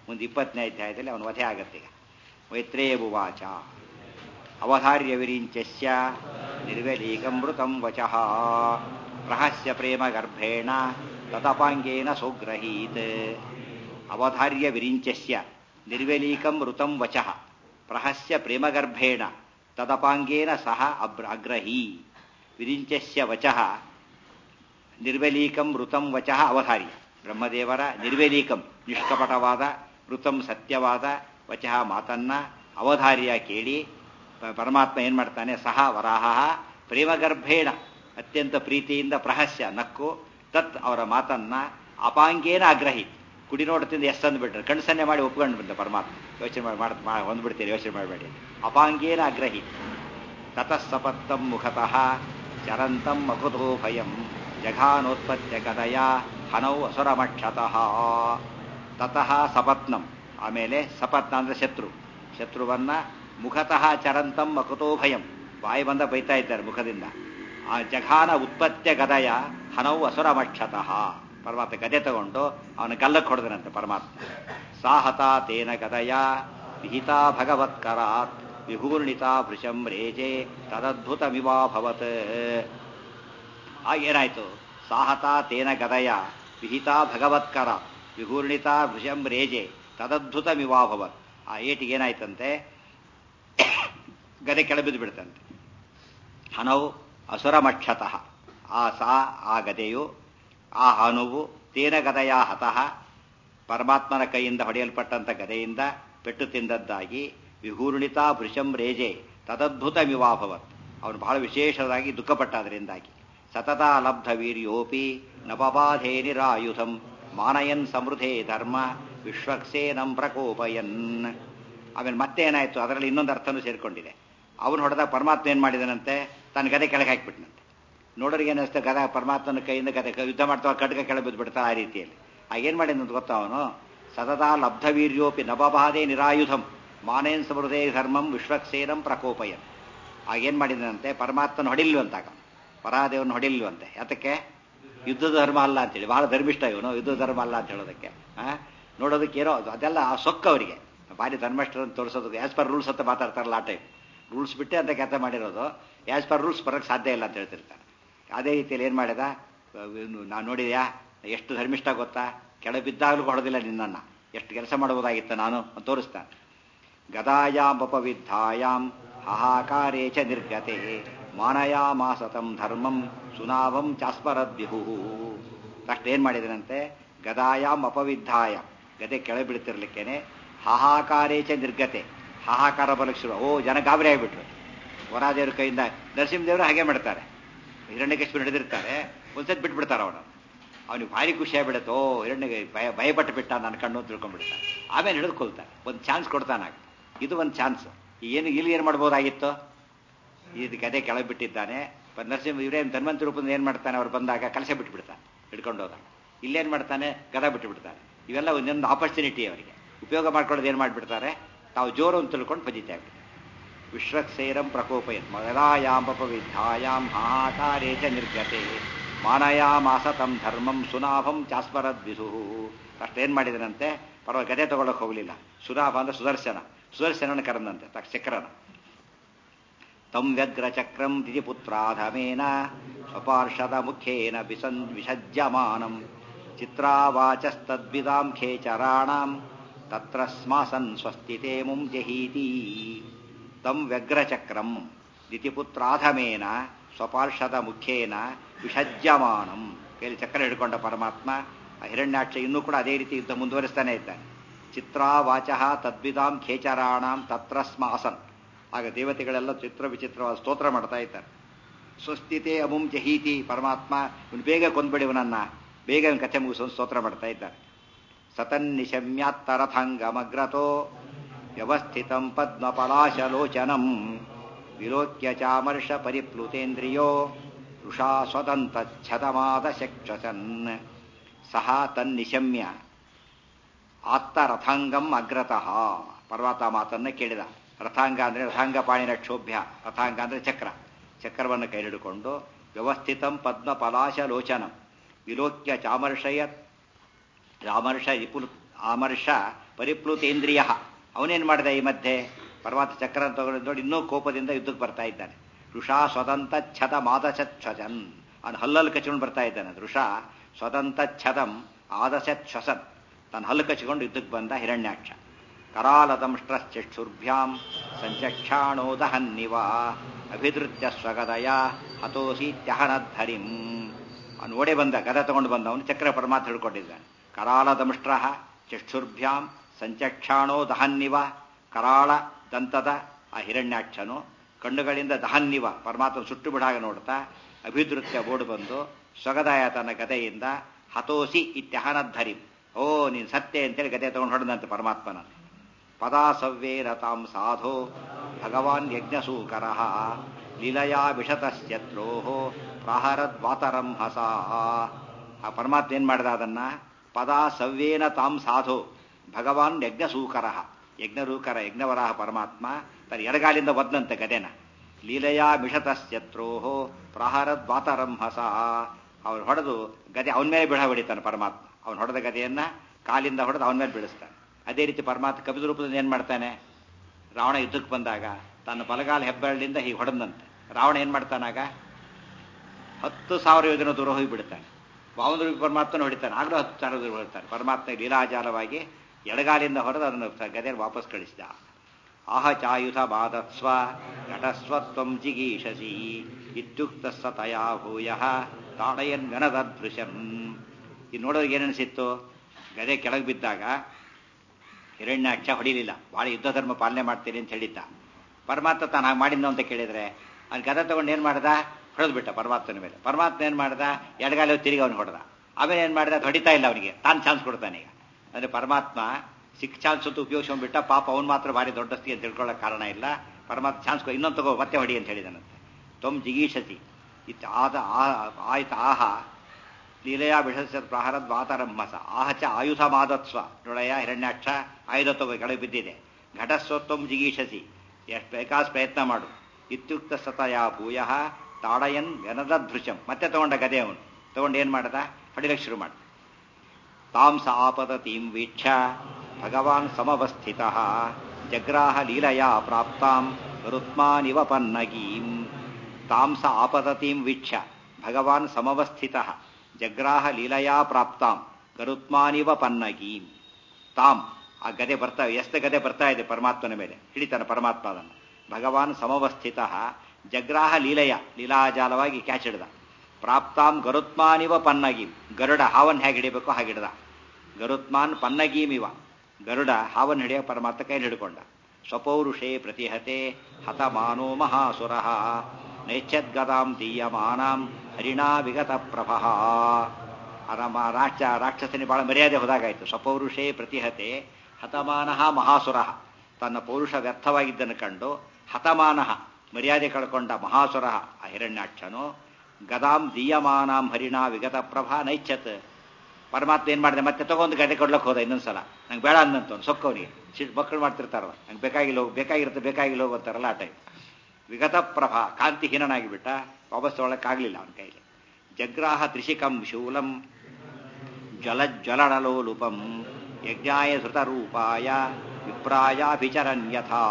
ಮುಂದೆ ಇಪ್ಪತ್ತನೇ ಅಧ್ಯಾಯದಲ್ಲಿ ಅವನ ವಧೆ ಆಗತ್ತೆ ಈಗ ಮೈತ್ರೇಯ ಉವಾಚ ಅವಧಾರ್ಯ ವಿರಿಂಚಸ್ಯ ನಿರ್ವಲೀಕಮೃತಂ ವಚಃ ಪ್ರಹಸ್ಯ ಪ್ರೇಮ ಗರ್ಭೇಣ ತತಪಾಂಗೇನ ಸೋಗ್ರಹೀತ್ ಅವಧಾರ್ಯ ವಿರಿಂಚಸ್ಯ ನಿರ್ವಲೀಕಂ ಋತಂ ವಚಃ ಪ್ರಹಸ್ಯ ಪ್ರೇಮಗರ್ಭೇಣ ತದಪಾಂಗೇನ ಸಹ ಅಬ್ರ ಅಗ್ರಹೀ ವಿರಿಂಚಸ್ಯ ವಚಃ ನಿರ್ವಲೀಕಂ ಋತಂ ವಚಃ ಅವಧಾರ್ಯ ಬ್ರಹ್ಮದೇವರ ನಿರ್ವಲೀಕಂ ನಿಷ್ಕಪಟವಾದ ಋತಂ ಸತ್ಯವಾದ ವಚಃ ಮಾತನ್ನ ಅವಧಾರ್ಯ ಕೇಳಿ ಪ- ಪರಮಾತ್ಮ ಏನ್ ಮಾಡ್ತಾನೆ ಸಹ ವರಾಹ ಪ್ರೇಮಗರ್ಭೇಣ ಅತ್ಯಂತ ಪ್ರೀತಿಯಿಂದ ಪ್ರಹಸ್ಯ ನಕ್ಕು ತತ್ ಅವರ ಮಾತನ್ನ ಅಪಾಂಗೇನ ಆಗ್ರಹಿ ಕುಡಿ ನೋಡ್ತಿಂದ ಎಸ್ ಅಂದ್ಬಿಟ್ರೆ ಕಣ್ಸನ್ನೆ ಮಾಡಿ ಒಪ್ಕೊಂಡು ಬಂದ ಪರಮಾತ್ಮ ಯೋಚನೆ ಮಾಡಿ ಮಾಡ್- ಮಾ ಹೊಂದ್ಬಿಡ್ತೀರಿ ಯೋಚನೆ ಮಾಡಬೇಡಿ ಅಪಾಂಗೇನ ಆಗ್ರಹಿ ತತಃ ಸಪತ್ತಂ ಮುಖತಃ ಚರಂತಂ ಮಕುತೋ ಭಯಂ ಜಘಾನೋತ್ಪತ್ಯ ಕದಯ ಹನೌ ಅಸುರಮಕ್ಷತಃ ತತಃ ಸಪತ್ನಂ ಆಮೇಲೆ ಸಪತ್ನ ಅಂದ್ರೆ ಶತ್ರು ಶತ್ರುವನ್ನ ಮುಖತಃ ಚರಂತಂ ಮಕುತೋ ಭಯಂ ಬಾಯಿ ಬಂದ ಬೈತಾ ಇದ್ದಾರೆ ಮುಖದಿಂದ ಆ ಜಘಾನ ಉತ್ಪತ್ಯ ಗದಯ ಹನೌ ಅಸುರಮಕ್ಷತಃ ಪರಮಾತ್ಮ ಗದೆ ತಗೊಂಡು ಅವನ ಗಲ್ಲಕ್ಕೆ ಹೊಡೆದನಂತೆ ಪರಮಾತ್ಮ ಸಾಹತ ತೇನ ಗದಯ ವಿಹಿತಾ ಭಗವತ್ಕರಾತ್ ವಿಭೂರ್ಣಿತಾ ಭೃಶಂ ರೇಜೆ ತದದ್ಭುತಮಿವಾಭವತ್ ಆಗೇನಾಯ್ತು ಸಾಹತ ತೇನ ಗದಯ ವಿಹಿತಾ ಭಗವತ್ಕರ ವಿಹೂರ್ಣಿತಾ ಭೃಶಂ ರೇಜೆ ತದದ್ಭುತಮಿವಾಭವತ್ ಆ ಏಟಿಗೆ ಏನಾಯ್ತಂತೆ ಗದೆ ಕೆಳಬಿದ್ದು ಬಿಡ್ತಂತೆ ಹನವು ಅಸುರಮಕ್ಷತಃ ಆ ಸಾ ಆ ಗದೆಯು ಆ ಹನುವು ತೇನ ಗದಯ ಹತಃ ಪರಮಾತ್ಮನ ಕೈಯಿಂದ ಹೊಡೆಯಲ್ಪಟ್ಟಂತ ಗದೆಯಿಂದ ಪೆಟ್ಟು ತಿಂದದ್ದಾಗಿ ವಿಹೂರ್ಣಿತಾ ಭೃಶಂ ರೇಜೆ ತದದ್ಭುತಮಿವಾಭವತ್ ಅವನು ಬಹಳ ವಿಶೇಷವಾಗಿ ದುಃಖಪಟ್ಟ ಅದರಿಂದಾಗಿ ಸತತ ಲಬ್ಧ ವೀರ್ಯೋಪಿ ನವಬಾಧೇ ನಿರಾಯುಧಂ ಮಾನಯನ್ ಸಮೃದ್ಧೇ ಧರ್ಮ ವಿಶ್ವಕ್ಸೇನಂ ಪ್ರಕೋಪಯನ್ ಆಮೇಲೆ ಮತ್ತೆ ಏನಾಯ್ತು ಅದರಲ್ಲಿ ಇನ್ನೊಂದು ಅರ್ಥನೂ ಸೇರಿಕೊಂಡಿದೆ ಅವನು ಹೊಡೆದ ಪರಮಾತ್ಮ ಏನ್ ಮಾಡಿದನಂತೆ ತನ್ನ ಗದೆ ಕೆಳಗೆ ಹಾಕಿಬಿಟ್ನಂತೆ ನೋಡೋರಿಗೆ ಏನಿಸ್ತು ಗದ ಪರಮಾತ್ಮನ ಕೈಯಿಂದ ಗದೆ ಯುದ್ಧ ಮಾಡ್ತಾ ಖಡ್ಗ ಕೆಳಗೆ ಬಿದ್ದು ಬಿಡ್ತಾ ಆ ರೀತಿಯಲ್ಲಿ ಆಗೇನ್ ಮಾಡಿದಂತ ಗೊತ್ತಾ ಅವನು ಸತತ ಲಬ್ಧ ವೀರ್ಯೋಪಿ ನವಬಾಧೆ ನಿರಾಯುಧಂ ಮಾನೇನ್ ಸಮೃದ್ಧೇ ಧರ್ಮಂ ವಿಶ್ವಕ್ಸೇನಂ ಪ್ರಕೋಪಯನ್ ಆಗೇನ್ ಮಾಡಿದನಂತೆ ಪರಮಾತ್ಮನ ಹೊಡಿಲ್ವಂತಾಗ ಪರಾದೇವನ ಹೊಡಿಲ್ವಂತೆ ಯಾತಕ್ಕೆ ಯುದ್ಧದ ಧರ್ಮ ಅಲ್ಲ ಅಂತೇಳಿ ಬಹಳ ಧರ್ಮಿಷ್ಠ ಇವನು ಯುದ್ಧ ಧರ್ಮ ಅಲ್ಲ ಅಂತ ಹೇಳೋದಕ್ಕೆ ಆ ನೋಡೋದಕ್ಕೆ ಏನೋ ಅದು- ಅದೆಲ್ಲ ಆ ಸೊಕ್ಕ ಅವರಿಗೆ ಭಾರಿ ಧರ್ಮಷ್ಠರನ್ನು ತೋರಿಸೋದಕ್ಕೆ ಆಸ್ ಪರ್ ರೂಲ್ಸ್ ಅಂತ ಮಾತಾಡ್ತಾರಲ್ಲ ಆ ಟೈಪ್ ರೂಲ್ಸ್ ಬಿಟ್ಟೆ ಅಂತ ಕೆಲಸ ಮಾಡಿರೋದು ಆಸ್ ಪರ್ ರೂಲ್ಸ್ ಬರಕ್ಕೆ ಸಾಧ್ಯ ಇಲ್ಲ ಅಂತ ಹೇಳ್ತಿರ್ತಾರೆ ಅದೇ ರೀತಿಯಲ್ಲಿ ಏನು ಮಾಡಿದ ನಾನು ನೋಡಿದ್ಯಾ ಎಷ್ಟು ಧರ್ಮಿಷ್ಠ ಗೊತ್ತಾ ಕೆಳ ಬಿದ್ದಾಗಲೂ ಹೊಡೆದಿಲ್ಲ ನಿನ್ನನ್ನ ಎಷ್ಟು ಕೆಲಸ ಮಾಡಬಹುದಾಗಿತ್ತು ನಾನು ಅಂತ ತೋರಿಸ್ತಾನೆ ಗದಾಯಾಮಪವಿದ್ಧಾಯಾಂ ಹಾಹಾಕಾರೇ ಚ ನಿರ್ಗತೆ ಮಾನಯಾಮಾಸತಂ ಧರ್ಮಂ ಸುನಾವಂ ಚಾಸ್ಮರದ್ವಿಹು ತಕ್ಷಣ ಏನ್ ಮಾಡಿದನಂತೆ ಗದಾಯಾಮ್ ಅಪವಿದ್ಧಾಯ ಗದೆ ಕೆಳ ಬೀಳ್ತಿರ್ಲಿಕ್ಕೇನೆ ಹಾಹಾಕಾರೇ ಚ ನಿರ್ಗತೆ ಹಾಹಾಕಾರ ಬರಲಿಕ್ಕೆ ಶುರು ಓ ಜನ ಗಾಬರಿ ಆಗಿಬಿಟ್ರು ವರಾದೇವ್ರ ಕೈಯಿಂದ ನರಸಿಂಹದೇವರು ಹಾಗೆ ಮಾಡ್ತಾರೆ ಹಿರಣ್ಯಕೇಶ್ವರ ಹಿಡಿದಿರ್ತಾರೆ ಒಂದ್ಸತಿ ಬಿಟ್ಬಿಡ್ತಾರೆ ಅವನು ಅವನಿಗೆ ಭಾರಿ ಖುಷಿ ಆಗ್ಬಿಡುತ್ತೆ ಓ ಹಿರಣ್ಯಗೆ ಭಯ ಭಯಪಟ್ಟು ಬಿಟ್ಟ ನನ್ನ ಕಣ್ಣು ಅಂತ ತಿಳ್ಕೊಂಡ್ಬಿಡ್ತಾನೆ ಆಮೇಲೆ ಹಿಡಿದುಕೊಳ್ತಾನೆ ಒಂದು ಚಾನ್ಸ್ ಕೊಡ್ತಾನಾಗ ಇದು ಒಂದು ಚಾನ್ಸ್ ಏನು ಇಲ್ಲಿ ಏನು ಮಾಡ್ಬೋದಾಗಿತ್ತು ಇದು ಗದೆ ಕೆಳಗೆ ಬಿಟ್ಟಿದ್ದಾನೆ ಪ- ನರಸಿಂಹ ಇವರೇ ಧನ್ವಂತ ರೂಪದಿಂದ ಏನು ಮಾಡ್ತಾನೆ ಅವ್ರು ಬಂದಾಗ ಕಲಸೆ ಬಿಟ್ಬಿಡ್ತಾನೆ ಹಿಡ್ಕೊಂಡು ಹೋದಾಗ ಇಲ್ಲೇನು ಮಾಡ್ತಾನೆ ಗದ ಬಿಟ್ಟು ಬಿಡ್ತಾನೆ ಇವೆಲ್ಲ ಒಂದೊಂದು ಆಪರ್ಚುನಿಟಿ ಅವರಿಗೆ ಉಪಯೋಗ ಮಾಡ್ಕೊಳ್ಳೋದು ಏನು ಮಾಡಿಬಿಡ್ತಾರೆ ತಾವು ಜೋರು ಅಂತ ತಿಳ್ಕೊಂಡು ಭಜಿತಾ ಇರ್ತಾರೆ ವಿಶ್ವಕ್ಸೇರಂ ಪ್ರಕೋಪಯತ್ ಮಗದಾಯಾಂಬಪವಿದ್ಧಾಯಾಂ ಹಾಹಾಕಾರೇ ಚ ನಿರ್ಗತೆ ಮಾನಯಾಮಾಸತಂ ಧರ್ಮಂ ಸುನಾಭಂ ಚಾಸ್ಮರದ್ವಿಸು ಅಷ್ಟೇನ್ ಮಾಡಿದನಂತೆ ಪರವಾಗಿ ಗದೆ ತಗೊಳಕ್ ಹೋಗ್ಲಿಲ್ಲ ಸುನಾಭ ಅಂದ್ರೆ ಸುದರ್ಶನ ಸುದರ್ಶನನ ಕರೆದಂತೆ ತಕ್ಷ ಚಕ್ರನ ತಂ ವ್ಯಗ್ರ ಚಕ್ರಂ ದಿತಿಪುತ್ರಾಧಮೇನ ಸ್ವಪಾರ್ಷದ ಮುಖೇನ ವಿಸನ್ ವಿಸಜ್ಯಮಾನಂ ಚಿತ್ರಾವಾಚಸ್ತದ್ವಿದಾಂ ಖೇಚರಾಣಾಂ ತತ್ರ ಸ್ಮಾಸನ್ ಸ್ವಸ್ತಿತೆ ಮುಂ ಜಹೀತಿ ತಂ ವ್ಯಗ್ರಚಕ್ರಂ ದಿತಿಪುತ್ರಾಧಮೇನ ಸ್ವಪಾರ್ಷದ ಮುಖೇನ ವಿಸಜ್ಯಮಾನಂ ಕೈಲಿ ಚಕ್ರ ಹಿಡ್ಕೊಂಡ ಪರಮಾತ್ಮ ಆ ಹಿರಣ್ಯಾಕ್ಷ ಇನ್ನೂ ಕೂಡ ಅದೇ ರೀತಿ ಯುದ್ಧ ಮುಂದುವರಿಸ್ತಾನೆ ಇದ್ದಾನೆ ಚಿತ್ರಾವಾಚ ತದ್ವಿದಾಂ ಖೇಚರಾಣಾಂ ತತ್ರ ಸ್ಮಾಸನ್ ಆಗ ದೇವತೆಗಳೆಲ್ಲ ಚಿತ್ರ ವಿಚಿತ್ರವಾದ ಸ್ತೋತ್ರ ಮಾಡ್ತಾ ಇದ್ದಾರೆ ಸ್ವಸ್ಥಿತೆ ಅಮುಂ ಜಹೀತಿ ಪರಮಾತ್ಮ ಇವನು ಬೇಗ ಕೊಂದ್ಬಿಡಿ ಇವನನ್ನ ಬೇಗ ಇವನ್ ಕಥೆ ಮುಗಿಸೋ ಸ್ತೋತ್ರ ಮಾಡ್ತಾ ಇದ್ದಾರೆ ಸತನ್ನಿಶಮ್ಯಾತ್ತರಥಂಗಮಗ್ರತೋ ವ್ಯವಸ್ಥಿತಂ ಪದ್ಮಪಲಾಶಲೋಚನಂ ವಿಲೋಕ್ಯ ಚಾಮರ್ಷ ಪರಿಪ್ಲುತೇಂದ್ರಿಯೋ ಋಷಾ ಸ್ವತಂತ ಛತಮಾದ ಶಕ್ಷಸನ್ ಸಹ ತನ್ನಿಶಮ್ಯ ಆತ್ತ ರಥಾಂಗಂ ಅಗ್ರತಃ ಪರ್ವತ ಮಾತನ್ನ ಕೇಳಿದ ರಥಾಂಗ ಅಂದ್ರೆ ರಥಾಂಗ ಪಾಣಿನ ಕ್ಷೋಭ್ಯ ರಥಾಂಗ ಅಂದ್ರೆ ಚಕ್ರ ಚಕ್ರವನ್ನು ಕೈ ಹಿಡಿದುಕೊಂಡು ವ್ಯವಸ್ಥಿತಂ ಪದ್ಮ ಪಲಾಶಲೋಚನಂ ವಿಲೋಕ್ಯ ಚಾಮರ್ಷಯ ರಾಮರ್ಷ ವಿಪುಲ್ ಆಮರ್ಷ ಪರಿಪ್ಲುತೇಂದ್ರಿಯ ಅವನೇನು ಮಾಡಿದ ಈ ಮಧ್ಯೆ ಪರಮಾತ್ಮ ಚಕ್ರ ತಗೊಂಡು ನೋಡಿ ಇನ್ನೂ ಕೋಪದಿಂದ ಯುದ್ಧಕ್ಕೆ ಬರ್ತಾ ಇದ್ದಾನೆ ಋಷಾ ಸ್ವದಂತ ಛದ ಮಾದಶನ್ ಅವನು ಹಲ್ಲಲ್ಲಿ ಕಚ್ಕೊಂಡು ಬರ್ತಾ ಇದ್ದಾನೆ ಋಷ ಸ್ವದಂತ ಛದಂ ಆದಶತ್ ಶ್ವಸನ್ ತನ್ನ ಹಲ್ಲು ಕಚ್ಕೊಂಡು ಯುದ್ಧಕ್ಕೆ ಬಂದ ಹಿರಣ್ಯಾಕ್ಷ ಕರಾಲದಂಷ್ಟ್ರಶ್ಚಕ್ಷುರ್ಭ್ಯಾಂ ಸಂಚಕ್ಷಾಣೋದಹನ್ನಿವ ಅಭಿದೃತ್ಯ ಸ್ವಗದಯ ಹತೋಸೀತ್ಯಹನದ್ಧರಿಂ ಅವನು ಓಡೆ ಬಂದ ಗದ ತಗೊಂಡು ಬಂದ ಅವನು ಚಕ್ರ ಪರಮಾತ್ಮ ಹಿಡ್ಕೊಂಡಿದ್ದಾನೆ ಕರಾಲದಂಷ್ಟ್ರ ಚಕ್ಷುರ್ಭ್ಯಾಂ ಸಂಚಕ್ಷಾಣೋ ದಹನ್ನಿವ ಕರಾಳ ದಂತದ ಆ ಹಿರಣ್ಯಾಕ್ಷನು ಕಣ್ಣುಗಳಿಂದ ದಹನ್ನಿವ ಪರಮಾತ್ಮ ಸುಟ್ಟು ಬಿಡಾಗ ನೋಡ್ತಾ ಅಭಿದೃತ್ಯ ಓಡು ಬಂದು ಸ್ವಗದಾಯ ತನ್ನ ಗದೆಯಿಂದ ಹತೋಸಿ ಇತ್ಯಹನದ್ಧರಿಂ ಓ ನೀನು ಸತ್ಯ ಅಂತೇಳಿ ಗದೆ ತಗೊಂಡು ಹೊಡೆದಂತೆ ಪರಮಾತ್ಮನ ಪದಾಸವ್ಯೇರ ತಾಂ ಸಾಧೋ ಭಗವಾನ್ ಯಜ್ಞಸೂಕರ ಲೀಲಯಾ ವಿಷತಶ್ಚತ್ರೋ ಪ್ರಾಹರದ್ವಾತರಂ ಹಸ ಆ ಪರಮಾತ್ಮ ಏನ್ ಮಾಡಿದ ಅದನ್ನ ಪದ ಸವ್ಯೇನ ತಾಂ ಸಾಧೋ ಭಗವಾನ್ ಯಜ್ಞಸೂಕರ ಯಜ್ಞರೂಕರ ಯಜ್ಞವರಾಹ ಪರಮಾತ್ಮ ತನ್ನ ಎಡಗಾಲಿಂದ ಒದ್ದಂತೆ ಗದೆನ ಲೀಲಯಾ ಮಿಷತಶ್ಚತ್ರೋ ಪ್ರಾಹರದ್ವಾತರಂ ಹಸ ಅವ್ರು ಹೊಡೆದು ಗದೆ ಅವನ ಮೇಲೆ ಬಿಡ ಹೊಡಿತಾನೆ ಪರಮಾತ್ಮ ಅವನು ಹೊಡೆದ ಗದೆಯನ್ನ ಕಾಲಿಂದ ಹೊಡೆದು ಅವನ ಮೇಲೆ ಬೀಳಿಸ್ತಾನೆ ಅದೇ ರೀತಿ ಪರಮಾತ್ಮ ಕಪಿದ ರೂಪದಿಂದ ಏನ್ ಮಾಡ್ತಾನೆ ರಾವಣ ಯುದ್ಧಕ್ಕೆ ಬಂದಾಗ ತನ್ನ ಬಲಗಾಲ ಹೆಬ್ಬೆರಳಿಂದ ಹೀಗೆ ಹೊಡೆದಂತೆ ರಾವಣ ಏನ್ ಮಾಡ್ತಾನಾಗ ಹತ್ತು ಸಾವಿರ ಯೋಜನೆ ದೂರ ಹೋಗಿ ಬಿಡ್ತಾನೆ ವಾಮನ ಪರಮಾತ್ಮನ ಹೊಡಿತಾನೆ ಆಗಲೂ ಹತ್ತು ಸಾವಿರ ದೂರ ಹೊಡಿತಾನೆ ಪರಮಾತ್ಮ ಲೀಲಾಜಾಲವಾಗಿ ಎಡಗಾಲಿಂದ ಹೊಡೆದು ಅದನ್ನು ಗದೆಯಲ್ಲಿ ವಾಪಸ್ ಕಳಿಸಿದ ಆಹ ಚಾಯುಧ ಬಾಧತ್ಸ್ವ ಘಟಸ್ವತ್ವಂ ಜಿಗೀಷಸಿ ಇತ್ಯುಕ್ತ ಸತಯಾ ಭೂಯ ತಾಡಯನ್ ಗನದೃಶಂ ಇದು ನೋಡೋರಿಗೆ ಏನನ್ಸಿತ್ತು ಗದೆ ಕೆಳಗೆ ಬಿದ್ದಾಗ ಹಿರಣ್ಯಾಕ್ಷ ಹೊಡಿಲಿಲ್ಲ ಭಾಳ ಯುದ್ಧ ಧರ್ಮ ಪಾಲನೆ ಮಾಡ್ತೀನಿ ಅಂತ ಹೇಳಿದ್ದ ಪರಮಾತ್ಮ ತಾನು ಹಾಗೆ ಮಾಡಿದ್ನು ಅಂತ ಕೇಳಿದ್ರೆ ಅವ್ನು ಗದ ತಗೊಂಡು ಏನು ಮಾಡ್ದ ಹೊಡೆದು ಬಿಟ್ಟ ಪರಮಾತ್ಮನ ಮೇಲೆ ಪರಮಾತ್ಮ ಏನು ಮಾಡ್ದ ಎಡಗಾಲ ತಿರುಗಿ ಅವನು ಹೊಡೆದ ಆಮೇಲೆ ಏನು ಮಾಡಿದ ಹೊಡಿತಾ ಇಲ್ಲ ಅವನಿಗೆ ತಾನು ಚಾನ್ಸ್ ಕೊಡ್ತಾನೆ ಈಗ ಅಂದರೆ ಪರಮಾತ್ಮ ಸಿಕ್ ಚಾನ್ಸ್ ಅಂತ ಉಪಯೋಗಿಸ್ಕೊಂಡ್ಬಿಟ್ಟ ಪಾಪ ಅವ್ನು ಮಾತ್ರ ಭಾರಿ ದೊಡ್ಡಸ್ತಿ ಅಂತ ತಿಳ್ಕೊಳ್ಳೋಕೆ ಕಾರಣ ಇಲ್ಲ ಪರಮಾತ್ಮ ಚಾನ್ಸ್ ಇನ್ನೊಂದು ತಗೋ ಮತ್ತೆ ಹೊಡಿ ಅಂತ ಹೇಳಿದನಂತೆ ತೊಮ್ ಜಿಗೀಷತಿ ಇತ್ತು ಆದ ಆಯ್ತು ಆಹ ಲೀಲೆಯ ವಿಷಸ ಪ್ರಹರದ್ ವಾತರಂಭಸ ಆಹ ಚ ಆಯುಧ ಮಾದತ್ಸ್ವ ನೋಡಯ್ಯ ಹಿರಣ್ಯಾಕ್ಷ ಆಯುಧ ತಗೋ ಕೆಳಗೆ ಬಿದ್ದಿದೆ ಘಟಸ್ವತ್ವಂ ಜಿಗೀಷಸಿ ಎಷ್ಟು ಬೇಕಾಸ್ ಪ್ರಯತ್ನ ಮಾಡು ಇತ್ಯುಕ್ತ ಸತಯ ಭೂಯ ತಾಡಯನ್ ವ್ಯನದೃಶಂ ಮತ್ತೆ ತಗೊಂಡ ಗದೆ ಅವನು ತಗೊಂಡು ಏನ್ ಮಾಡ್ದ ಹೊಡಿಲಕ್ಕೆ ಶುರು ಮಾಡ ತಾಂಸ ಆಪದ ತೀಂ ವೀಕ್ಷ ಭಗವಾನ್ ಸಮವಸ್ಥಿತ ಜಗ್ರಾಹ ಲೀಲಯಾ ಪ್ರಾಪ್ತಾಂ ರುತ್ಮಾನಿವ ಪನ್ನಗೀಂ ತಾಂಸ ಆಪದತೀಂ ವೀಕ್ಷ ಭಗವಾನ್ ಸಮವಸ್ಥಿತ ಜಗ್ರಾಹ ಲೀಲಯಾ ಪ್ರಾಪ್ತಾಂ ಗರುತ್ಮಾನಿವ ಪನ್ನಗೀಂ ತಾಂ ಆ ಗದೆ ಬರ್ತಾ ಎಷ್ಟು ಗದೆ ಬರ್ತಾ ಇದೆ ಪರಮಾತ್ಮನ ಮೇಲೆ ಹಿಡಿತಾನೆ ಪರಮಾತ್ಮ ಅದನ್ನು ಭಗವಾನ್ ಸಮವಸ್ಥಿತ ಜಗ್ರಾಹ ಲೀಲಯ ಲೀಲಾಜಾಲವಾಗಿ ಕ್ಯಾಚ್ ಹಿಡ್ದ ಪ್ರಾಪ್ತಾಂ ಗರುತ್ಮಾನಿವ ಪನ್ನಗೀಂ ಗರುಡ ಹಾವನ್ ಹೇಗೆ ಹಿಡಿಬೇಕು ಹಾಗೆ ಹಿಡ್ದ ಗರುತ್ಮಾನ್ ಪನ್ನಗೀಮಿವ ಗರುಡ ಹಾವನ್ ಹಿಡಿಯ ಪರಮಾತ್ಮ ಕೈಲಿ ಹಿಡ್ಕೊಂಡ ಸ್ವಪೌರುಷೇ ಪ್ರತಿಹತೆ ಹತಮಾನೋ ಮಹಾಸುರ ನೈಚ್ಛದ್ಗದಾಂ ದೀಯಮಾನಾಂ ಹರಿಣಾ ವಿಗತ ಪ್ರಭಃ ನಮ್ಮ ರಾಕ್ಷ ರಾಕ್ಷಸನಿ ಬಹಳ ಮರ್ಯಾದೆ ಹೋದಾಗಾಯ್ತು ಸ್ವಪೌರುಷೇ ಪ್ರತಿಹತೆ ಹತಮಾನಃ ಮಹಾಸುರ ತನ್ನ ಪೌರುಷ ವ್ಯರ್ಥವಾಗಿದ್ದನ್ನು ಕಂಡು ಹತಮಾನಃ ಮರ್ಯಾದೆ ಕಳ್ಕೊಂಡ ಮಹಾಸುರ ಆ ಹಿರಣ್ಯಾಕ್ಷನು ಗದಾಂ ದೀಯಮಾನಾಂ ಹರಿಣಾ ವಿಗತ ಪ್ರಭಾ ನೈಚ್ಛತ್ ಪರಮಾತ್ಮ ಏನ್ ಮಾಡಿದೆ ಮತ್ತೆ ತಗೊಂಡು ಗದೆ ಕೊಡ್ಲಕ್ಕೆ ಹೋದ ಇನ್ನೊಂದ್ಸಲ ನಂಗೆ ಬೇಡ ಅಂದಂತ ಸೊಕ್ಕವನಿಗೆ ಸಿಟ್ಟು ಮಕ್ಕಳು ಮಾಡ್ತಿರ್ತಾರಲ್ಲ ನಂಗೆ ಬೇಕಾಗಿಲ್ಲ ಹೋಗಿ ಬೇಕಾಗಿರುತ್ತೆ ಬೇಕಾಗಿಲ್ಲ ಹೋಗು ಅಂತಾರಲ್ಲ ಆ ಟೈಮ್ ವಿಗತ ಪ್ರಭಾ ಕಾಂತಿಹೀನನಾಗಿ ಬಿಟ್ಟ ವಾಪಸ್ ತೊಗೊಳಕ್ಕಾಗಲಿಲ್ಲ ಅವನ ಕೈಲಿ ಜಗ್ರಾಹ ತ್ರಿಶಿಕಂ ಶೂಲಂ ಜ್ವಲಜ್ವಲಡಲೋಲುಪಂ ಯಜ್ಞಾಯ ಧೃತರೂಪಾಯ ವಿಪ್ರಾಯಾಭಿಚರನ್ಯಥಾ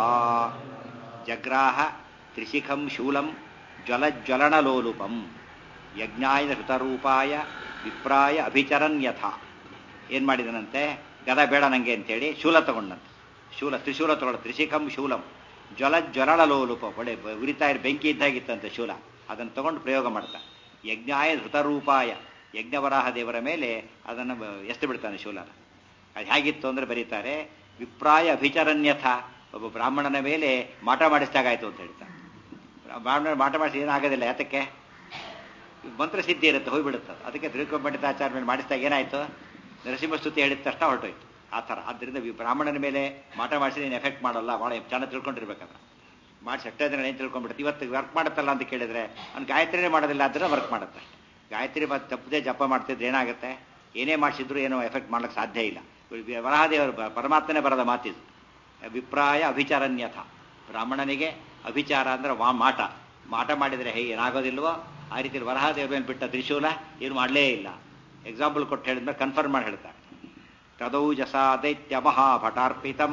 ಜಗ್ರಾಹ ತ್ರಿಶಿಖಂ ಶೂಲಂ ಜ್ವಲಜ್ವಲನಲೋಲುಪಂ ಯಜ್ಞಾಯ ಧೃತರೂಪಾಯ ವಿಪ್ರಾಯ ಅಭಿಚರನ್ಯಥ ಏನ್ ಮಾಡಿದನಂತೆ ಗದ ಬೇಡ ನಂಗೆ ಅಂತೇಳಿ ಶೂಲ ತಗೊಂಡಂತೆ ಶೂಲ ತ್ರಿಶೂಲ ತಗೊಂಡ ತ್ರಿಶಿಖಂ ಶೂಲಂ ಜ್ವಲ ಜ್ವಲನಲೋಲುಪ ಒಳ್ಳೆ ಉರಿತಾ ಇರೋ ಬೆಂಕಿ ಇದ್ದಾಗಿತ್ತಂತೆ ಶೂಲ ಅದನ್ನು ತಗೊಂಡು ಪ್ರಯೋಗ ಮಾಡ್ತಾ ಯಜ್ಞಾಯ ಧೃತರೂಪಾಯ ಯಜ್ಞವರಾಹ ದೇವರ ಮೇಲೆ ಅದನ್ನು ಎಷ್ಟು ಬಿಡ್ತಾನೆ ಶೂಲನ ಅದು ಹೇಗಿತ್ತು ಅಂದ್ರೆ ಬರೀತಾರೆ ವಿಪ್ರಾಯ ಅಭಿಚರನ್ಯಥ ಒಬ್ಬ ಬ್ರಾಹ್ಮಣನ ಮೇಲೆ ಮಾಟ ಮಾಡಿಸಿದಾಗಾಯ್ತು ಅಂತ ಹೇಳ್ತಾರೆ ಬ್ರಾಹ್ಮಣ ಮಾಟ ಮಾಡಿಸಿ ಏನಾಗೋದಿಲ್ಲ ಯಾತಕ್ಕೆ ಮಂತ್ರ ಸಿದ್ಧಿ ಇರುತ್ತೆ ಹೋಗ್ಬಿಡುತ್ತೆ ಅದಕ್ಕೆ ತ್ರಿಕೋಪಂಡಿತಾಚಾರ್ಯ ಮೇಲೆ ಮಾಡಿಸಿದಾಗ ಏನಾಯ್ತು ನರಸಿಂಹಸ್ತುತಿ ಹೇಳಿದ ತಕ್ಷಣ ಹೊರಟೋಯ್ತು ಆ ಥರ ಆದ್ದರಿಂದ ಬ್ರಾಹ್ಮಣನ ಮೇಲೆ ಮಾಟ ಮಾಡಿಸಿ ಏನು ಎಫೆಕ್ಟ್ ಮಾಡಲ್ಲ ಭಾಳ ಚೆನ್ನಾಗಿ ತಿಳ್ಕೊಂಡಿರ್ಬೇಕಂದ್ರೆ ಮಾಡಿಸಿ ಎಷ್ಟೇ ದಿನ ಏನು ತಿಳ್ಕೊಂಡ್ಬಿಡುತ್ತೆ ಇವತ್ತು ವರ್ಕ್ ಮಾಡುತ್ತಲ್ಲ ಅಂತ ಕೇಳಿದ್ರೆ ಅವ್ನು ಗಾಯತ್ರಿನೇ ಮಾಡೋದಿಲ್ಲ ಅಂದ್ರೆ ವರ್ಕ್ ಮಾಡುತ್ತೆ ಗಾಯತ್ರಿ ಮತ್ತೆ ತಪ್ಪದೆ ಜಪ ಮಾಡ್ತಿದ್ರೆ ಏನಾಗುತ್ತೆ ಏನೇ ಮಾಡಿಸಿದ್ರು ಏನೋ ಎಫೆಕ್ಟ್ ಮಾಡ್ಲಿಕ್ಕೆ ಸಾಧ್ಯ ಇಲ್ಲ ವರಹದೇವರು ಪರಮಾತ್ಮನೇ ಬರದ ಮಾತಿದು ಅಭಿಪ್ರಾಯ ಅಭಿಚಾರನ್ಯಥ ಬ್ರಾಹ್ಮಣನಿಗೆ ಅಭಿಚಾರ ಅಂದ್ರೆ ವಾ ಮಾಟ ಮಾಟ ಮಾಡಿದರೆ ಹೇಗೆ ಏನಾಗೋದಿಲ್ವೋ ಆ ರೀತಿ ವರಹದೇವ ಮೇಲೆ ಬಿಟ್ಟ ತ್ರಿಶೂಲ ಏನು ಮಾಡಲೇ ಇಲ್ಲ ಎಕ್ಸಾಂಪಲ್ ಕೊಟ್ಟು ಹೇಳಿದ್ಮೇಲೆ ಕನ್ಫರ್ಮ್ ಮಾಡಿ ಹೇಳ್ತಾರೆ ತದೌಜಸಾ ದೈತ್ಯ ಮಹಾಭಟಾರ್ಪಿತಂ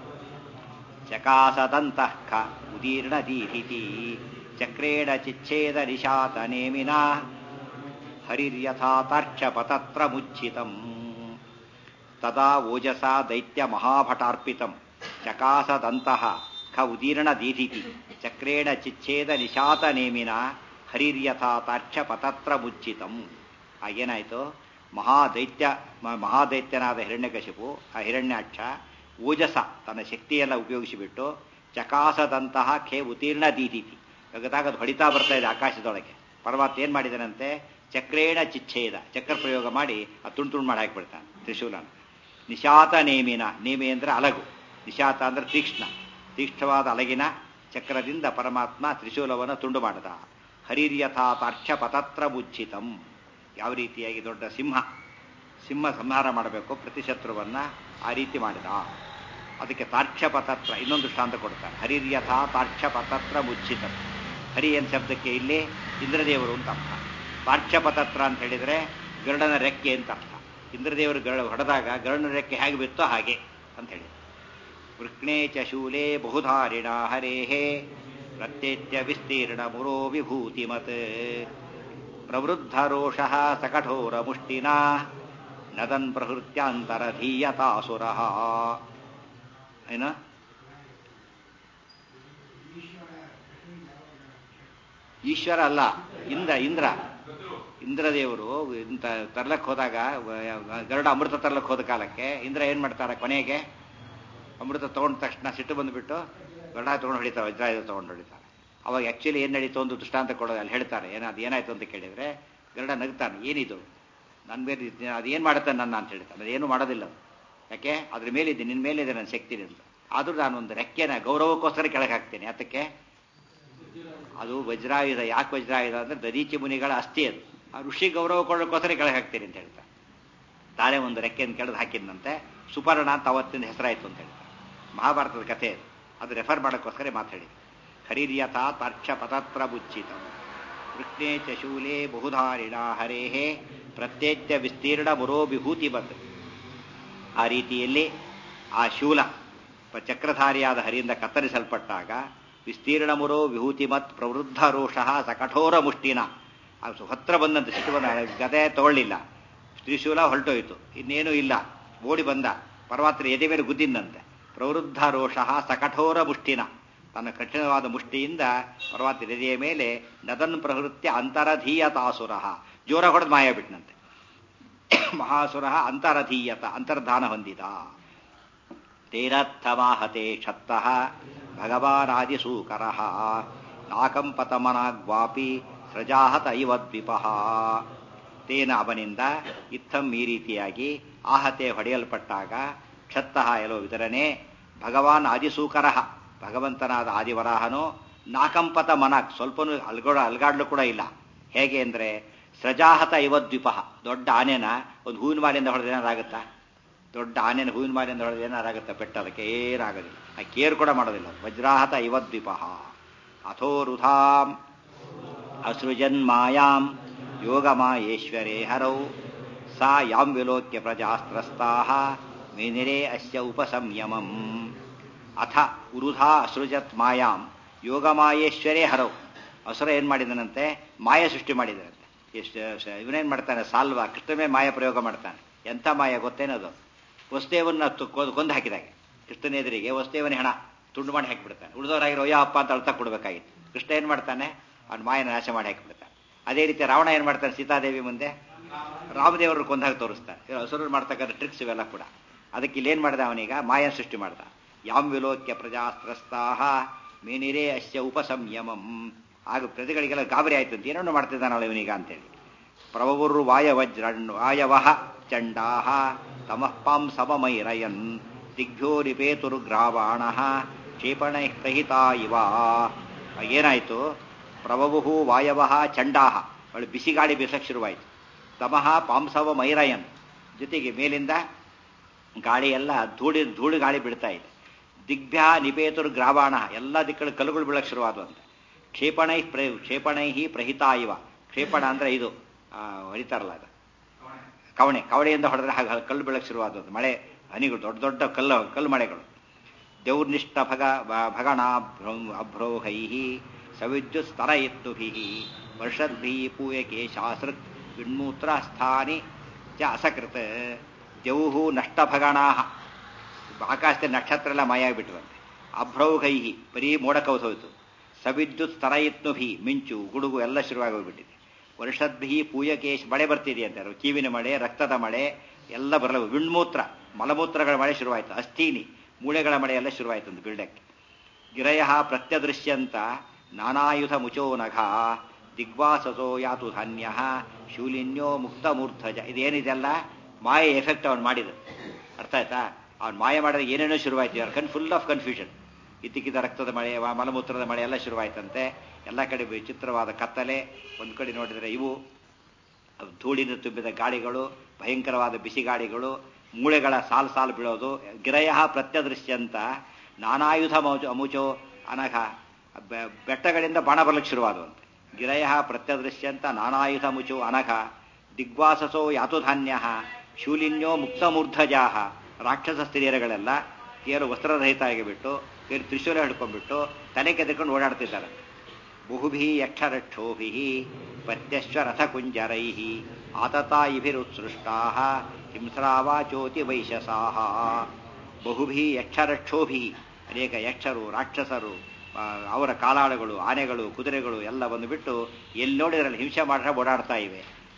ಚಕಾಸದಂತಃ ಖ ಉದೀರ್ಣದೀಹಿತಿ ಚಕ್ರೇಣ ಚಿಚ್ಛೇದ ನಿಶಾತ ನೇಮಿನ ಹರಿರ್ಯಥಾತಾರ್ಕ್ಷಪತತ್ರ ಮುಚ್ಚಿತಂ ತದಾ ಓಜಸಾ ದೈತ್ಯ ಮಹಾಭಟಾರ್ಪಿತಂ ಚಕಾಸದಂತಹ ಖ ಉದೀರ್ಣ ದೀಧಿತಿ ಚಕ್ರೇಣ ಚಿಚ್ಛೇದ ನಿಶಾತ ನೇಮಿನ ಹರಿರ್ಯಥಾತಾರ್ಕ್ಷಪತತ್ರ ಮುಚ್ಚಿತಂ ಆಗೇನಾಯಿತು ಮಹಾದೈತ್ಯ ಮ- ಮಹಾದೈತ್ಯನಾದ ಹಿರಣ್ಯಕಶಿಪು ಆ ಹಿರಣ್ಯಾಕ್ಷ ಓಜಸ ತನ್ನ ಶಕ್ತಿಯೆಲ್ಲ ಉಪಯೋಗಿಸಿಬಿಟ್ಟು ಚಕಾಸದಂತಹ ಖೇ ಉತೀರ್ಣ ದೀದಿತಿ ಗಗದಾಗ ಅದು ಹೊಡಿತಾ ಬರ್ತಾ ಇದೆ ಆಕಾಶದೊಳಗೆ ಪರಮಾತ್ಮ ಏನ್ ಮಾಡಿದನಂತೆ ಚಕ್ರೇಣ ಚಿಚ್ಛೇದ ಚಕ್ರ ಪ್ರಯೋಗ ಮಾಡಿ ಆ ತುಂಡು ತುಂಡು ಮಾಡಿ ಹಾಕಿಬಿಡ್ತಾನೆ ತ್ರಿಶೂಲನ ನಿಶಾತ ನೇಮಿನ ನೇಮಿ ಅಂದ್ರೆ ಅಲಗು ನಿಶಾತ ಅಂದ್ರೆ ತೀಕ್ಷ್ಣ ತೀಕ್ಷ್ಣವಾದ ಅಲಗಿನ ಚಕ್ರದಿಂದ ಪರಮಾತ್ಮ ತ್ರಿಶೂಲವನ್ನು ತುಂಡು ಮಾಡಿದ ಹರಿರ್ಯಥಾ ತಾರ್ಕ್ಷ ಪತತ್ರ ಮುಚ್ಚಿತಂ ಯಾವ ರೀತಿಯಾಗಿ ದೊಡ್ಡ ಸಿಂಹ ಸಿಂಹ ಸಂಹಾರ ಮಾಡಬೇಕು ಪ್ರತಿಶತ್ರುವನ್ನ ಆ ರೀತಿ ಮಾಡಿದ ಅದಕ್ಕೆ ತಾರ್ಕ್ಷಪತತ್ರ ಇನ್ನೊಂದು ದೃಷ್ಟಾಂತ ಕೊಡ್ತಾರೆ ಹರಿರ್ಯಥಾ ತಾರ್ಕ್ಷಪತತ್ರ ಮುಚ್ಚಿತ ಹರಿ ಏನ್ ಶಬ್ದಕ್ಕೆ ಇಲ್ಲಿ ಇಂದ್ರದೇವರು ಅಂತ ಅರ್ಥ ತಾರ್ಕ್ಷಪತತ್ರ ಅಂತ ಹೇಳಿದ್ರೆ ಗರುಡನ ರೆಕ್ಕೆ ಅಂತ ಅರ್ಥ ಇಂದ್ರದೇವರು ಗರುಡ ಹೊಡೆದಾಗ ಗರುಡನ ರೆಕ್ಕೆ ಹೇಗೆ ಬಿತ್ತೋ ಹಾಗೆ ಅಂತ ಹೇಳಿ ವೃಕ್ಣೇ ಚ ಶೂಲೆ ಬಹುಧಾರಿಣ ಹರೇಹೇ ಪ್ರತ್ಯೇತ್ಯ ವಿಸ್ತೀರ್ಣ ಮುರೋ ವಿಭೂತಿಮತ್ ಪ್ರವೃದ್ಧ ರೋಷ ಸಕಠೋರ ಮುಷ್ಟಿನ ನದನ್ ಪ್ರಹೃತ್ಯಾಂತರಧೀಯತಾಸುರ ಏನ ಈಶ್ವರ ಅಲ್ಲ ಇಂದ್ರ ಇಂದ್ರ ಇಂದ್ರದೇವರು ಇಂತ ತರ್ಲಕ್ ಹೋದಾಗ ವ- ಗರುಡ ಅಮೃತ ತರ್ಲಕ್ ಹೋದ ಕಾಲಕ್ಕೆ ಇಂದ್ರ ಏನ್ ಮಾಡ್ತಾರೆ ಕೊನೆಗೆ ಅಮೃತ ತಗೊಂಡ ತಕ್ಷಣ ಸಿಟ್ಟು ಬಂದ್ಬಿಟ್ಟು ಗರುಡ ತಗೊಂಡು ಹೊಡಿತಾರೆ ವಜ್ರಾಯುಧ ತಗೊಂಡು ಹೊಡಿತಾರೆ ಅವಾಗ ಆಕ್ಚುಲಿ ಏನ್ ನಡೀತು ಒಂದು ದೃಷ್ಟಾಂತ ಕೊಡೋದು ಅಲ್ಲಿ ಹೇಳ್ತಾರೆ ಏನ ಅದು ಏನಾಯ್ತು ಅಂತ ಕೇಳಿದ್ರೆ ಗರುಡ ನಗ್ತಾನೆ ಏನಿದು ನನ್ನ ಮೇಲೆ ಇದ್- ಅದು ಏನ್ ಮಾಡುತ್ತೆ ನನ್ನ ಅಂತ ಹೇಳ್ತಾನೆ ಅದೇನು ಮಾಡೋದಿಲ್ಲ ಅದು ಯಾಕೆ ಅದ್ರ ಮೇಲಿದೆ ನಿನ್ನ ಮೇಲಿದೆ ನನ್ನ ಶಕ್ತಿ ಅಂತ ಆದ್ರೂ ನಾನು ಒಂದು ರೆಕ್ಕೆನ ಗೌರವಕ್ಕೋಸ್ಕರ ಕೆಳಗೆ ಹಾಕ್ತೇನೆ ಅದಕ್ಕೆ ಅದು ವಜ್ರಾಯುಧ ಯಾಕೆ ವಜ್ರಾಯುಧ ಅಂದ್ರೆ ದದೀಚಿ ಮುನಿಗಳ ಅಸ್ಥಿ ಅದು ಆ ಋಷಿ ಗೌರವ ಕೊಡೋಕ್ಕೋಸ್ಕರ ಕೆಳಗೆ ಹಾಕ್ತೀನಿ ಅಂತ ಹೇಳ್ತಾರೆ ತಾನೇ ಒಂದು ರೆಕ್ಕೆಯನ್ನು ಕೆಳಗೆ ಹಾಕಿದಂತೆ ಸುಪರ್ಣ ಅಂತ ಅವತ್ತಿನ ಹೆಸರಾಯ್ತು ಅಂತ ಹೇಳ್ತಾರೆ ಮಹಾಭಾರತದ ಕಥೆ ಅದು ಅದು ರೆಫರ್ ಮಾಡೋಕ್ಕೋಸ್ಕರ ಮಾತಾಡಿ ಹರಿರ್ಯಥ ತಾರ್ಕ್ಷ ಪತತ್ರ ಬುಚ್ಚಿತ ವೃಕ್ಣೇ ಚ ಶೂಲೆ ಬಹುಧಾರಿಣ ಹರೇಹೇ ಪ್ರತ್ಯೇತ್ಯ ವಿಸ್ತೀರ್ಣ ಮುರೋ ವಿಭೂತಿ ಬಂತು ಆ ರೀತಿಯಲ್ಲಿ ಆ ಶೂಲ ಪ- ಚಕ್ರಧಾರಿಯಾದ ಹರಿಯಿಂದ ಕತ್ತರಿಸಲ್ಪಟ್ಟಾಗ ವಿಸ್ತೀರ್ಣ ಮುರೋ ವಿಭೂತಿ ಮತ್ ಪ್ರವೃದ್ಧ ರೋಷಃ ಸಕಠೋರ ಮುಷ್ಟಿನ ಆ ಸು- ಹತ್ರ ಬಂದಂತೆ ಸಿಟ್ಟು ಬಂದ ಗದೆ ತಗೊಳ್ಳಿಲ್ಲ ತ್ರಿಶೂಲ ಹೊರಟೋಯ್ತು ಇನ್ನೇನು ಇಲ್ಲ ಓಡಿ ಬಂದ ಪರಮಾತ್ಮ ಎದೆ ಮೇಲೆ ಗುದ್ದಿದ್ದಂತೆ ಪ್ರವೃದ್ಧ ರೋಷಃ ಸಕಠೋರ ಮುಷ್ಟಿನ ತನ್ನ ಕಠಿಣವಾದ ಮುಷ್ಟಿಯಿಂದ ಪರಮಾತ್ಮ ಎದೆಯ ಮೇಲೆ ನದನ್ ಪ್ರವೃತ್ಯ ಅಂತರಧೀಯತಾಸುರ ಜೋರ ಹೊಡೆದು ಮಾಯ ಬಿಟ್ನಂತೆ ಮಹಾಸುರ ಅಂತರಧೀಯತ ಅಂತರ್ಧಾನ ಹೊಂದಿದ ತೇರರ್ಥಮಾಹತೆ ಕ್ಷತ್ತಃ ಭಗವಾನಾದಿಸೂಕರ ನಾಕಂಪತಮನಾಗ್ವಾಪಿ ಸೃಜಾಹತ ಇವ ದ್ವಿಪಃ ತೇನ ಅವನಿಂದ ಇತ್ತಂ ಈ ರೀತಿಯಾಗಿ ಆಹತೆ ಹೊಡೆಯಲ್ಪಟ್ಟಾಗ ಕ್ಷತ್ತಃ ಎಲ್ಲೋ ವಿತರಣೆ ಭಗವಾನ್ ಆದಿಸೂಕರ ಭಗವಂತನಾದ ಆದಿವರಾಹನು ನಾಕಂಪತ ಮನಾಕ್ ಸ್ವಲ್ಪನೂ ಅಲ್ಗೋಡ ಅಲ್ಗಾಡ್ಲು ಕೂಡ ಇಲ್ಲ ಹೇಗೆ ಅಂದ್ರೆ ಸೃಜಾಹತ ಇವ ದ್ವಿಪಃ ದೊಡ್ಡ ಆನೆನ ಒಂದು ಹೂವಿನ ಮಾಲೆಯಿಂದ ಹೊಡೆದ ಏನಾರಾಗುತ್ತಾ ದೊಡ್ಡ ಆನೆನ ಹೂವಿನ ಮಾಲೆಯಿಂದ ಹೊಡೆದ ಏನಾರಾಗುತ್ತೆ ಪೆಟ್ಟ ಅದಕ್ಕೆ ಏನಾಗೋದಿಲ್ಲ ಆ ಕೇರ್ ಕೂಡ ಮಾಡೋದಿಲ್ಲ ವಜ್ರಾಹತ ಇವ ದ್ವಿಪಃ ಅಥೋರುಧಾಂ ಅಸೃಜನ್ ಮಾಯಾಂ ಯೋಗಮಾಯೇಶ್ವರೇ ಹರೌ ಸಾ ಯಾಂ ವಿಲೋಕ್ಯ ಪ್ರಜಾಸ್ತ್ರಸ್ತಾ ಮೇನಿರೇ ಅಸ್ಯ ಉಪಸಂಯಮಂ ಅಥ ಉರುಧಾ ಅಸೃಜತ್ ಮಾಯಾಂ ಯೋಗಮಾಯೇಶ್ವರೇ ಹರೌ ಅಸುರ ಏನ್ ಮಾಡಿದನಂತೆ ಮಾಯ ಸೃಷ್ಟಿ ಮಾಡಿದನಂತೆ ಎಷ್ಟು ಶ- ಇವನೇನ್ ಮಾಡ್ತಾನೆ ಸಾಲ್ವ ಕೃಷ್ಣಮೇ ಮಾಯ ಪ್ರಯೋಗ ಮಾಡ್ತಾನೆ ಎಂಥ ಮಾಯ ಗೊತ್ತೇನದು ವಸುದೇವನ್ನ ತು- ಕೊಂದ್ ಕೊಂದು ಹಾಕಿದಾಗ ಕೃಷ್ಣನ ಎದುರಿಗೆ ವಸುದೇವನ ಹೆಣ ತುಂಡು ಮಾಡಿ ಹಾಕಿಬಿಡ್ತಾನೆ ಉಳಿದವರಾಗಿರೋ ಅಯ್ಯೋ ಅಪ್ಪ ಅಂತ ಅಳ್ತಾ ಕೊಡ್ಬೇಕಾಗಿತ್ತು ಕೃಷ್ಣ ಏನ್ ಮಾಡ್ತಾನೆ ಅವ್ನ ಮಾಯನ ನಾಶ ಮಾಡಿ ಹಾಕಿಬಿಡ್ತಾನೆ ಅದೇ ರೀತಿ ರಾವಣ ಏನ್ ಮಾಡ್ತಾನೆ ಸೀತಾದೇವಿ ಮುಂದೆ ರಾಮದೇವರು ಕೊಂದಾಗ ತೋರಿಸ್ತಾನೆ ಇವ್ರು ಹಸುರರು ಮಾಡ್ತಕ್ಕಂಥ ಟ್ರಿಕ್ಸ್ ಇವೆಲ್ಲ ಕೂಡ ಅದಕ್ಕೆ ಇಲ್ಲೇನ್ ಮಾಡ್ದ ಅವನೀಗ ಮಾಯನ ಸೃಷ್ಟಿ ಮಾಡ್ದ ಯಾಂ ವಿಲೋಕ್ಯ ಪ್ರಜಾಸ್ತ್ರಸ್ತಾಹ ಮೇನಿರೇ ಅಸ್ಯ ಉಪಸಂಯಮಂ ಆಗ ಪ್ರಜೆಗಳಿಗೆಲ್ಲ ಗಾಬರಿ ಆಯ್ತು ಅಂತ ಏನನ್ನು ಮಾಡ್ತಿದ್ದಾನಲ್ಲ ಇವನೀಗ ಅಂತೇಳಿ ಪ್ರವವುರು ವಾಯವಜ್ರ ವಾಯವಃ ಚಂಡಾಹ ತಮಃ ಪಾಂ ಸಮಮೈರಯನ್ ದಿಗ್ಭ್ಯೋ ನಿಪೇತುರ್ಗ್ರಾವಾಣ ಕ್ಷೇಪಣೈ ಪ್ರಹಿತಾ ಇವ ಏನಾಯ್ತು ಪ್ರವವುಹು ವಾಯವಃ ಚಂಡಾಹ ಅವಳು ಬಿಸಿ ಗಾಳಿ ಬೀಸಕ್ಕೆ ಶುರುವಾಯಿತು ತಮಃ ಪಾಂಸವ ಮೈರಯನ್ ಜೊತೆಗೆ ಮೇಲಿಂದ ಗಾಳಿ ಎಲ್ಲ ಧೂಳಿ ಧೂಳು ಗಾಳಿ ಬಿಡ್ತಾ ಇದೆ ದಿಗ್ಭ್ಯ ನಿಪೇತುರ್ ಗ್ರಾವಾಣ ಎಲ್ಲ ದಿಕ್ಕಳು ಕಲ್ಲುಗಳು ಬೀಳಕ್ಕೆ ಶುರುವಾದವಂತೆ ಕ್ಷೇಪಣೈ ಪ್ರ ಕ್ಷೇಪಣೈ ಪ್ರಹಿತಾ ಇವ ಕ್ಷೇಪಣ ಅಂದ್ರೆ ಇದು ಆ, ಹೊಡಿತಾರಲ್ಲ ಅದು ಕವಣೆ ಕವಣೆಯಿಂದ ಹೊಡೆದ್ರೆ ಹಾಗೆ ಕಲ್ಲು ಬೆಳಕು ಶುರುವಾದದ್ದು ಮಳೆ ಹನಿಗಳು ದೊಡ್ಡ ದೊಡ್ಡ ಕಲ್ಲು ಕಲ್ಲು ಮಳೆಗಳು ದೇವ್ರನಿಷ್ಠ ಭಗ ಭಗಣ ಅಭ್ರೋಹೈ ಸವಿದ್ಯುತ್ ಸ್ತರ ಎತ್ತುಭಿ ವರ್ಷದ್ಭಿ ಪೂಯಕೆ ಶಾಸ್ತ್ರಕ್ ವಿಣ್ಮೂತ್ರ ಸ್ಥಾನಿ ಚ ಅಸಕೃತ ದೇವು ನಷ್ಟ ಭಗಣಾ ಆಕಾಶದ ನಕ್ಷತ್ರ ಎಲ್ಲ ಮಾಯಾಗ್ಬಿಟ್ವಂತೆ ಅಭ್ರೌಹೈ ಬರೀ ಮೋಡ ಕೌಸೋಯ್ತು ಸವಿದ್ಯುತ್ ಸ್ತರ ಎತ್ತುಭಿ ಮಿಂಚು ಗುಡುಗು ಎಲ್ಲ ಶುರುವಾಗಿ ಹೋಗ್ಬಿಟ್ಟಿದೆ ವರ್ಷದ್ಭಿ ಪೂಯಕೇಶ್ ಮಳೆ ಬರ್ತಿದೆಯಂತೆ ಕಿವಿನ ಮಳೆ ರಕ್ತದ ಮಳೆ ಎಲ್ಲ ಬರಲ ವಿಣ್ಮೂತ್ರ ಮಲಮೂತ್ರಗಳ ಮಳೆ ಶುರುವಾಯಿತು ಅಸ್ಥೀನಿ ಮೂಳೆಗಳ ಮಳೆ ಎಲ್ಲ ಶುರುವಾಯಿತು ಒಂದು ಬೀಳಕ್ಕೆ ಗಿರಯ ಪ್ರತ್ಯದೃಶ್ಯಂತ ನಾನಾಯುಧ ಮುಚೋ ನಘ ದಿಗ್ವಾಸಸೋ ಯಾತು ಧಾನ್ಯ ಶೂಲಿನ್ಯೋ ಮುಕ್ತ ಮೂರ್ಧಜ ಇದೇನಿದೆಲ್ಲ ಮಾಯ ಎಫೆಕ್ಟ್ ಅವನು ಮಾಡಿದ ಅರ್ಥ ಆಯ್ತಾ ಅವ್ನು ಮಾಯ ಮಾಡಿದ್ರೆ ಏನೇನೋ ಶುರುವಾಯ್ತು ಯಾರು ಕನ್ ಫುಲ್ ಆಫ್ ಕನ್ಫ್ಯೂಷನ್ ಇದ್ದಕ್ಕಿದ್ದ ರಕ್ತದ ಮಳೆ ಮಲಮೂತ್ರದ ಮಳೆ ಎಲ್ಲ ಶುರುವಾಯ್ತಂತೆ ಎಲ್ಲ ಕಡೆ ವಿಚಿತ್ರವಾದ ಕತ್ತಲೆ ಒಂದು ಕಡೆ ನೋಡಿದರೆ ಇವು ಧೂಳಿನ ತುಂಬಿದ ಗಾಳಿಗಳು ಭಯಂಕರವಾದ ಬಿಸಿ ಗಾಳಿಗಳು ಮೂಳೆಗಳ ಸಾಲು ಸಾಲು ಬೀಳೋದು ಗಿರಯ ಪ್ರತ್ಯದೃಶ್ಯಂತ ನಾನಾಯುಧ ಮೌಚ ಅಮುಚೋ ಅನಘ ಬೆಟ್ಟಗಳಿಂದ ಬಾಣ ಬರ್ಲಿಕ್ಕೆ ಶುರುವಾದವಂತೆ ಗಿರಯ ಪ್ರತ್ಯದೃಶ್ಯಂತ ನಾನಾಯುಧ ಮುಚೋ ಅನಘ ದಿಗ್ವಾಸಸೋ ಯಾತುಧಾನ್ಯ ಶೂಲಿನ್ಯೋ ಮುಕ್ತಮೂರ್ಧಜಾಹ ರಾಕ್ಷಸ ಸ್ತ್ರೀಯರುಗಳೆಲ್ಲ ಕೇವಲ ವಸ್ತ್ರರಹಿತ ಆಗಿಬಿಟ್ಟು ಕೇವಲ ತ್ರಿಶೂಲ ಹಿಡ್ಕೊಂಡ್ಬಿಟ್ಟು ತಲೆ ಕೆದಕೊಂಡು ಓಡಾಡ್ತಿದ್ದಾರೆ ಬಹುಭಿ ಯಕ್ಷರಕ್ಷೋಭಿ ಪತ್ಯಶ್ವ ರಥಕುಂಜರೈ ಆತತಾಯಿಭಿರುತ್ಸೃಷ್ಟಾ ಹಿಂಸ್ರಾವಾಚೋತಿ ವೈಶಸಾಹ ಬಹುಭಿ ಯಕ್ಷರಕ್ಷೋಭಿ ಅನೇಕ ಯಕ್ಷರು ರಾಕ್ಷಸರು ಅವರ ಕಾಲಾಳುಗಳು ಆನೆಗಳು ಕುದುರೆಗಳು ಎಲ್ಲ ಬಂದು ಬಿಟ್ಟು ಎಲ್ಲಿ ನೋಡಿದ್ರಲ್ಲಿ ಹಿಂಸೆ ಮಾಡ್ರೆ ಓಡಾಡ್ತಾ ಇವೆ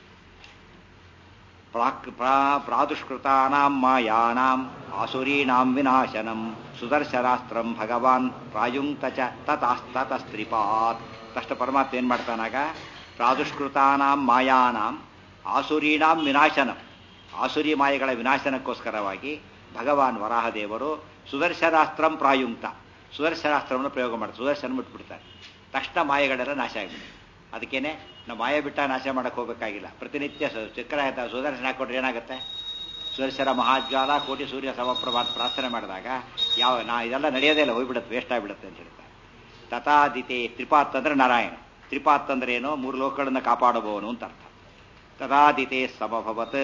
ಪ್ರಾದುಷ್ಕೃತಾನಾಂ ಮಾಯಾನಾಂ ಆಸುರೀಣಾಂ ವಿನಾಶನಂ ಸುದರ್ಶನಾಸ್ತ್ರಂ ಭಗವಾನ್ ಪ್ರಾಯುಂಕ್ತ ಚ ತತಸ್ತತಸ್ತ್ರಿಪಾತ್ ತಷ್ಟ ಪರಮಾತ್ಮ ಏನ್ ಮಾಡ್ತಾನಾಗ ಪ್ರಾದುಷ್ಕೃತಾನಾಂ ಮಾಯಾನಾಂ ಆಸುರೀಣಾಂ ವಿನಾಶನಂ ಆಸುರಿ ಮಾಯೆಗಳ ವಿನಾಶನಕ್ಕೋಸ್ಕರವಾಗಿ ಭಗವಾನ್ ವರಾಹದೇವರು ಸುದರ್ಶನಾಸ್ತ್ರಂ ಪ್ರಾಯುಂಕ್ತ ಸುದರ್ಶನಾಸ್ತ್ರವನ್ನು ಪ್ರಯೋಗ ಮಾಡ್ತಾರೆ ಸುದರ್ಶನ ಬಿಟ್ಬಿಡ್ತಾರೆ ತಕ್ಷಣ ಮಾಯೆಗಳೆಲ್ಲ ನಾಶ ಆಗಿಬಿಡುತ್ತೆ ಅದಕ್ಕೇನೆ ನಾವು ಮಾಯ ಬಿಟ್ಟ ನಾಶ ಮಾಡಕ್ಕೆ ಹೋಗಬೇಕಾಗಿಲ್ಲ ಪ್ರತಿನಿತ್ಯ ಚಕ್ರ ಸುದರ್ಶನ ಹಾಕೊಟ್ರೆ ಏನಾಗುತ್ತೆ ಸುದರ್ಶನ ಮಹಾಜ್ವಾಲ ಕೋಟಿ ಸೂರ್ಯ ಸಮಪ್ರಭಾ ಪ್ರಾರ್ಥನೆ ಮಾಡಿದಾಗ ಯಾವ ನಾ ಇದೆಲ್ಲ ನಡೆಯೋದೇ ಇಲ್ಲ ಹೋಗ್ಬಿಡುತ್ತೆ ವೇಸ್ಟ್ ಆಗಿಬಿಡುತ್ತೆ ಅಂತ ಹೇಳ್ತಾರೆ ತಥಾದಿತೆ ತ್ರಿಪಾತ್ ಅಂದ್ರೆ ನಾರಾಯಣ ತ್ರಿಪಾತ್ ಅಂದ್ರೆ ಏನೋ ಮೂರು ಲೋಕಗಳನ್ನು ಕಾಪಾಡಬಹುದು ಅಂತ ಅರ್ಥ ತದಾದಿತೆ ಸಮಭವತ್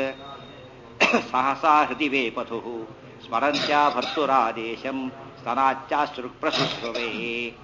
ಸಹಸಾ ಹೃದಿವೇ ಪಥು ಸ್ಮರಂತ್ಯ ಭರ್ತುರಾದೇಶಂ ಸ್ತನಾಚ್ಚಾಶ್ರುಪ್ರಸುಶ್ರುವೇ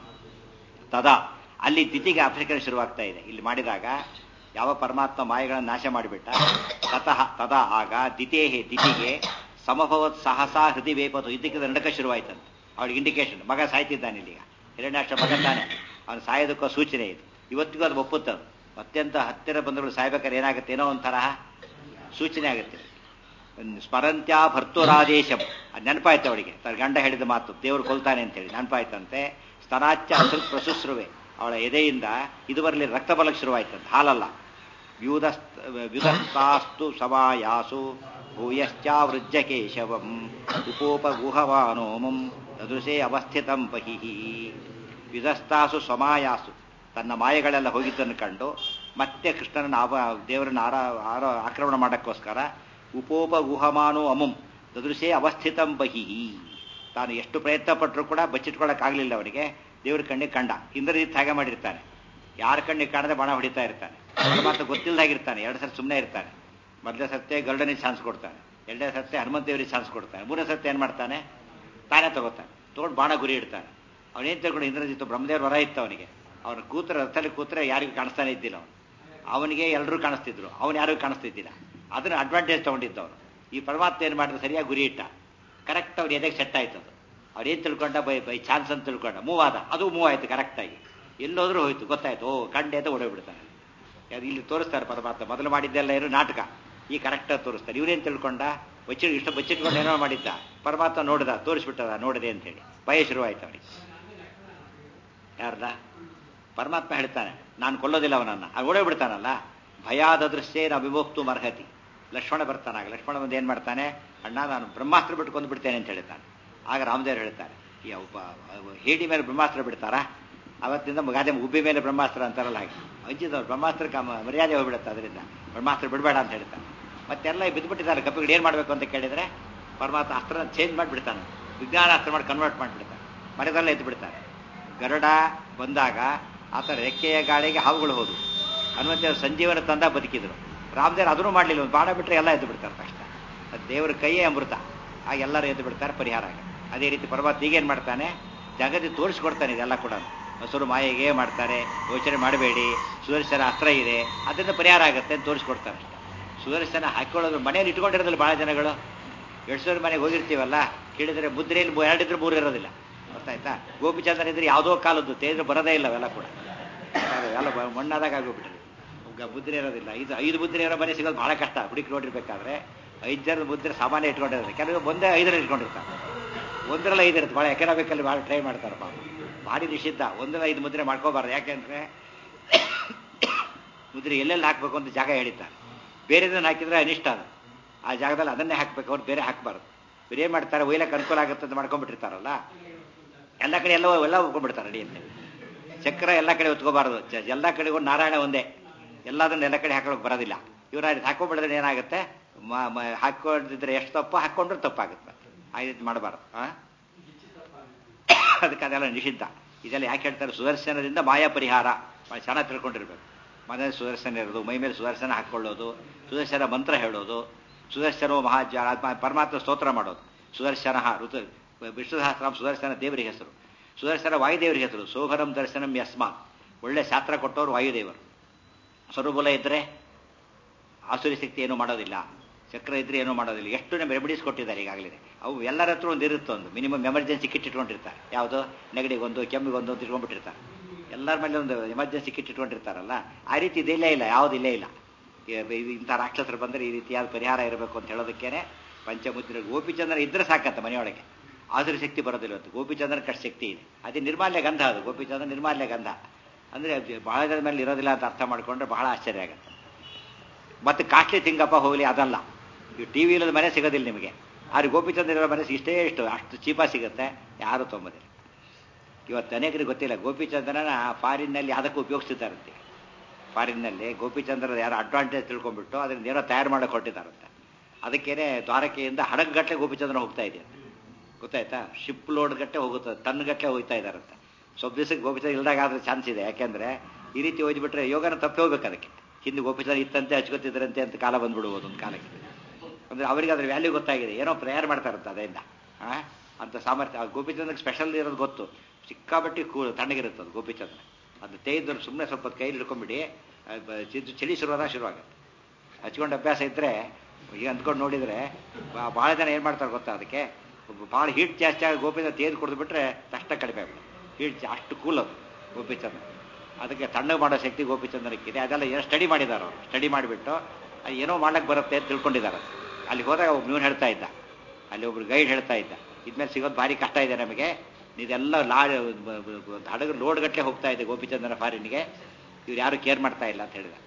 ತದಾ ಅಲ್ಲಿ ದಿತಿಗೆ ಅಪರಿಕರಣ ಶುರುವಾಗ್ತಾ ಇದೆ ಇಲ್ಲಿ ಮಾಡಿದಾಗ ಯಾವ ಪರಮಾತ್ಮ ಮಾಯೆಗಳನ್ನು ನಾಶ ಮಾಡಿಬಿಟ್ಟ ತತಃ ತದಾ ಆಗ ದಿತೇಹೆ ದಿತಿಗೆ ಸಮಭವತ್ ಸಹಸಾ ಹೃದಯ ವೇಪತು ಇದಕ್ಕೆ ನಡಕ ಶುರುವಾಯ್ತಂತೆ ಅವಳಿಗೆ ಇಂಡಿಕೇಶನ್ ಮಗ ಸಾಯ್ತಿದ್ದಾನೆ ಇಲ್ಲಿಗ ಹಿರಣ್ಯಾಕ್ಷ ಮಗ ತಾನೆ ಅವನು ಸಾಯೋದಕ್ಕೋ ಸೂಚನೆ ಇದು ಇವತ್ತಿಗೂ ಅದು ಒಪ್ಪುತ್ತದು ಅತ್ಯಂತ ಹತ್ತಿರ ಬಂಧುಗಳು ಸಾಯ್ಬೇಕಾದ್ರೆ ಏನಾಗುತ್ತೆ ಏನೋ ಒಂಥರ ಸೂಚನೆ ಆಗುತ್ತೆ ಸ್ಮರಂತ್ಯ ಭರ್ತುರಾದೇಶಂ ಅದು ನೆನಪಾಯ್ತು ಅವಳಿಗೆ ತನ್ನ ಗಂಡ ಹೇಳಿದ ಮಾತು ದೇವರು ಕೊಲ್ತಾನೆ ಅಂತೇಳಿ ನೆನಪಾಯ್ತಂತೆ ಸ್ತನಾಚ್ಯ ಅಸೃ ಪ್ರಸುಸ್ರುವೆ ಅವಳ ಎದೆಯಿಂದ ಇದು ಬರಲಿ ರಕ್ತ ಬಲಕ್ಕೆ ಶುರುವಾಯ್ತಂತೆ ಹಾಲಲ್ಲ ವ್ಯೂಧ ವ್ಯುಧಸ್ತಾಸ್ತು ಸವಾಯಾಸು ಭೂಯಶ್ಚಾವೃಜ್ಯ ಕೇಶವಂ ಉಪೋಪಗುಹವಾನೋಮಂ ಸದೃಶೇ ಅವಸ್ಥಿತಂ ಬಹಿಹಿ ವ್ಯುಧಸ್ತಾಸು ಸ್ವಮಾಯಾಸು ತನ್ನ ಮಾಯಗಳೆಲ್ಲ ಹೋಗಿದ್ದನ್ನು ಕಂಡು ಮತ್ತೆ ಕೃಷ್ಣನ ಆವ ದೇವರನ್ನ ಆರ ಆರ ಆಕ್ರಮಣ ಮಾಡೋಕ್ಕೋಸ್ಕರ ಉಪೋಪಗುಹಮಾನೋ ಅಮಂ ಸದೃಶೇ ಅವಸ್ಥಿತಂ ಬಹಿಹಿ ತಾನು ಎಷ್ಟು ಪ್ರಯತ್ನ ಪಟ್ಟರೂ ಕೂಡ ಬಚ್ಚಿಟ್ಕೊಳ್ಳೋಕ್ಕಾಗಲಿಲ್ಲ ಅವನಿಗೆ ದೇವ್ರ ಕಣ್ಣಿಗೆ ಕಂಡ ಇಂದ್ರಜಿತ್ ಹಾಗೆ ಮಾಡಿರ್ತಾನೆ ಯಾರ ಕಣ್ಣಿಗೆ ಕಾಣದೆ ಬಾಣ ಹೊಡಿತಾ ಇರ್ತಾನೆ ಮಾತ್ರ ಗೊತ್ತಿಲ್ಲದಾಗಿರ್ತಾನೆ ಎರಡು ಸಲ ಸುಮ್ಮನೆ ಇರ್ತಾನೆ ಮೊದಲನೇ ಸತ್ಯ ಗರುಡನಿಗೆ ಚಾನ್ಸ್ ಕೊಡ್ತಾನೆ ಎರಡನೇ ಸತ್ಯ ಹನುಮಂತ ದೇವರಿಗೆ ಚಾನ್ಸ್ ಕೊಡ್ತಾನೆ ಮೂರನೇ ಸತ್ಯ ಏನು ಮಾಡ್ತಾನೆ ತಾನೇ ತಗೋತಾನೆ ತೊಗೊಂಡು ಬಾಣ ಗುರಿ ಇಡ್ತಾನೆ ಅವನೇನು ತಿಳ್ಕೊಂಡು ಇಂದ್ರಜಿತ್ತು ಬ್ರಹ್ಮದೇವ್ರ ವರ ಇತ್ತು ಅವನಿಗೆ ಅವನ ಕೂತ್ರ ರಥದಲ್ಲಿ ಕೂತ್ರೆ ಯಾರಿಗೂ ಕಾಣಿಸ್ತಾನೆ ಇದ್ದಿಲ್ಲ ಅವನು ಅವನಿಗೆ ಎಲ್ಲರೂ ಕಾಣಿಸ್ತಿದ್ರು ಅವನು ಯಾರಿಗೂ ಕಾಣಿಸ್ತಿದ್ದಿಲ್ಲ ಅದನ್ನ ಅಡ್ವಾಂಟೇಜ್ ತಗೊಂಡಿದ್ದವನು ಈ ಪರಮಾತ್ಮ ಏನು ಮಾಡಿದ್ರೆ ಸರಿಯಾಗಿ ಗುರಿ ಇಟ್ಟ ಕರೆಕ್ಟ್ ಅವ್ರು ಎದೆಗೆ ಸೆಟ್ ಆಯ್ತು ಅದು ಅವ್ರೇನು ತಿಳ್ಕೊಂಡ ಬೈ ಬೈ ಚಾನ್ಸ್ ಅಂತ ತಿಳ್ಕೊಂಡ ಮೂವ್ ಆದ ಅದು ಮೂವ್ ಆಯ್ತು ಕರೆಕ್ಟಾಗಿ ಎಲ್ಲೋದ್ರೂ ಹೋಯ್ತು ಗೊತ್ತಾಯ್ತು ಓ ಕಂಡೆ ಅಂತ ಓಡೋಗ್ಬಿಡ್ತಾನೆ ಇಲ್ಲಿ ತೋರಿಸ್ತಾರೆ ಪರಮಾತ್ಮ ಮೊದಲು ಮಾಡಿದ್ದೆಲ್ಲ ಏನು ನಾಟಕ ಈ ಕರೆಕ್ಟಾಗಿ ತೋರಿಸ್ತಾರೆ ಇವರೇನು ತಿಳ್ಕೊಂಡ ಬಚ್ಚಿ ಇಷ್ಟ ಬಚ್ಚಿಟ್ಕೊಂಡು ಏನೋ ಮಾಡಿದ್ದ ಪರಮಾತ್ಮ ನೋಡಿದ ತೋರಿಸ್ಬಿಟ್ಟದ ನೋಡಿದೆ ಅಂತೇಳಿ ಭಯ ಶುರುವಾಯ್ತು ಅವನಿಗೆ ಯಾರ್ದ ಪರಮಾತ್ಮ ಹೇಳ್ತಾನೆ ನಾನು ಕೊಲ್ಲೋದಿಲ್ಲ ಅವನನ್ನ ಅವ್ನು ಓಡೇ ಬಿಡ್ತಾನಲ್ಲ ಭಯಾದ ದೃಶ್ಯೇನ ಅವಿಮೋಕ್ತು ಮರ್ಹತಿ ಲಕ್ಷ್ಮಣ ಬರ್ತಾನಾಗ ಲಕ್ಷ್ಮಣ ಬಂದು ಏನು ಮಾಡ್ತಾನೆ ಅಣ್ಣ ನಾನು ಬ್ರಹ್ಮಾಸ್ತ್ರ ಬಿಟ್ಟು ಕೊಂದು ಬಿಡ್ತೇನೆ ಅಂತ ಹೇಳ್ತಾನೆ ಆಗ ರಾಮದೇವರು ಹೇಳ್ತಾರೆ ಈ ಒಬ್ಬ ಹೇಡಿ ಮೇಲೆ ಬ್ರಹ್ಮಾಸ್ತ್ರ ಬಿಡ್ತಾರಾ ಅವತ್ತಿಂದ ಗಾದೆ ಉಬ್ಬಿ ಮೇಲೆ ಬ್ರಹ್ಮಾಸ್ತ್ರ ಅಂತಾರಲ್ಲ ಹಾಗೆ ಅಂಜಿದವ್ರು ಬ್ರಹ್ಮಾಸ್ತ್ರಕ್ಕೆ ಮರ್ಯಾದೆ ಹೋಗ್ಬಿಡುತ್ತೆ ಅದರಿಂದ ಬ್ರಹ್ಮಾಸ್ತ್ರ ಬಿಡಬೇಡ ಅಂತ ಹೇಳ್ತಾನೆ ಮತ್ತೆಲ್ಲ ಬಿದ್ದುಬಿಟ್ಟಿದ್ದಾರೆ ಕಪ್ಪಿಗಳು ಏನು ಮಾಡಬೇಕು ಅಂತ ಕೇಳಿದರೆ ಪರಮಾತ್ಮ ಅಸ್ತ್ರ ಚೇಂಜ್ ಮಾಡಿಬಿಡ್ತಾನೆ ವಿಜ್ಞಾನಾಸ್ತ್ರ ಮಾಡಿ ಕನ್ವರ್ಟ್ ಮಾಡಿಬಿಡ್ತಾನೆ ಮನೆದಲ್ಲ ಎದ್ದು ಬಿಡ್ತಾನೆ ಗರುಡ ಬಂದಾಗ ಆತ ರೆಕ್ಕೆಯ ಗಾಳಿಗೆ ಹಾವುಗಳು ಹೋದು ಹನುಮಂತ ಸಂಜೀವನ ತಂದ ಬದುಕಿದ್ರು ರಾಮದೇವ್ರು ಅದನ್ನು ಮಾಡಲಿಲ್ಲ ಒಂದು ಬಾಣ ಬಿಟ್ಟರೆ ಎಲ್ಲ ಎದ್ದು ಬಿಡ್ತಾರೆ ತಕ್ಷಣ ಅದು ದೇವರ ಕೈಯೇ ಅಮೃತ ಆಗ ಎಲ್ಲರೂ ಎದ್ದು ಬಿಡ್ತಾರೆ ಪರಿಹಾರ ಆಗ ಅದೇ ರೀತಿ ಪರಮಾತ್ಮ ಈಗೇನು ಮಾಡ್ತಾನೆ ಜಗತ್ತಿಗೆ ತೋರಿಸ್ಕೊಡ್ತಾನೆ ಇದೆಲ್ಲ ಕೂಡ ಹಸುರು ಮಾಯೆಗೆ ಮಾಡ್ತಾರೆ ಯೋಚನೆ ಮಾಡಬೇಡಿ ಸುದರ್ಶನ ಅಸ್ತ್ರ ಇದೆ ಅದರಿಂದ ಪರಿಹಾರ ಆಗುತ್ತೆ ಅಂತ ತೋರಿಸ್ಕೊಡ್ತಾನೆ ಅಷ್ಟೇ ಸುದರ್ಶನ ಹಾಕೊಳ್ಳೋದು ಮನೆಯಲ್ಲಿ ಇಟ್ಕೊಂಡಿರೋದಿಲ್ಲ ಭಾಳ ಜನಗಳು ಎರಡು ಸಾವಿರ ಮನೆಗೆ ಹೋಗಿರ್ತೀವಲ್ಲ ಕೇಳಿದರೆ ಮುದ್ರೆಯಲ್ಲಿ ಮೂ- ಎರಡಿದ್ರೆ ಮೂರು ಇರೋದಿಲ್ಲ ಗೊತ್ತಾಯ್ತಾ ಗೋಪಿಚಂದ್ರ ಇದ್ರೆ ಯಾವುದೋ ಕಾಲದ್ದು ತೇದ್ರೆ ಬರೋದೇ ಇಲ್ಲ ಅವೆಲ್ಲ ಕೂಡ ಅದು ಎಲ್ಲ ಬ- ಮಣ್ಣಾದಾಗ ಆಗೋಗ್ಬಿಟ್ಟಿದೆ ಈಗ ಮುದ್ರೆ ಇರೋದಿಲ್ಲ ಇದು ಐದು ಮುದ್ರೆ ಇರೋ ಮನೆ ಸಿಗೋದು ಬಹಳ ಕಷ್ಟ ಹುಡುಕಿ ನೋಡಿರ್ಬೇಕಾದ್ರೆ ಐದು ಜನದ ಮುದ್ರೆ ಸಾಮಾನ್ಯ ಇಟ್ಕೊಂಡಿರೋದು ಕೆಲವು ಒಂದೇ ಐದರಲ್ಲಿ ಇಟ್ಕೊಂಡಿರ್ತಾರೆ ಒಂದರಲ್ಲಿ ಐದು ಇರುತ್ತೆ ಭಾಳ ಎಕನಾಮಿಕಲ್ಲಿ ಭಾಳ ಟ್ರೈ ಮಾಡ್ತಾರೆ ಪಾಪ ಭಾರಿ ನಿಷಿದ್ಧ ಒಂದರಲ್ಲಿ ಐದು ಮುದ್ರೆ ಮಾಡ್ಕೋಬಾರ್ದು ಯಾಕೆಂದ್ರೆ ಮುದ್ರೆ ಎಲ್ಲೆಲ್ಲಿ ಹಾಕಬೇಕು ಅಂತ ಜಾಗ ಹೇಳಿದ್ದಾರೆ ಬೇರೆದನ್ನು ಹಾಕಿದ್ರೆ ಅನಿಷ್ಟ ಅದು ಆ ಜಾಗದಲ್ಲಿ ಅದನ್ನೇ ಹಾಕ್ಬೇಕು ಅವ್ರು ಬೇರೆ ಹಾಕಬಾರ್ದು ಬೇರೆ ಏನ್ ಮಾಡ್ತಾರೆ ಒಯ್ಲಕ್ಕೆ ಅನುಕೂಲ ಆಗುತ್ತೆ ಅಂತ ಮಾಡ್ಕೊಂಡ್ಬಿಟ್ಟಿರ್ತಾರಲ್ಲ ಎಲ್ಲ ಕಡೆ ಎಲ್ಲ ಎಲ್ಲ ಒಪ್ಕೊಂಡ್ಬಿಡ್ತಾರೆ ಅಡಿ ಅಂತ ಚಕ್ರ ಎಲ್ಲ ಕಡೆ ಒತ್ಕೋಬಾರ್ದು ಚ- ಎಲ್ಲ ಕಡೆ ಒಂದು ನಾರಾಯಣ ಒಂದೇ ಎಲ್ಲದನ್ನ ಎಲ್ಲ ಕಡೆ ಹಾಕೊಳ್ಳೋಕೆ ಬರೋದಿಲ್ಲ ಇವ್ರು ಅದು ಹಾಕೊಂಡ್ಬಿಡಿದ್ರೆ ಏನಾಗುತ್ತೆ ಮ- ಮ- ಹಾಕೊಂಡಿದ್ರೆ ಎಷ್ಟು ತಪ್ಪು ಹಾಕೊಂಡ್ರೆ ತಪ್ಪಾಗುತ್ತೆ ಆ ರೀತಿ ಮಾಡಬಾರ್ದು ಆ ಅದಕ್ಕೆ ಅದೆಲ್ಲ ನಿಷಿದ್ಧ ಇದೆಲ್ಲ ಯಾಕೆ ಹೇಳ್ತಾರೆ ಸುದರ್ಶನದಿಂದ ಮಾಯಾ ಪರಿಹಾರ ಭಾಳ ಚೆನ್ನಾಗಿ ತಿಳ್ಕೊಂಡಿರ್ಬೇಕು ಮನೇಲಿ ಸುದರ್ಶನ ಇರೋದು ಮೈ ಮೇಲೆ ಸುದರ್ಶನ ಹಾಕ್ಕೊಳ್ಳೋದು ಸುದರ್ಶನ ಮಂತ್ರ ಹೇಳೋದು ಸುದರ್ಶನೋ ಮಹಾಜ ಪರಮಾತ್ಮ ಸ್ತೋತ್ರ ಮಾಡೋದು ಸುದರ್ಶನ ಋತು ವಿಷ್ಣು ಸಹಸ್ರಾಮ್ ಸುದರ್ಶನ ದೇವರಿಗೆ ಹೆಸರು ಸುದರ್ಶನ ವಾಯುದೇವರಿಗೆ ಹೆಸರು ಶೋಭನಂ ದರ್ಶನಂ ಯಸ್ಮಾತ್ ಒಳ್ಳೆ ಶಾಸ್ತ್ರ ಕೊಟ್ಟವರು ವಾಯುದೇವರು ಸ್ವರೂಪಲ ಇದ್ರೆ ಆಸುರಿ ಶಕ್ತಿ ಏನೂ ಮಾಡೋದಿಲ್ಲ ಚಕ್ರ ಇದ್ರೆ ಏನೂ ಮಾಡೋದಿಲ್ಲ ಎಷ್ಟು ನಮ್ಮ ರೆಮಿಡೀಸ್ ಕೊಟ್ಟಿದ್ದಾರೆ ಈಗಾಗಲೇ ಅವು ಎಲ್ಲರ ಹತ್ರ ಒಂದು ಇರುತ್ತೆ ಒಂದು ಮಿನಿಮಮ್ ಎಮರ್ಜೆನ್ಸಿ ಕಿಟ್ ಇಟ್ಕೊಂಡಿರ್ತಾರೆ ಯಾವುದು ನೆಗಡಿಗೊಂದು ಕೆಮ್ಮಿಗೊಂದು ಅಂತ ಇಟ್ಕೊಂಡ್ಬಿಟ್ಟಿರ್ತಾರೆ ಎಲ್ಲರ ಮೇಲೆ ಒಂದು ಎಮರ್ಜೆನ್ಸಿ ಕಿಟ್ ಇಟ್ಕೊಂಡಿರ್ತಾರಲ್ಲ ಆ ರೀತಿ ಇದಿಲ್ಲೇ ಇಲ್ಲ ಯಾವುದು ಇಲ್ಲೇ ಇಲ್ಲ ಈ- ಈ- ಇಂಥ ರಾಕ್ಷಸರು ಬಂದರೆ ಈ ರೀತಿಯಾದ ಪರಿಹಾರ ಇರಬೇಕು ಅಂತ ಹೇಳೋದಕ್ಕೇನೆ ಪಂಚಮುದ್ರ ಗೋಪಿಚಂದ್ರ ಇದ್ರೆ ಸಾಕತ್ತ ಮನೆಯೊಳಗೆ ಆಸುರಿ ಶಕ್ತಿ ಬರೋದಿಲ್ಲ ಅಂತ ಗೋಪಿಚಂದ್ರ ಕಷ್ಟ ಶಕ್ತಿ ಇದೆ ಅದೇ ನಿರ್ಮಾಲ್ಯ ಗಂಧ ಅದು ಗೋಪಿಚಂದ್ರ ನಿರ್ಮಾಲ್ಯ ಗಂಧ ಅಂದರೆ ಬಹಳ ಜನ ಮೇಲೆ ಇರೋದಿಲ್ಲ ಅಂತ ಅರ್ಥ ಮಾಡ್ಕೊಂಡ್ರೆ ಬಹಳ ಆಶ್ಚರ್ಯ ಆಗುತ್ತೆ ಮತ್ತೆ ಕಾಸ್ಟ್ಲಿ ತಿಂಗಪ್ಪ ಹೋಗಲಿ ಅದಲ್ಲ ಈ ಟಿ ವಿ ಇಲ್ಲದ ಮನೆ ಸಿಗೋದಿಲ್ಲ ನಿಮಗೆ ಆದ್ರೆ ಗೋಪಿಚಂದ್ರ ಇರೋ ಮನೆ ಇಷ್ಟೇ ಇಷ್ಟು ಅಷ್ಟು ಚೀಪಾಗಿ ಸಿಗುತ್ತೆ ಯಾರು ತೊಂಬದಿಲ್ಲ ಇವತ್ತು ಅನೇಕರಿಗೆ ಗೊತ್ತಿಲ್ಲ ಗೋಪಿಚಂದ್ರನ ಫಾರಿನ್ನಲ್ಲಿ ಅದಕ್ಕೆ ಉಪಯೋಗಿಸ್ತಿದ್ದಾರಂತೆ ಫಾರಿನ್ನಲ್ಲಿ ಗೋಪಿಚಂದ್ರದ ಯಾರೋ ಅಡ್ವಾಂಟೇಜ್ ತಿಳ್ಕೊಂಡ್ಬಿಟ್ಟು ಅದರಿಂದ ಏನೋ ತಯಾರು ಮಾಡಕ್ಕೆ ಹೊರಟಿದ್ದಾರಂತೆ ಅದಕ್ಕೇನೆ ದ್ವಾರಕೆಯಿಂದ ಹಡಗ್ಗಟ್ಟಲೆ ಗೋಪಿಚಂದ್ರ ಹೋಗ್ತಾ ಇದೆ ಗೊತ್ತಾಯ್ತಾ ಶಿಪ್ ಲೋಡ್ ಗಟ್ಟೆ ಹೋಗುತ್ತೆ ಟನ್ ಗಟ್ಟಲೆ ಹೋಗ್ತಾ ಇದ್ದಾರಂತೆ ಸ್ವಲ್ಪ ದಿವಸಕ್ಕೆ ಗೋಪಿಚಂದ್ರ ಇಲ್ದಾಗ ಆದ್ರೆ ಚಾನ್ಸ್ ಇದೆ ಯಾಕೆಂದ್ರೆ ಈ ರೀತಿ ಓದ್ಬಿಟ್ರೆ ಯೋಗನ ತಪ್ಪಿ ಹೋಗ್ಬೇಕು ಅದಕ್ಕೆ ಹಿಂದೆ ಗೋಪಿಚಂದ್ರ ಇತ್ತಂತೆ ಹಚ್ಕೊತಿದ್ರಂತೆ ಅಂತ ಕಾಲ ಬಂದ್ಬಿಡ್ಬೋದು ಒಂದು ಕಾಲಕ್ಕೆ ಅಂದ್ರೆ ಅವರಿಗೆ ಅದ್ರ ವ್ಯಾಲ್ಯೂ ಗೊತ್ತಾಗಿದೆ ಏನೋ ಪ್ರೇಯರ್ ಮಾಡ್ತಾರಂತೆ ಅದರಿಂದ ಆ ಅಂತ ಸಾಮರ್ಥ್ಯ ಆ ಗೋಪಿಚಂದ್ರಕ್ಕೆ ಸ್ಪೆಷಲ್ ಇರೋದು ಗೊತ್ತು ಸಿಕ್ಕಾಪಟ್ಟಿ ಕೂ ತಣ್ಣಗಿರುತ್ತೆ ಅದು ಗೋಪಿಚಂದ್ರ ಅದು ತೇಯ್ದು ಸುಮ್ಮನೆ ಸ್ವಲ್ಪ ಕೈಲಿ ಹಿಡ್ಕೊಂಡ್ಬಿಡಿ ಅದು ಬ- ಚಿದ್ದು ಚಳಿ ಶುರುವಾದಾಗ ಶುರುವಾಗುತ್ತೆ ಹಚ್ಕೊಂಡು ಅಭ್ಯಾಸ ಇದ್ದರೆ ಈಗ ಅಂದ್ಕೊಂಡು ನೋಡಿದರೆ ಭಾಳ ಜನ ಏನು ಮಾಡ್ತಾರೆ ಗೊತ್ತಾ ಅದಕ್ಕೆ ಭಾಳ ಹೀಟ್ ಜಾಸ್ತಿ ಆಗಿ ಗೋಪಿಚಂದ್ರ ತೇದು ಕುಡಿದು ಬಿಟ್ರೆ ತಕ್ಷಣ ಕಡಿಮೆ ಆಗುತ್ತೆ ಹೀಟ್ ಅಷ್ಟು ಕೂಲ್ ಅದು ಗೋಪಿಚಂದ್ರ ಅದಕ್ಕೆ ತಣ್ಣಗೆ ಮಾಡೋ ಶಕ್ತಿ ಗೋಪಿಚಂದ್ರಕ್ಕಿದೆ ಅದೆಲ್ಲ ಏನೋ ಸ್ಟಡಿ ಮಾಡಿದ್ದಾರೆ ಅವರು ಸ್ಟಡಿ ಮಾಡಿಬಿಟ್ಟು ಅದು ಏನೋ ಮಾಡಕ್ಕೆ ಬರುತ್ತೆ ಅಂತ ತಿಳ್ಕೊಂಡಿದ್ದಾರೆ ಅಲ್ಲಿ ಹೋದಾಗ ಒಬ್ಬ ಇವನು ಹೇಳ್ತಾ ಇದ್ದ ಅಲ್ಲಿ ಒಬ್ರು ಗೈಡ್ ಹೇಳ್ತಾ ಇದ್ದ ಇದ್ಮೇಲೆ ಸಿಗೋದು ಭಾರಿ ಕಷ್ಟ ಇದೆ ನಮಗೆ ಇದೆಲ್ಲ ಲಾ ಹಡಗು ಲೋಡ್ ಗಟ್ಟಲೆ ಹೋಗ್ತಾ ಇದೆ ಗೋಪಿಚಂದ್ರನ ಫಾರಿನ್ಗೆ ಇವ್ರು ಯಾರು ಕೇರ್ ಮಾಡ್ತಾ ಇಲ್ಲ ಅಂತ ಹೇಳಿದ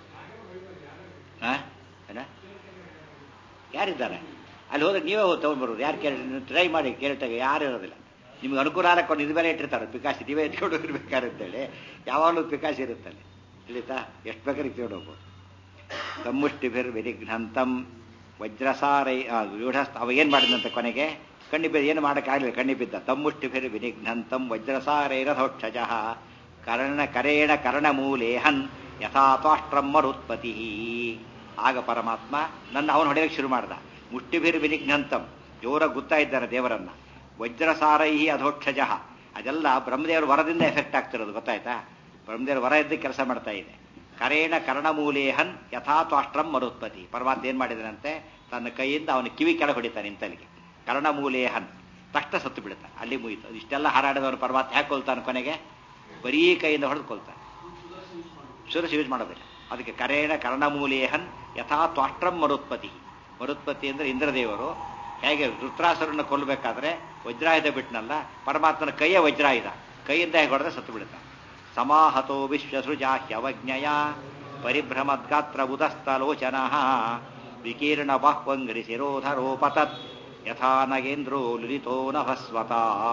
ಹಾ ಏನ ಯಾರಿದ್ದಾರೆ ಅಲ್ಲಿ ಹೋದ್ರೆ ನೀವೇ ಹೋಗಿ ತೊಗೊಂಡ್ಬರೋದು ಯಾರು ಕೇಳಿ ಟ್ರೈ ಮಾಡಿ ಕೇಳ್ತಾಗ ಯಾರು ಇರೋದಿಲ್ಲ ನಿಮ್ಗೆ ಅನುಕೂಲ ಆಗಕ್ಕೆ ಒಂದು ಇದು ಬೇರೆ ಇಟ್ಟಿರ್ತಾರೆ ಪಿಕಾಸಿ ನೀವೇ ಎತ್ಕೊಂಡು ಹೋಗಿರ್ಬೇಕಾರಂತೇಳಿ ಯಾವಾಗಲೂ ಪಿಕಾಸಿ ಇರುತ್ತೆ ಅಲ್ಲಿ ತಿಳಿತಾ ಎಷ್ಟು ಬೇಕಾದ್ರೆ ಇಟ್ಕೊಂಡು ಹೋಗ್ಬೋದು ತಮ್ಮುಷ್ಟಿಭಿರ್ ವಿನಿಘ್ನಂತಂ ವಜ್ರಸಾರೈ ಆ, ವ್ಯೂಢಸ್ಥ ಅವ ಏನು ಮಾಡಿದಂತೆ ಕೊನೆಗೆ ಕಣ್ಣಿ ಬಿದ್ದ ಏನು ಮಾಡೋಕ್ಕಾಗಲಿಲ್ಲ ಕಣ್ಣಿ ಬಿದ್ದ ತಮ್ಮುಷ್ಟಿಭಿರ್ ವಿನಿಘ್ನಂತಂ ವಜ್ರಸಾರೈರಥೋಕ್ಷಜ ಕರ್ಣ ಕರೇಣ ಕರ್ಣಮೂಲೇಹನ್ ಯಥಾತ್ವಾಷ್ಟ್ರಂ ಮರುತ್ಪತಿ ಆಗ ಪರಮಾತ್ಮ ನನ್ನ ಅವನು ಹೊಡೆಯಕ್ಕೆ ಶುರು ಮಾಡ್ದ ಮುಷ್ಟಿಭಿರ್ ವಿನಿಘ್ನಂತಂ ಜೋರ ಗುತ್ತಾ ಇದ್ದಾನೆ ದೇವರನ್ನ ವಜ್ರಸಾರೈಹಿ ಅಧೋಕ್ಷಜ ಅದೆಲ್ಲ ಬ್ರಹ್ಮದೇವರ ವರದಿಂದ ಎಫೆಕ್ಟ್ ಆಗ್ತಿರೋದು ಗೊತ್ತಾಯ್ತಾ ಬ್ರಹ್ಮದೇವರ ವರ ಇದ್ದು ಕೆಲಸ ಮಾಡ್ತಾ ಇದೆ ಕರೇಣ ಕರ್ಣಮೂಲೇಹನ್ ಯಥಾತ್ವಾಷ್ಟ್ರಂ ಮರುತ್ಪತಿ ಪರಮಾತ್ಮ ಏನ್ ಮಾಡಿದನಂತೆ ತನ್ನ ಕೈಯಿಂದ ಅವನ ಕಿವಿ ಕೆಳಗೆ ಹೊಡಿತಾನೆ ಇಂತಲಿಗೆ ಕರ್ಣಮೂಲೇಹನ್ ತಕ್ಷಣ ಸತ್ತು ಬಿಡುತ್ತಾನೆ ಅಲ್ಲಿ ಮುಗಿತು ಇಷ್ಟೆಲ್ಲ ಹಾರಾಡಿದವನು ಪರಮಾತ್ಮ ಯಾಕೆ ಕೊಲ್ತಾನೆ ಕೊನೆಗೆ ಬರೀ ಕೈಯಿಂದ ಹೊಡೆದು ಕೊಲ್ತಾನೆ ಸುರಸ್ ಯೂಸ್ ಮಾಡೋದಿಲ್ಲ ಅದಕ್ಕೆ ಕರೇಣ ಕರ್ಣಮೂಲೇಹನ್ ಯಥಾ ತ್ವಾಷ್ಟ್ರಂ ಮರುತ್ಪತಿ ಮರುತ್ಪತ್ತಿ ಅಂದ್ರೆ ಇಂದ್ರದೇವರು ಹೇಗೆ ರುದ್ರಾಸುರನ್ನ ಕೊಲ್ಲಬೇಕಾದ್ರೆ ವಜ್ರಾಯುಧ ಬಿಟ್ನಲ್ಲ ಪರಮಾತ್ಮನ ಕೈಯ ವಜ್ರಾಯುಧ ಕೈಯಿಂದ ಹೇಗೆ ಹೊಡೆದ್ರೆ ಸತ್ತು ಬಿಡುತ್ತಾನೆ ಸಮಾಹತೋ ವಿಶ್ವಸೃಜಾ ಹ್ಯವಜ್ಞಯ ಪರಿಭ್ರಮದ್ಗಾತ್ರ ಉದಸ್ತಲೋಚನ ವಿಕೀರ್ಣ ಬಾಹ್ವಂಗ್ರಿ ಶಿರೋಧರೋಪತತ್ ಯಥಾ ನಗೇಂದ್ರೋ ಲುಲಿತೋ ನಭಸ್ವತ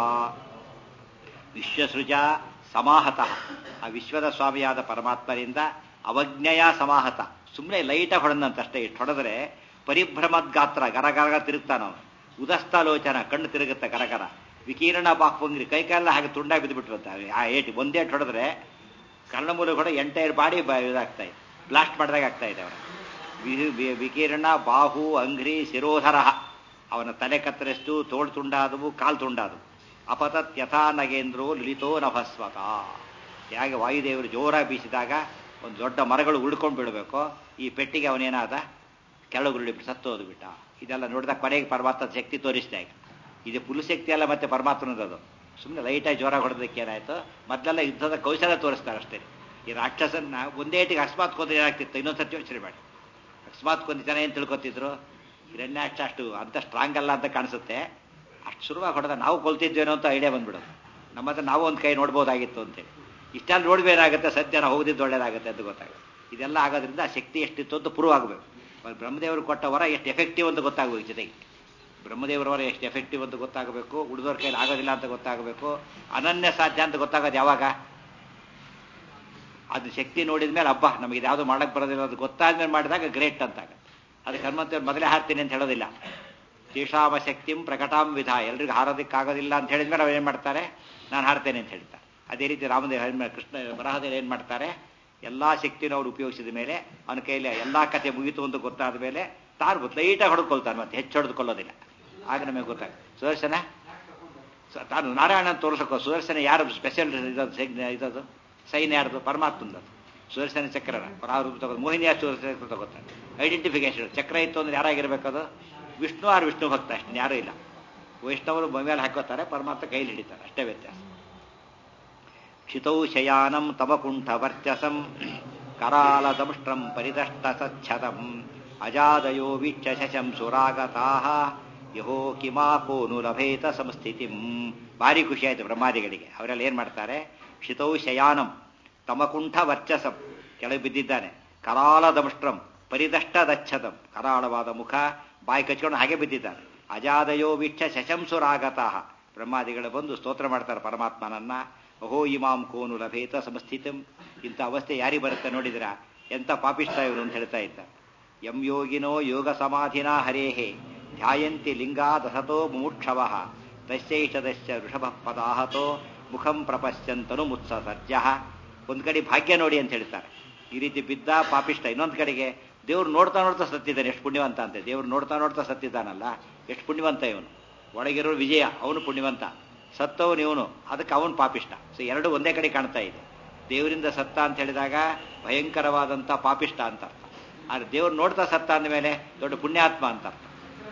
ವಿಶ್ವಸೃಜ ಸಮಾಹತ ಆ ವಿಶ್ವದ ಸ್ವಾಮಿಯಾದ ಪರಮಾತ್ಮರಿಂದ ಅವಜ್ಞೆಯ ಸಮಾಹತ ಸುಮ್ಮನೆ ಲೈಟಾಗಿ ಹೊಡೆದಂತಷ್ಟೇ ಇಷ್ಟು ಹೊಡೆದ್ರೆ ಪರಿಭ್ರಮದ್ ಗಾತ್ರ ಗರಗರ ತಿರುಗ್ತಾನ ಅವನು ಉದಸ್ತಾಲೋಚನ ಕಣ್ಣು ತಿರುಗುತ್ತೆ ಗರಗರ ವಿಕೀರ್ಣ ಬಾಕ್ವಂಗ್ರಿ ಕೈ ಕಾಲ ಹಾಗೆ ತುಂಡಾಗಿ ಬಿದ್ದುಬಿಟ್ಟಿರುತ್ತೆ ಆ ಏಟಿ ಒಂದೇ ಹೊಡೆದ್ರೆ ಕರ್ಣಮೂಲ ಕೂಡ ಎಂಟೈರ್ ಬಾಡಿ ಇದಾಗ್ತಾ ಇದೆ ಬ್ಲಾಸ್ಟ್ ಮಾಡಿದಾಗ ಆಗ್ತಾ ಇದೆ ಅವರ ವಿ- ವಿ- ವಿಕಿರಣ ಬಾಹು ಅಂಘ್ರಿ ಶಿರೋಧರ ಅವನ ತಲೆ ಕತ್ತರಿಸಿತು ತೋಳು ತುಂಡಾದವು ಕಾಲು ತುಂಡಾದವು ಅಪತತ್ ಯಥಾ ನಗೇಂದ್ರೋ ಲಲಿತೋ ನಭಸ್ವತ ಹೇಗೆ ವಾಯುದೇವರು ಜೋರಾಗಿ ಬೀಸಿದಾಗ ಒಂದು ದೊಡ್ಡ ಮರಗಳು ಉಳ್ಕೊಂಡು ಬಿಡಬೇಕು ಈ ಪೆಟ್ಟಿಗೆ ಅವನೇನಾದ ಕೆಳಗುರುಳಿ ಸತ್ತೋದು ಬಿಟ್ಟ ಇದೆಲ್ಲ ನೋಡಿದಾಗ ಕೊನೆಗೆ ಪರಮಾತ್ಮ ಶಕ್ತಿ ತೋರಿಸ್ತಾ ಈಗ ಇದು ಫುಲ್ ಶಕ್ತಿ ಅಲ್ಲ ಮತ್ತೆ ಪರಮಾತ್ಮನದದು ಸುಮ್ಮನೆ ಲೈಟಾಗಿ ಜೋರಾಗಿ ಹೊಡೆದಕ್ಕೆ ಏನಾಯ್ತು ಮೊದಲೆಲ್ಲ ಯುದ್ಧದ ಕೌಶಲ ತೋರಿಸ್ತಾರೆ ಅಷ್ಟೇ ಈ ರಾಕ್ಷಸನ್ನ ಒಂದೇ ಏಟಿಗೆ ಅಕಸ್ಮಾತ್ ಕೊಂದ್ರೆ ಏನಾಗ್ತಿತ್ತು ಇನ್ನೊಂದ್ಸತಿ ಯೋಚನೆ ಮಾಡಿ ಅಕಸ್ಮಾತ್ ಕೊಂದು ಜನ ಏನು ತಿಳ್ಕೊತಿದ್ರು ಹಿರಣ್ಯಾಕ್ಷ ಅಷ್ಟು ಅಂತ ಸ್ಟ್ರಾಂಗ್ ಅಲ್ಲ ಅಂತ ಕಾಣಿಸುತ್ತೆ ಅಷ್ಟು ಶುರುವಾಗಿ ಹೊಡೆದ ನಾವು ಕೊಲ್ತಿದ್ವೇನೋ ಅಂತ ಐಡಿಯಾ ಬಂದ್ಬಿಡೋದು ನಮ್ಮ ಹತ್ರ ನಾವು ಒಂದು ಕೈ ನೋಡ್ಬೋದಾಗಿತ್ತು ಅಂತೇಳಿ ಇಷ್ಟೆಲ್ಲ ನೋಡ್ಬೇಕಾಗತ್ತೆ ಸದ್ಯ ನಾವು ಹೋಗದಿದ್ದು ಒಳ್ಳೇದಾಗುತ್ತೆ ಅಂತ ಗೊತ್ತಾಗುತ್ತೆ ಇದೆಲ್ಲ ಆಗೋದ್ರಿಂದ ಆ ಶಕ್ತಿ ಎಷ್ಟಿತ್ತು ಅಂತ ಪ್ರೂವ್ ಆಗಬೇಕು ಬ್ರಹ್ಮದೇವರು ಕೊಟ್ಟ ವರ ಎಷ್ಟು ಎಫೆಕ್ಟಿವ್ ಅಂತ ಗೊತ್ತಾಗಬೇಕು ಜೊತೆಗೆ ಬ್ರಹ್ಮದೇವರ ವರ ಎಷ್ಟು ಎಫೆಕ್ಟಿವ್ ಅಂತ ಗೊತ್ತಾಗಬೇಕು ಉಳಿದವ್ರ ಕೈಲಿ ಆಗೋದಿಲ್ಲ ಅಂತ ಗೊತ್ತಾಗಬೇಕು ಅನನ್ಯ ಸಾಧ್ಯ ಅಂತ ಗೊತ್ತಾಗೋದು ಯಾವಾಗ ಅದು ಶಕ್ತಿ ನೋಡಿದ ಮೇಲೆ ಹಬ್ಬ ನಮಗೆ ಯಾವುದು ಮಾಡಕ್ಕೆ ಬರೋದಿಲ್ಲ ಅದು ಗೊತ್ತಾದ್ಮೇಲೆ ಮಾಡಿದಾಗ ಗ್ರೇಟ್ ಅಂತ ಆಗುತ್ತೆ ಅದಕ್ಕೆ ಹನುಮಂತೇವ್ರು ಮೊದಲೇ ಹಾರ್ತೀನಿ ಅಂತ ಹೇಳೋದಿಲ್ಲ ಶೇಷಾಮ ಶಕ್ತಿಂ ಪ್ರಕಟಾಂ ವಿಧ ಎಲ್ರಿಗೂ ಹಾರೋದಕ್ಕಾಗೋದಿಲ್ಲ ಅಂತ ಹೇಳಿದ್ಮೇಲೆ ಅವ್ರು ಏನು ಮಾಡ್ತಾರೆ ನಾನು ಹಾರ್ತೇನೆ ಅಂತ ಹೇಳ್ತಾರೆ ಅದೇ ರೀತಿ ರಾಮದೇವ ಕೃಷ್ಣ ಬರಹದೇವರು ಏನು ಮಾಡ್ತಾರೆ ಎಲ್ಲ ಶಕ್ತಿನೂ ಅವ್ರು ಉಪಯೋಗಿಸಿದ ಮೇಲೆ ಅವನ ಕೈಲಿ ಎಲ್ಲ ಕತೆ ಮುಗಿತು ಅಂತ ಗೊತ್ತಾದ ಮೇಲೆ ತಾನು ಗೊತ್ತು ಲೈಟಾಗಿ ಹೊಡೆದುಕೊಳ್ತಾನೆ ಮತ್ತೆ ಹೆಚ್ಚು ಹೊಡೆದುಕೊಳ್ಳೋದಿಲ್ಲ ಆಗ ನಮಗೆ ಗೊತ್ತಾಗ ಸುದರ್ಶನ ಸ- ತಾನು ನಾರಾಯಣ ತೋರಿಸೋಕೆ ಸುದರ್ಶನ ಯಾರು ಸ್ಪೆಷಲ್ ಇರೋದು ಸೈನ್ಯ ಇರೋದು ಸೈನ್ಯ ಯಾರ್ದು ಪರಮಾತ್ಮಂದದು ಸುದರ್ಶನ ಚಕ್ರನ ಪರಾರೂಪ ತಗೋದು ಮೋಹಿನಿ ಯಾರು ಸುದರ್ಶನ ಚಕ್ರ ತಗೋತಾರೆ ಐಡೆಂಟಿಫಿಕೇಶನ್ ಚಕ್ರ ಇತ್ತು ಅಂದ್ರೆ ಯಾರಾಗಿರ್ಬೇಕದು ವಿಷ್ಣು ಆರು ವಿಷ್ಣು ಭಕ್ತ ಅಷ್ಟೇ ಯಾರೂ ಇಲ್ಲ ವೈಷ್ಣವರು ಮೇಲೆ ಹಾಕೋತಾರೆ ಪರಮಾತ್ಮ ಕೈಲಿ ಹಿಡಿತಾರೆ ಅಷ್ಟೇ ವ್ಯತ್ಯಾಸ ಕ್ಷಿತೌ ಶಯಾನಂ ತಮಕುಂಠ ವರ್ಚಸಂ ಕರಾಲದಮುಷ್ಟ್ರಂ ಪರಿದಷ್ಟ ಸಚ್ಛದಂ ಅಜಾದಯೋ ವೀಕ್ಷ ಶಶಂ ಸುರಾಗತಾಹ ಯಹೋ ಕಿಮಾಕೋನು ಲಭೇತ ಸಂಸ್ಥಿತಿಂ ಭಾರಿ ಖುಷಿ ಆಯ್ತು ಬ್ರಹ್ಮಾದಿಗಳಿಗೆ ಅವರೆಲ್ಲ ಏನ್ ಮಾಡ್ತಾರೆ ಕ್ಷಿತೌ ಶಯಾನಂ ತಮಕುಂಠ ವರ್ಚಸಂ ಕೆಳಗೆ ಬಿದ್ದಿದ್ದಾನೆ ಕರಾಲದಮುಷ್ಟ್ರಂ ಪರಿದಷ್ಟ ದಚ್ಛದಂ ಕರಾಳವಾದ ಮುಖ ಬಾಯಿ ಕಚ್ಕೊಂಡು ಹಾಗೆ ಬಿದ್ದಿದ್ದಾನೆ ಅಜಾದಯೋ ವೀಕ್ಷ ಶಶಂಸುರಾಗತಾಹ ಬ್ರಹ್ಮಾದಿಗಳು ಬಂದು ಸ್ತೋತ್ರ ಮಾಡ್ತಾರೆ ಪರಮಾತ್ಮನನ್ನ ಅಹೋ ಇಮಾಂ ಕೋನು ಲಭೇತ ಸಮಸ್ಥಿತಂ ಇಂಥ ಅವಸ್ಥೆ ಯಾರಿಗೆ ಬರುತ್ತೆ ನೋಡಿದ್ರ ಎಂಥ ಪಾಪಿಷ್ಟ ಇವರು ಅಂತ ಹೇಳ್ತಾ ಇದ್ದ ಯಂ ಯೋಗಿನೋ ಯೋಗ ಸಮಾಧಿನ ಹರೇಹೇ ಧ್ಯಾಯಂತಿ ಲಿಂಗಾದಹತೋ ಮುಮುಕ್ಷವ ತಸ್ಯೈಷದಶ್ಚ ಋಷಭ ಪದಾಹತೋ ಮುಖಂ ಪ್ರಪಶ್ಯಂತನು ಮುತ್ಸರ್ಜ ಒಂದು ಕಡೆ ಭಾಗ್ಯ ನೋಡಿ ಅಂತ ಹೇಳ್ತಾರೆ ಈ ರೀತಿ ಬಿದ್ದ ಪಾಪಿಷ್ಟ ಇನ್ನೊಂದು ಕಡೆಗೆ ದೇವ್ರು ನೋಡ್ತಾ ನೋಡ್ತಾ ಸತ್ತಿದ್ದಾನೆ ಎಷ್ಟು ಪುಣ್ಯವಂತ ಅಂತೆ ದೇವ್ರು ನೋಡ್ತಾ ನೋಡ್ತಾ ಸತ್ತಿದ್ದಾನಲ್ಲ ಎಷ್ಟು ಪುಣ್ಯವಂತ ಇವನು ಒಳಗಿರೋ ವಿಜಯ ಅವನು ಪುಣ್ಯವಂತ ಸತ್ತವನು ಇವನು ಅದಕ್ಕೆ ಅವನು ಪಾಪಿಷ್ಟ ಸೊ ಎರಡು ಒಂದೇ ಕಡೆ ಕಾಣ್ತಾ ಇದೆ ದೇವರಿಂದ ಸತ್ತ ಅಂತ ಹೇಳಿದಾಗ ಭಯಂಕರವಾದಂಥ ಪಾಪಿಷ್ಟ ಅಂತ ಅರ್ಥ ಆದ್ರೆ ದೇವ್ರು ನೋಡ್ತಾ ಸತ್ತ ಅಂದಮೇಲೆ ದೊಡ್ಡ ಪುಣ್ಯಾತ್ಮ ಅಂತ ಅರ್ಥ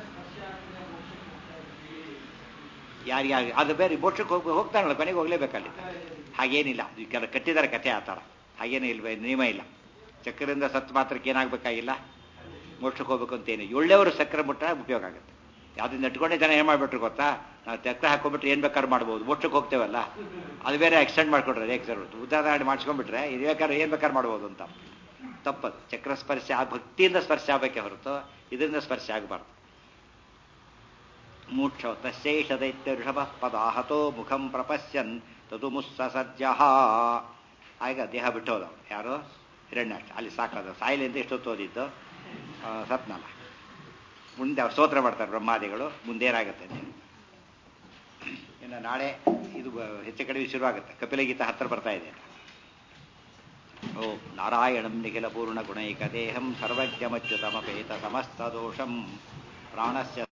ಯಾರಿಗೆ ಅದು ಬೇರೆ ಮೋಕ್ಷಕ್ಕೆ ಹೋಗಿ ಹೋಗ್ತಾನಲ್ಲ ಕೊನೆಗೆ ಹೋಗ್ಲೇಬೇಕಲ್ಲಿ ಹಾಗೇನಿಲ್ಲ ಇದು ಕೆಲ ಕಟ್ಟಿದ್ದಾರೆ ಕಥೆ ಆ ಥರ ಹಾಗೇನೇ ಇಲ್ವೇ ನಿಯಮ ಇಲ್ಲ ಚಕ್ರದಿಂದ ಸತ್ತು ಮಾತ್ರಕ್ಕೆ ಏನಾಗಬೇಕಾಗಿಲ್ಲ ಮೋಕ್ಷಕ್ಕೆ ಹೋಗ್ಬೇಕು ಅಂತೇನು ಒಳ್ಳೆಯವರು ಚಕ್ರ ಮುಟ್ಟ ಉಪಯೋಗ ಆಗುತ್ತೆ ಯಾವ್ದನ್ನ ನೆಟ್ಕೊಂಡೆ ಜನ ಏನು ಮಾಡ್ಬಿಟ್ರು ಗೊತ್ತಾ ನಾವು ಚಕ್ರ ಹಾಕೊಂಡ್ಬಿಟ್ರೆ ಏನು ಬೇಕಾದ್ರೂ ಮಾಡ್ಬೋದು ಮೋಕ್ಷಕ್ಕೆ ಹೋಗ್ತೇವಲ್ಲ ಅದು ಬೇರೆ ಎಕ್ಸ್ಟೆಂಡ್ ಮಾಡ್ಕೊಡ್ರೆ ಎಕ್ಸರ್ ಉದಾಹರಣೆ ಮಾಡಿಸ್ಕೊಂಡ್ಬಿಟ್ರೆ ಇದು ಬೇಕಾದ್ರೆ ಏನು ಬೇಕಾದ್ರೆ ಮಾಡ್ಬೋದು ಅಂತ ತಪ್ಪದು ಚಕ್ರ ಸ್ಪರ್ಶ ಆ ಭಕ್ತಿಯಿಂದ ಸ್ಪರ್ಶ ಆಗಬೇಕೆ ಹೊರತು ಇದರಿಂದ ಸ್ಪರ್ಶ ಆಗಬಾರ್ದು ಮೂಕ್ಷ ತಶೇಷ ದೈತ್ಯ ಋಷಭ ಪದಾಹತೋ ಮುಖಂ ಪ್ರಪಶ್ಯನ್ ತದು ಮುಸ್ಸಜ್ಜ ಆಗ ದೇಹ ಬಿಟ್ಟು ಹೋದವು ಯಾರು ಹಿರಣ್ಯಾಕ್ಷ ಅಲ್ಲಿ ಸಾಕದ ಸಾಯಿಲೆ ಅಂತ ಎಷ್ಟೊತ್ತು ಓದಿದ್ದು ಆ, ಸತ್ನಲ್ಲ ಮುಂದೆ ಅವ್ರು ಸ್ತೋತ್ರ ಮಾಡ್ತಾರೆ ಬ್ರಹ್ಮಾದಿಗಳು ಮುಂದೇನಾಗುತ್ತೆ ಅಂತ ಹೇಳಿ. ಇನ್ನು ನಾಳೆ ಇದು ಬ- ಹೆಚ್ಚು ಕಡಿಮೆ ಶುರುವಾಗುತ್ತೆ ಕಪಿಲಗೀತ ಹತ್ರ ಬರ್ತಾ ಇದೆ ಓ ನಾರಾಯಣಂ ನಿಖಿಲ ಪೂರ್ಣ ಗುಣೈಕ ದೇಹಂ ಸರ್ವಜ್ಞಮಚ್ಯುತಮಪೇತ ಸಮಸ್ತ ದೋಷಂ ಪ್ರಾಣಸ್ಯ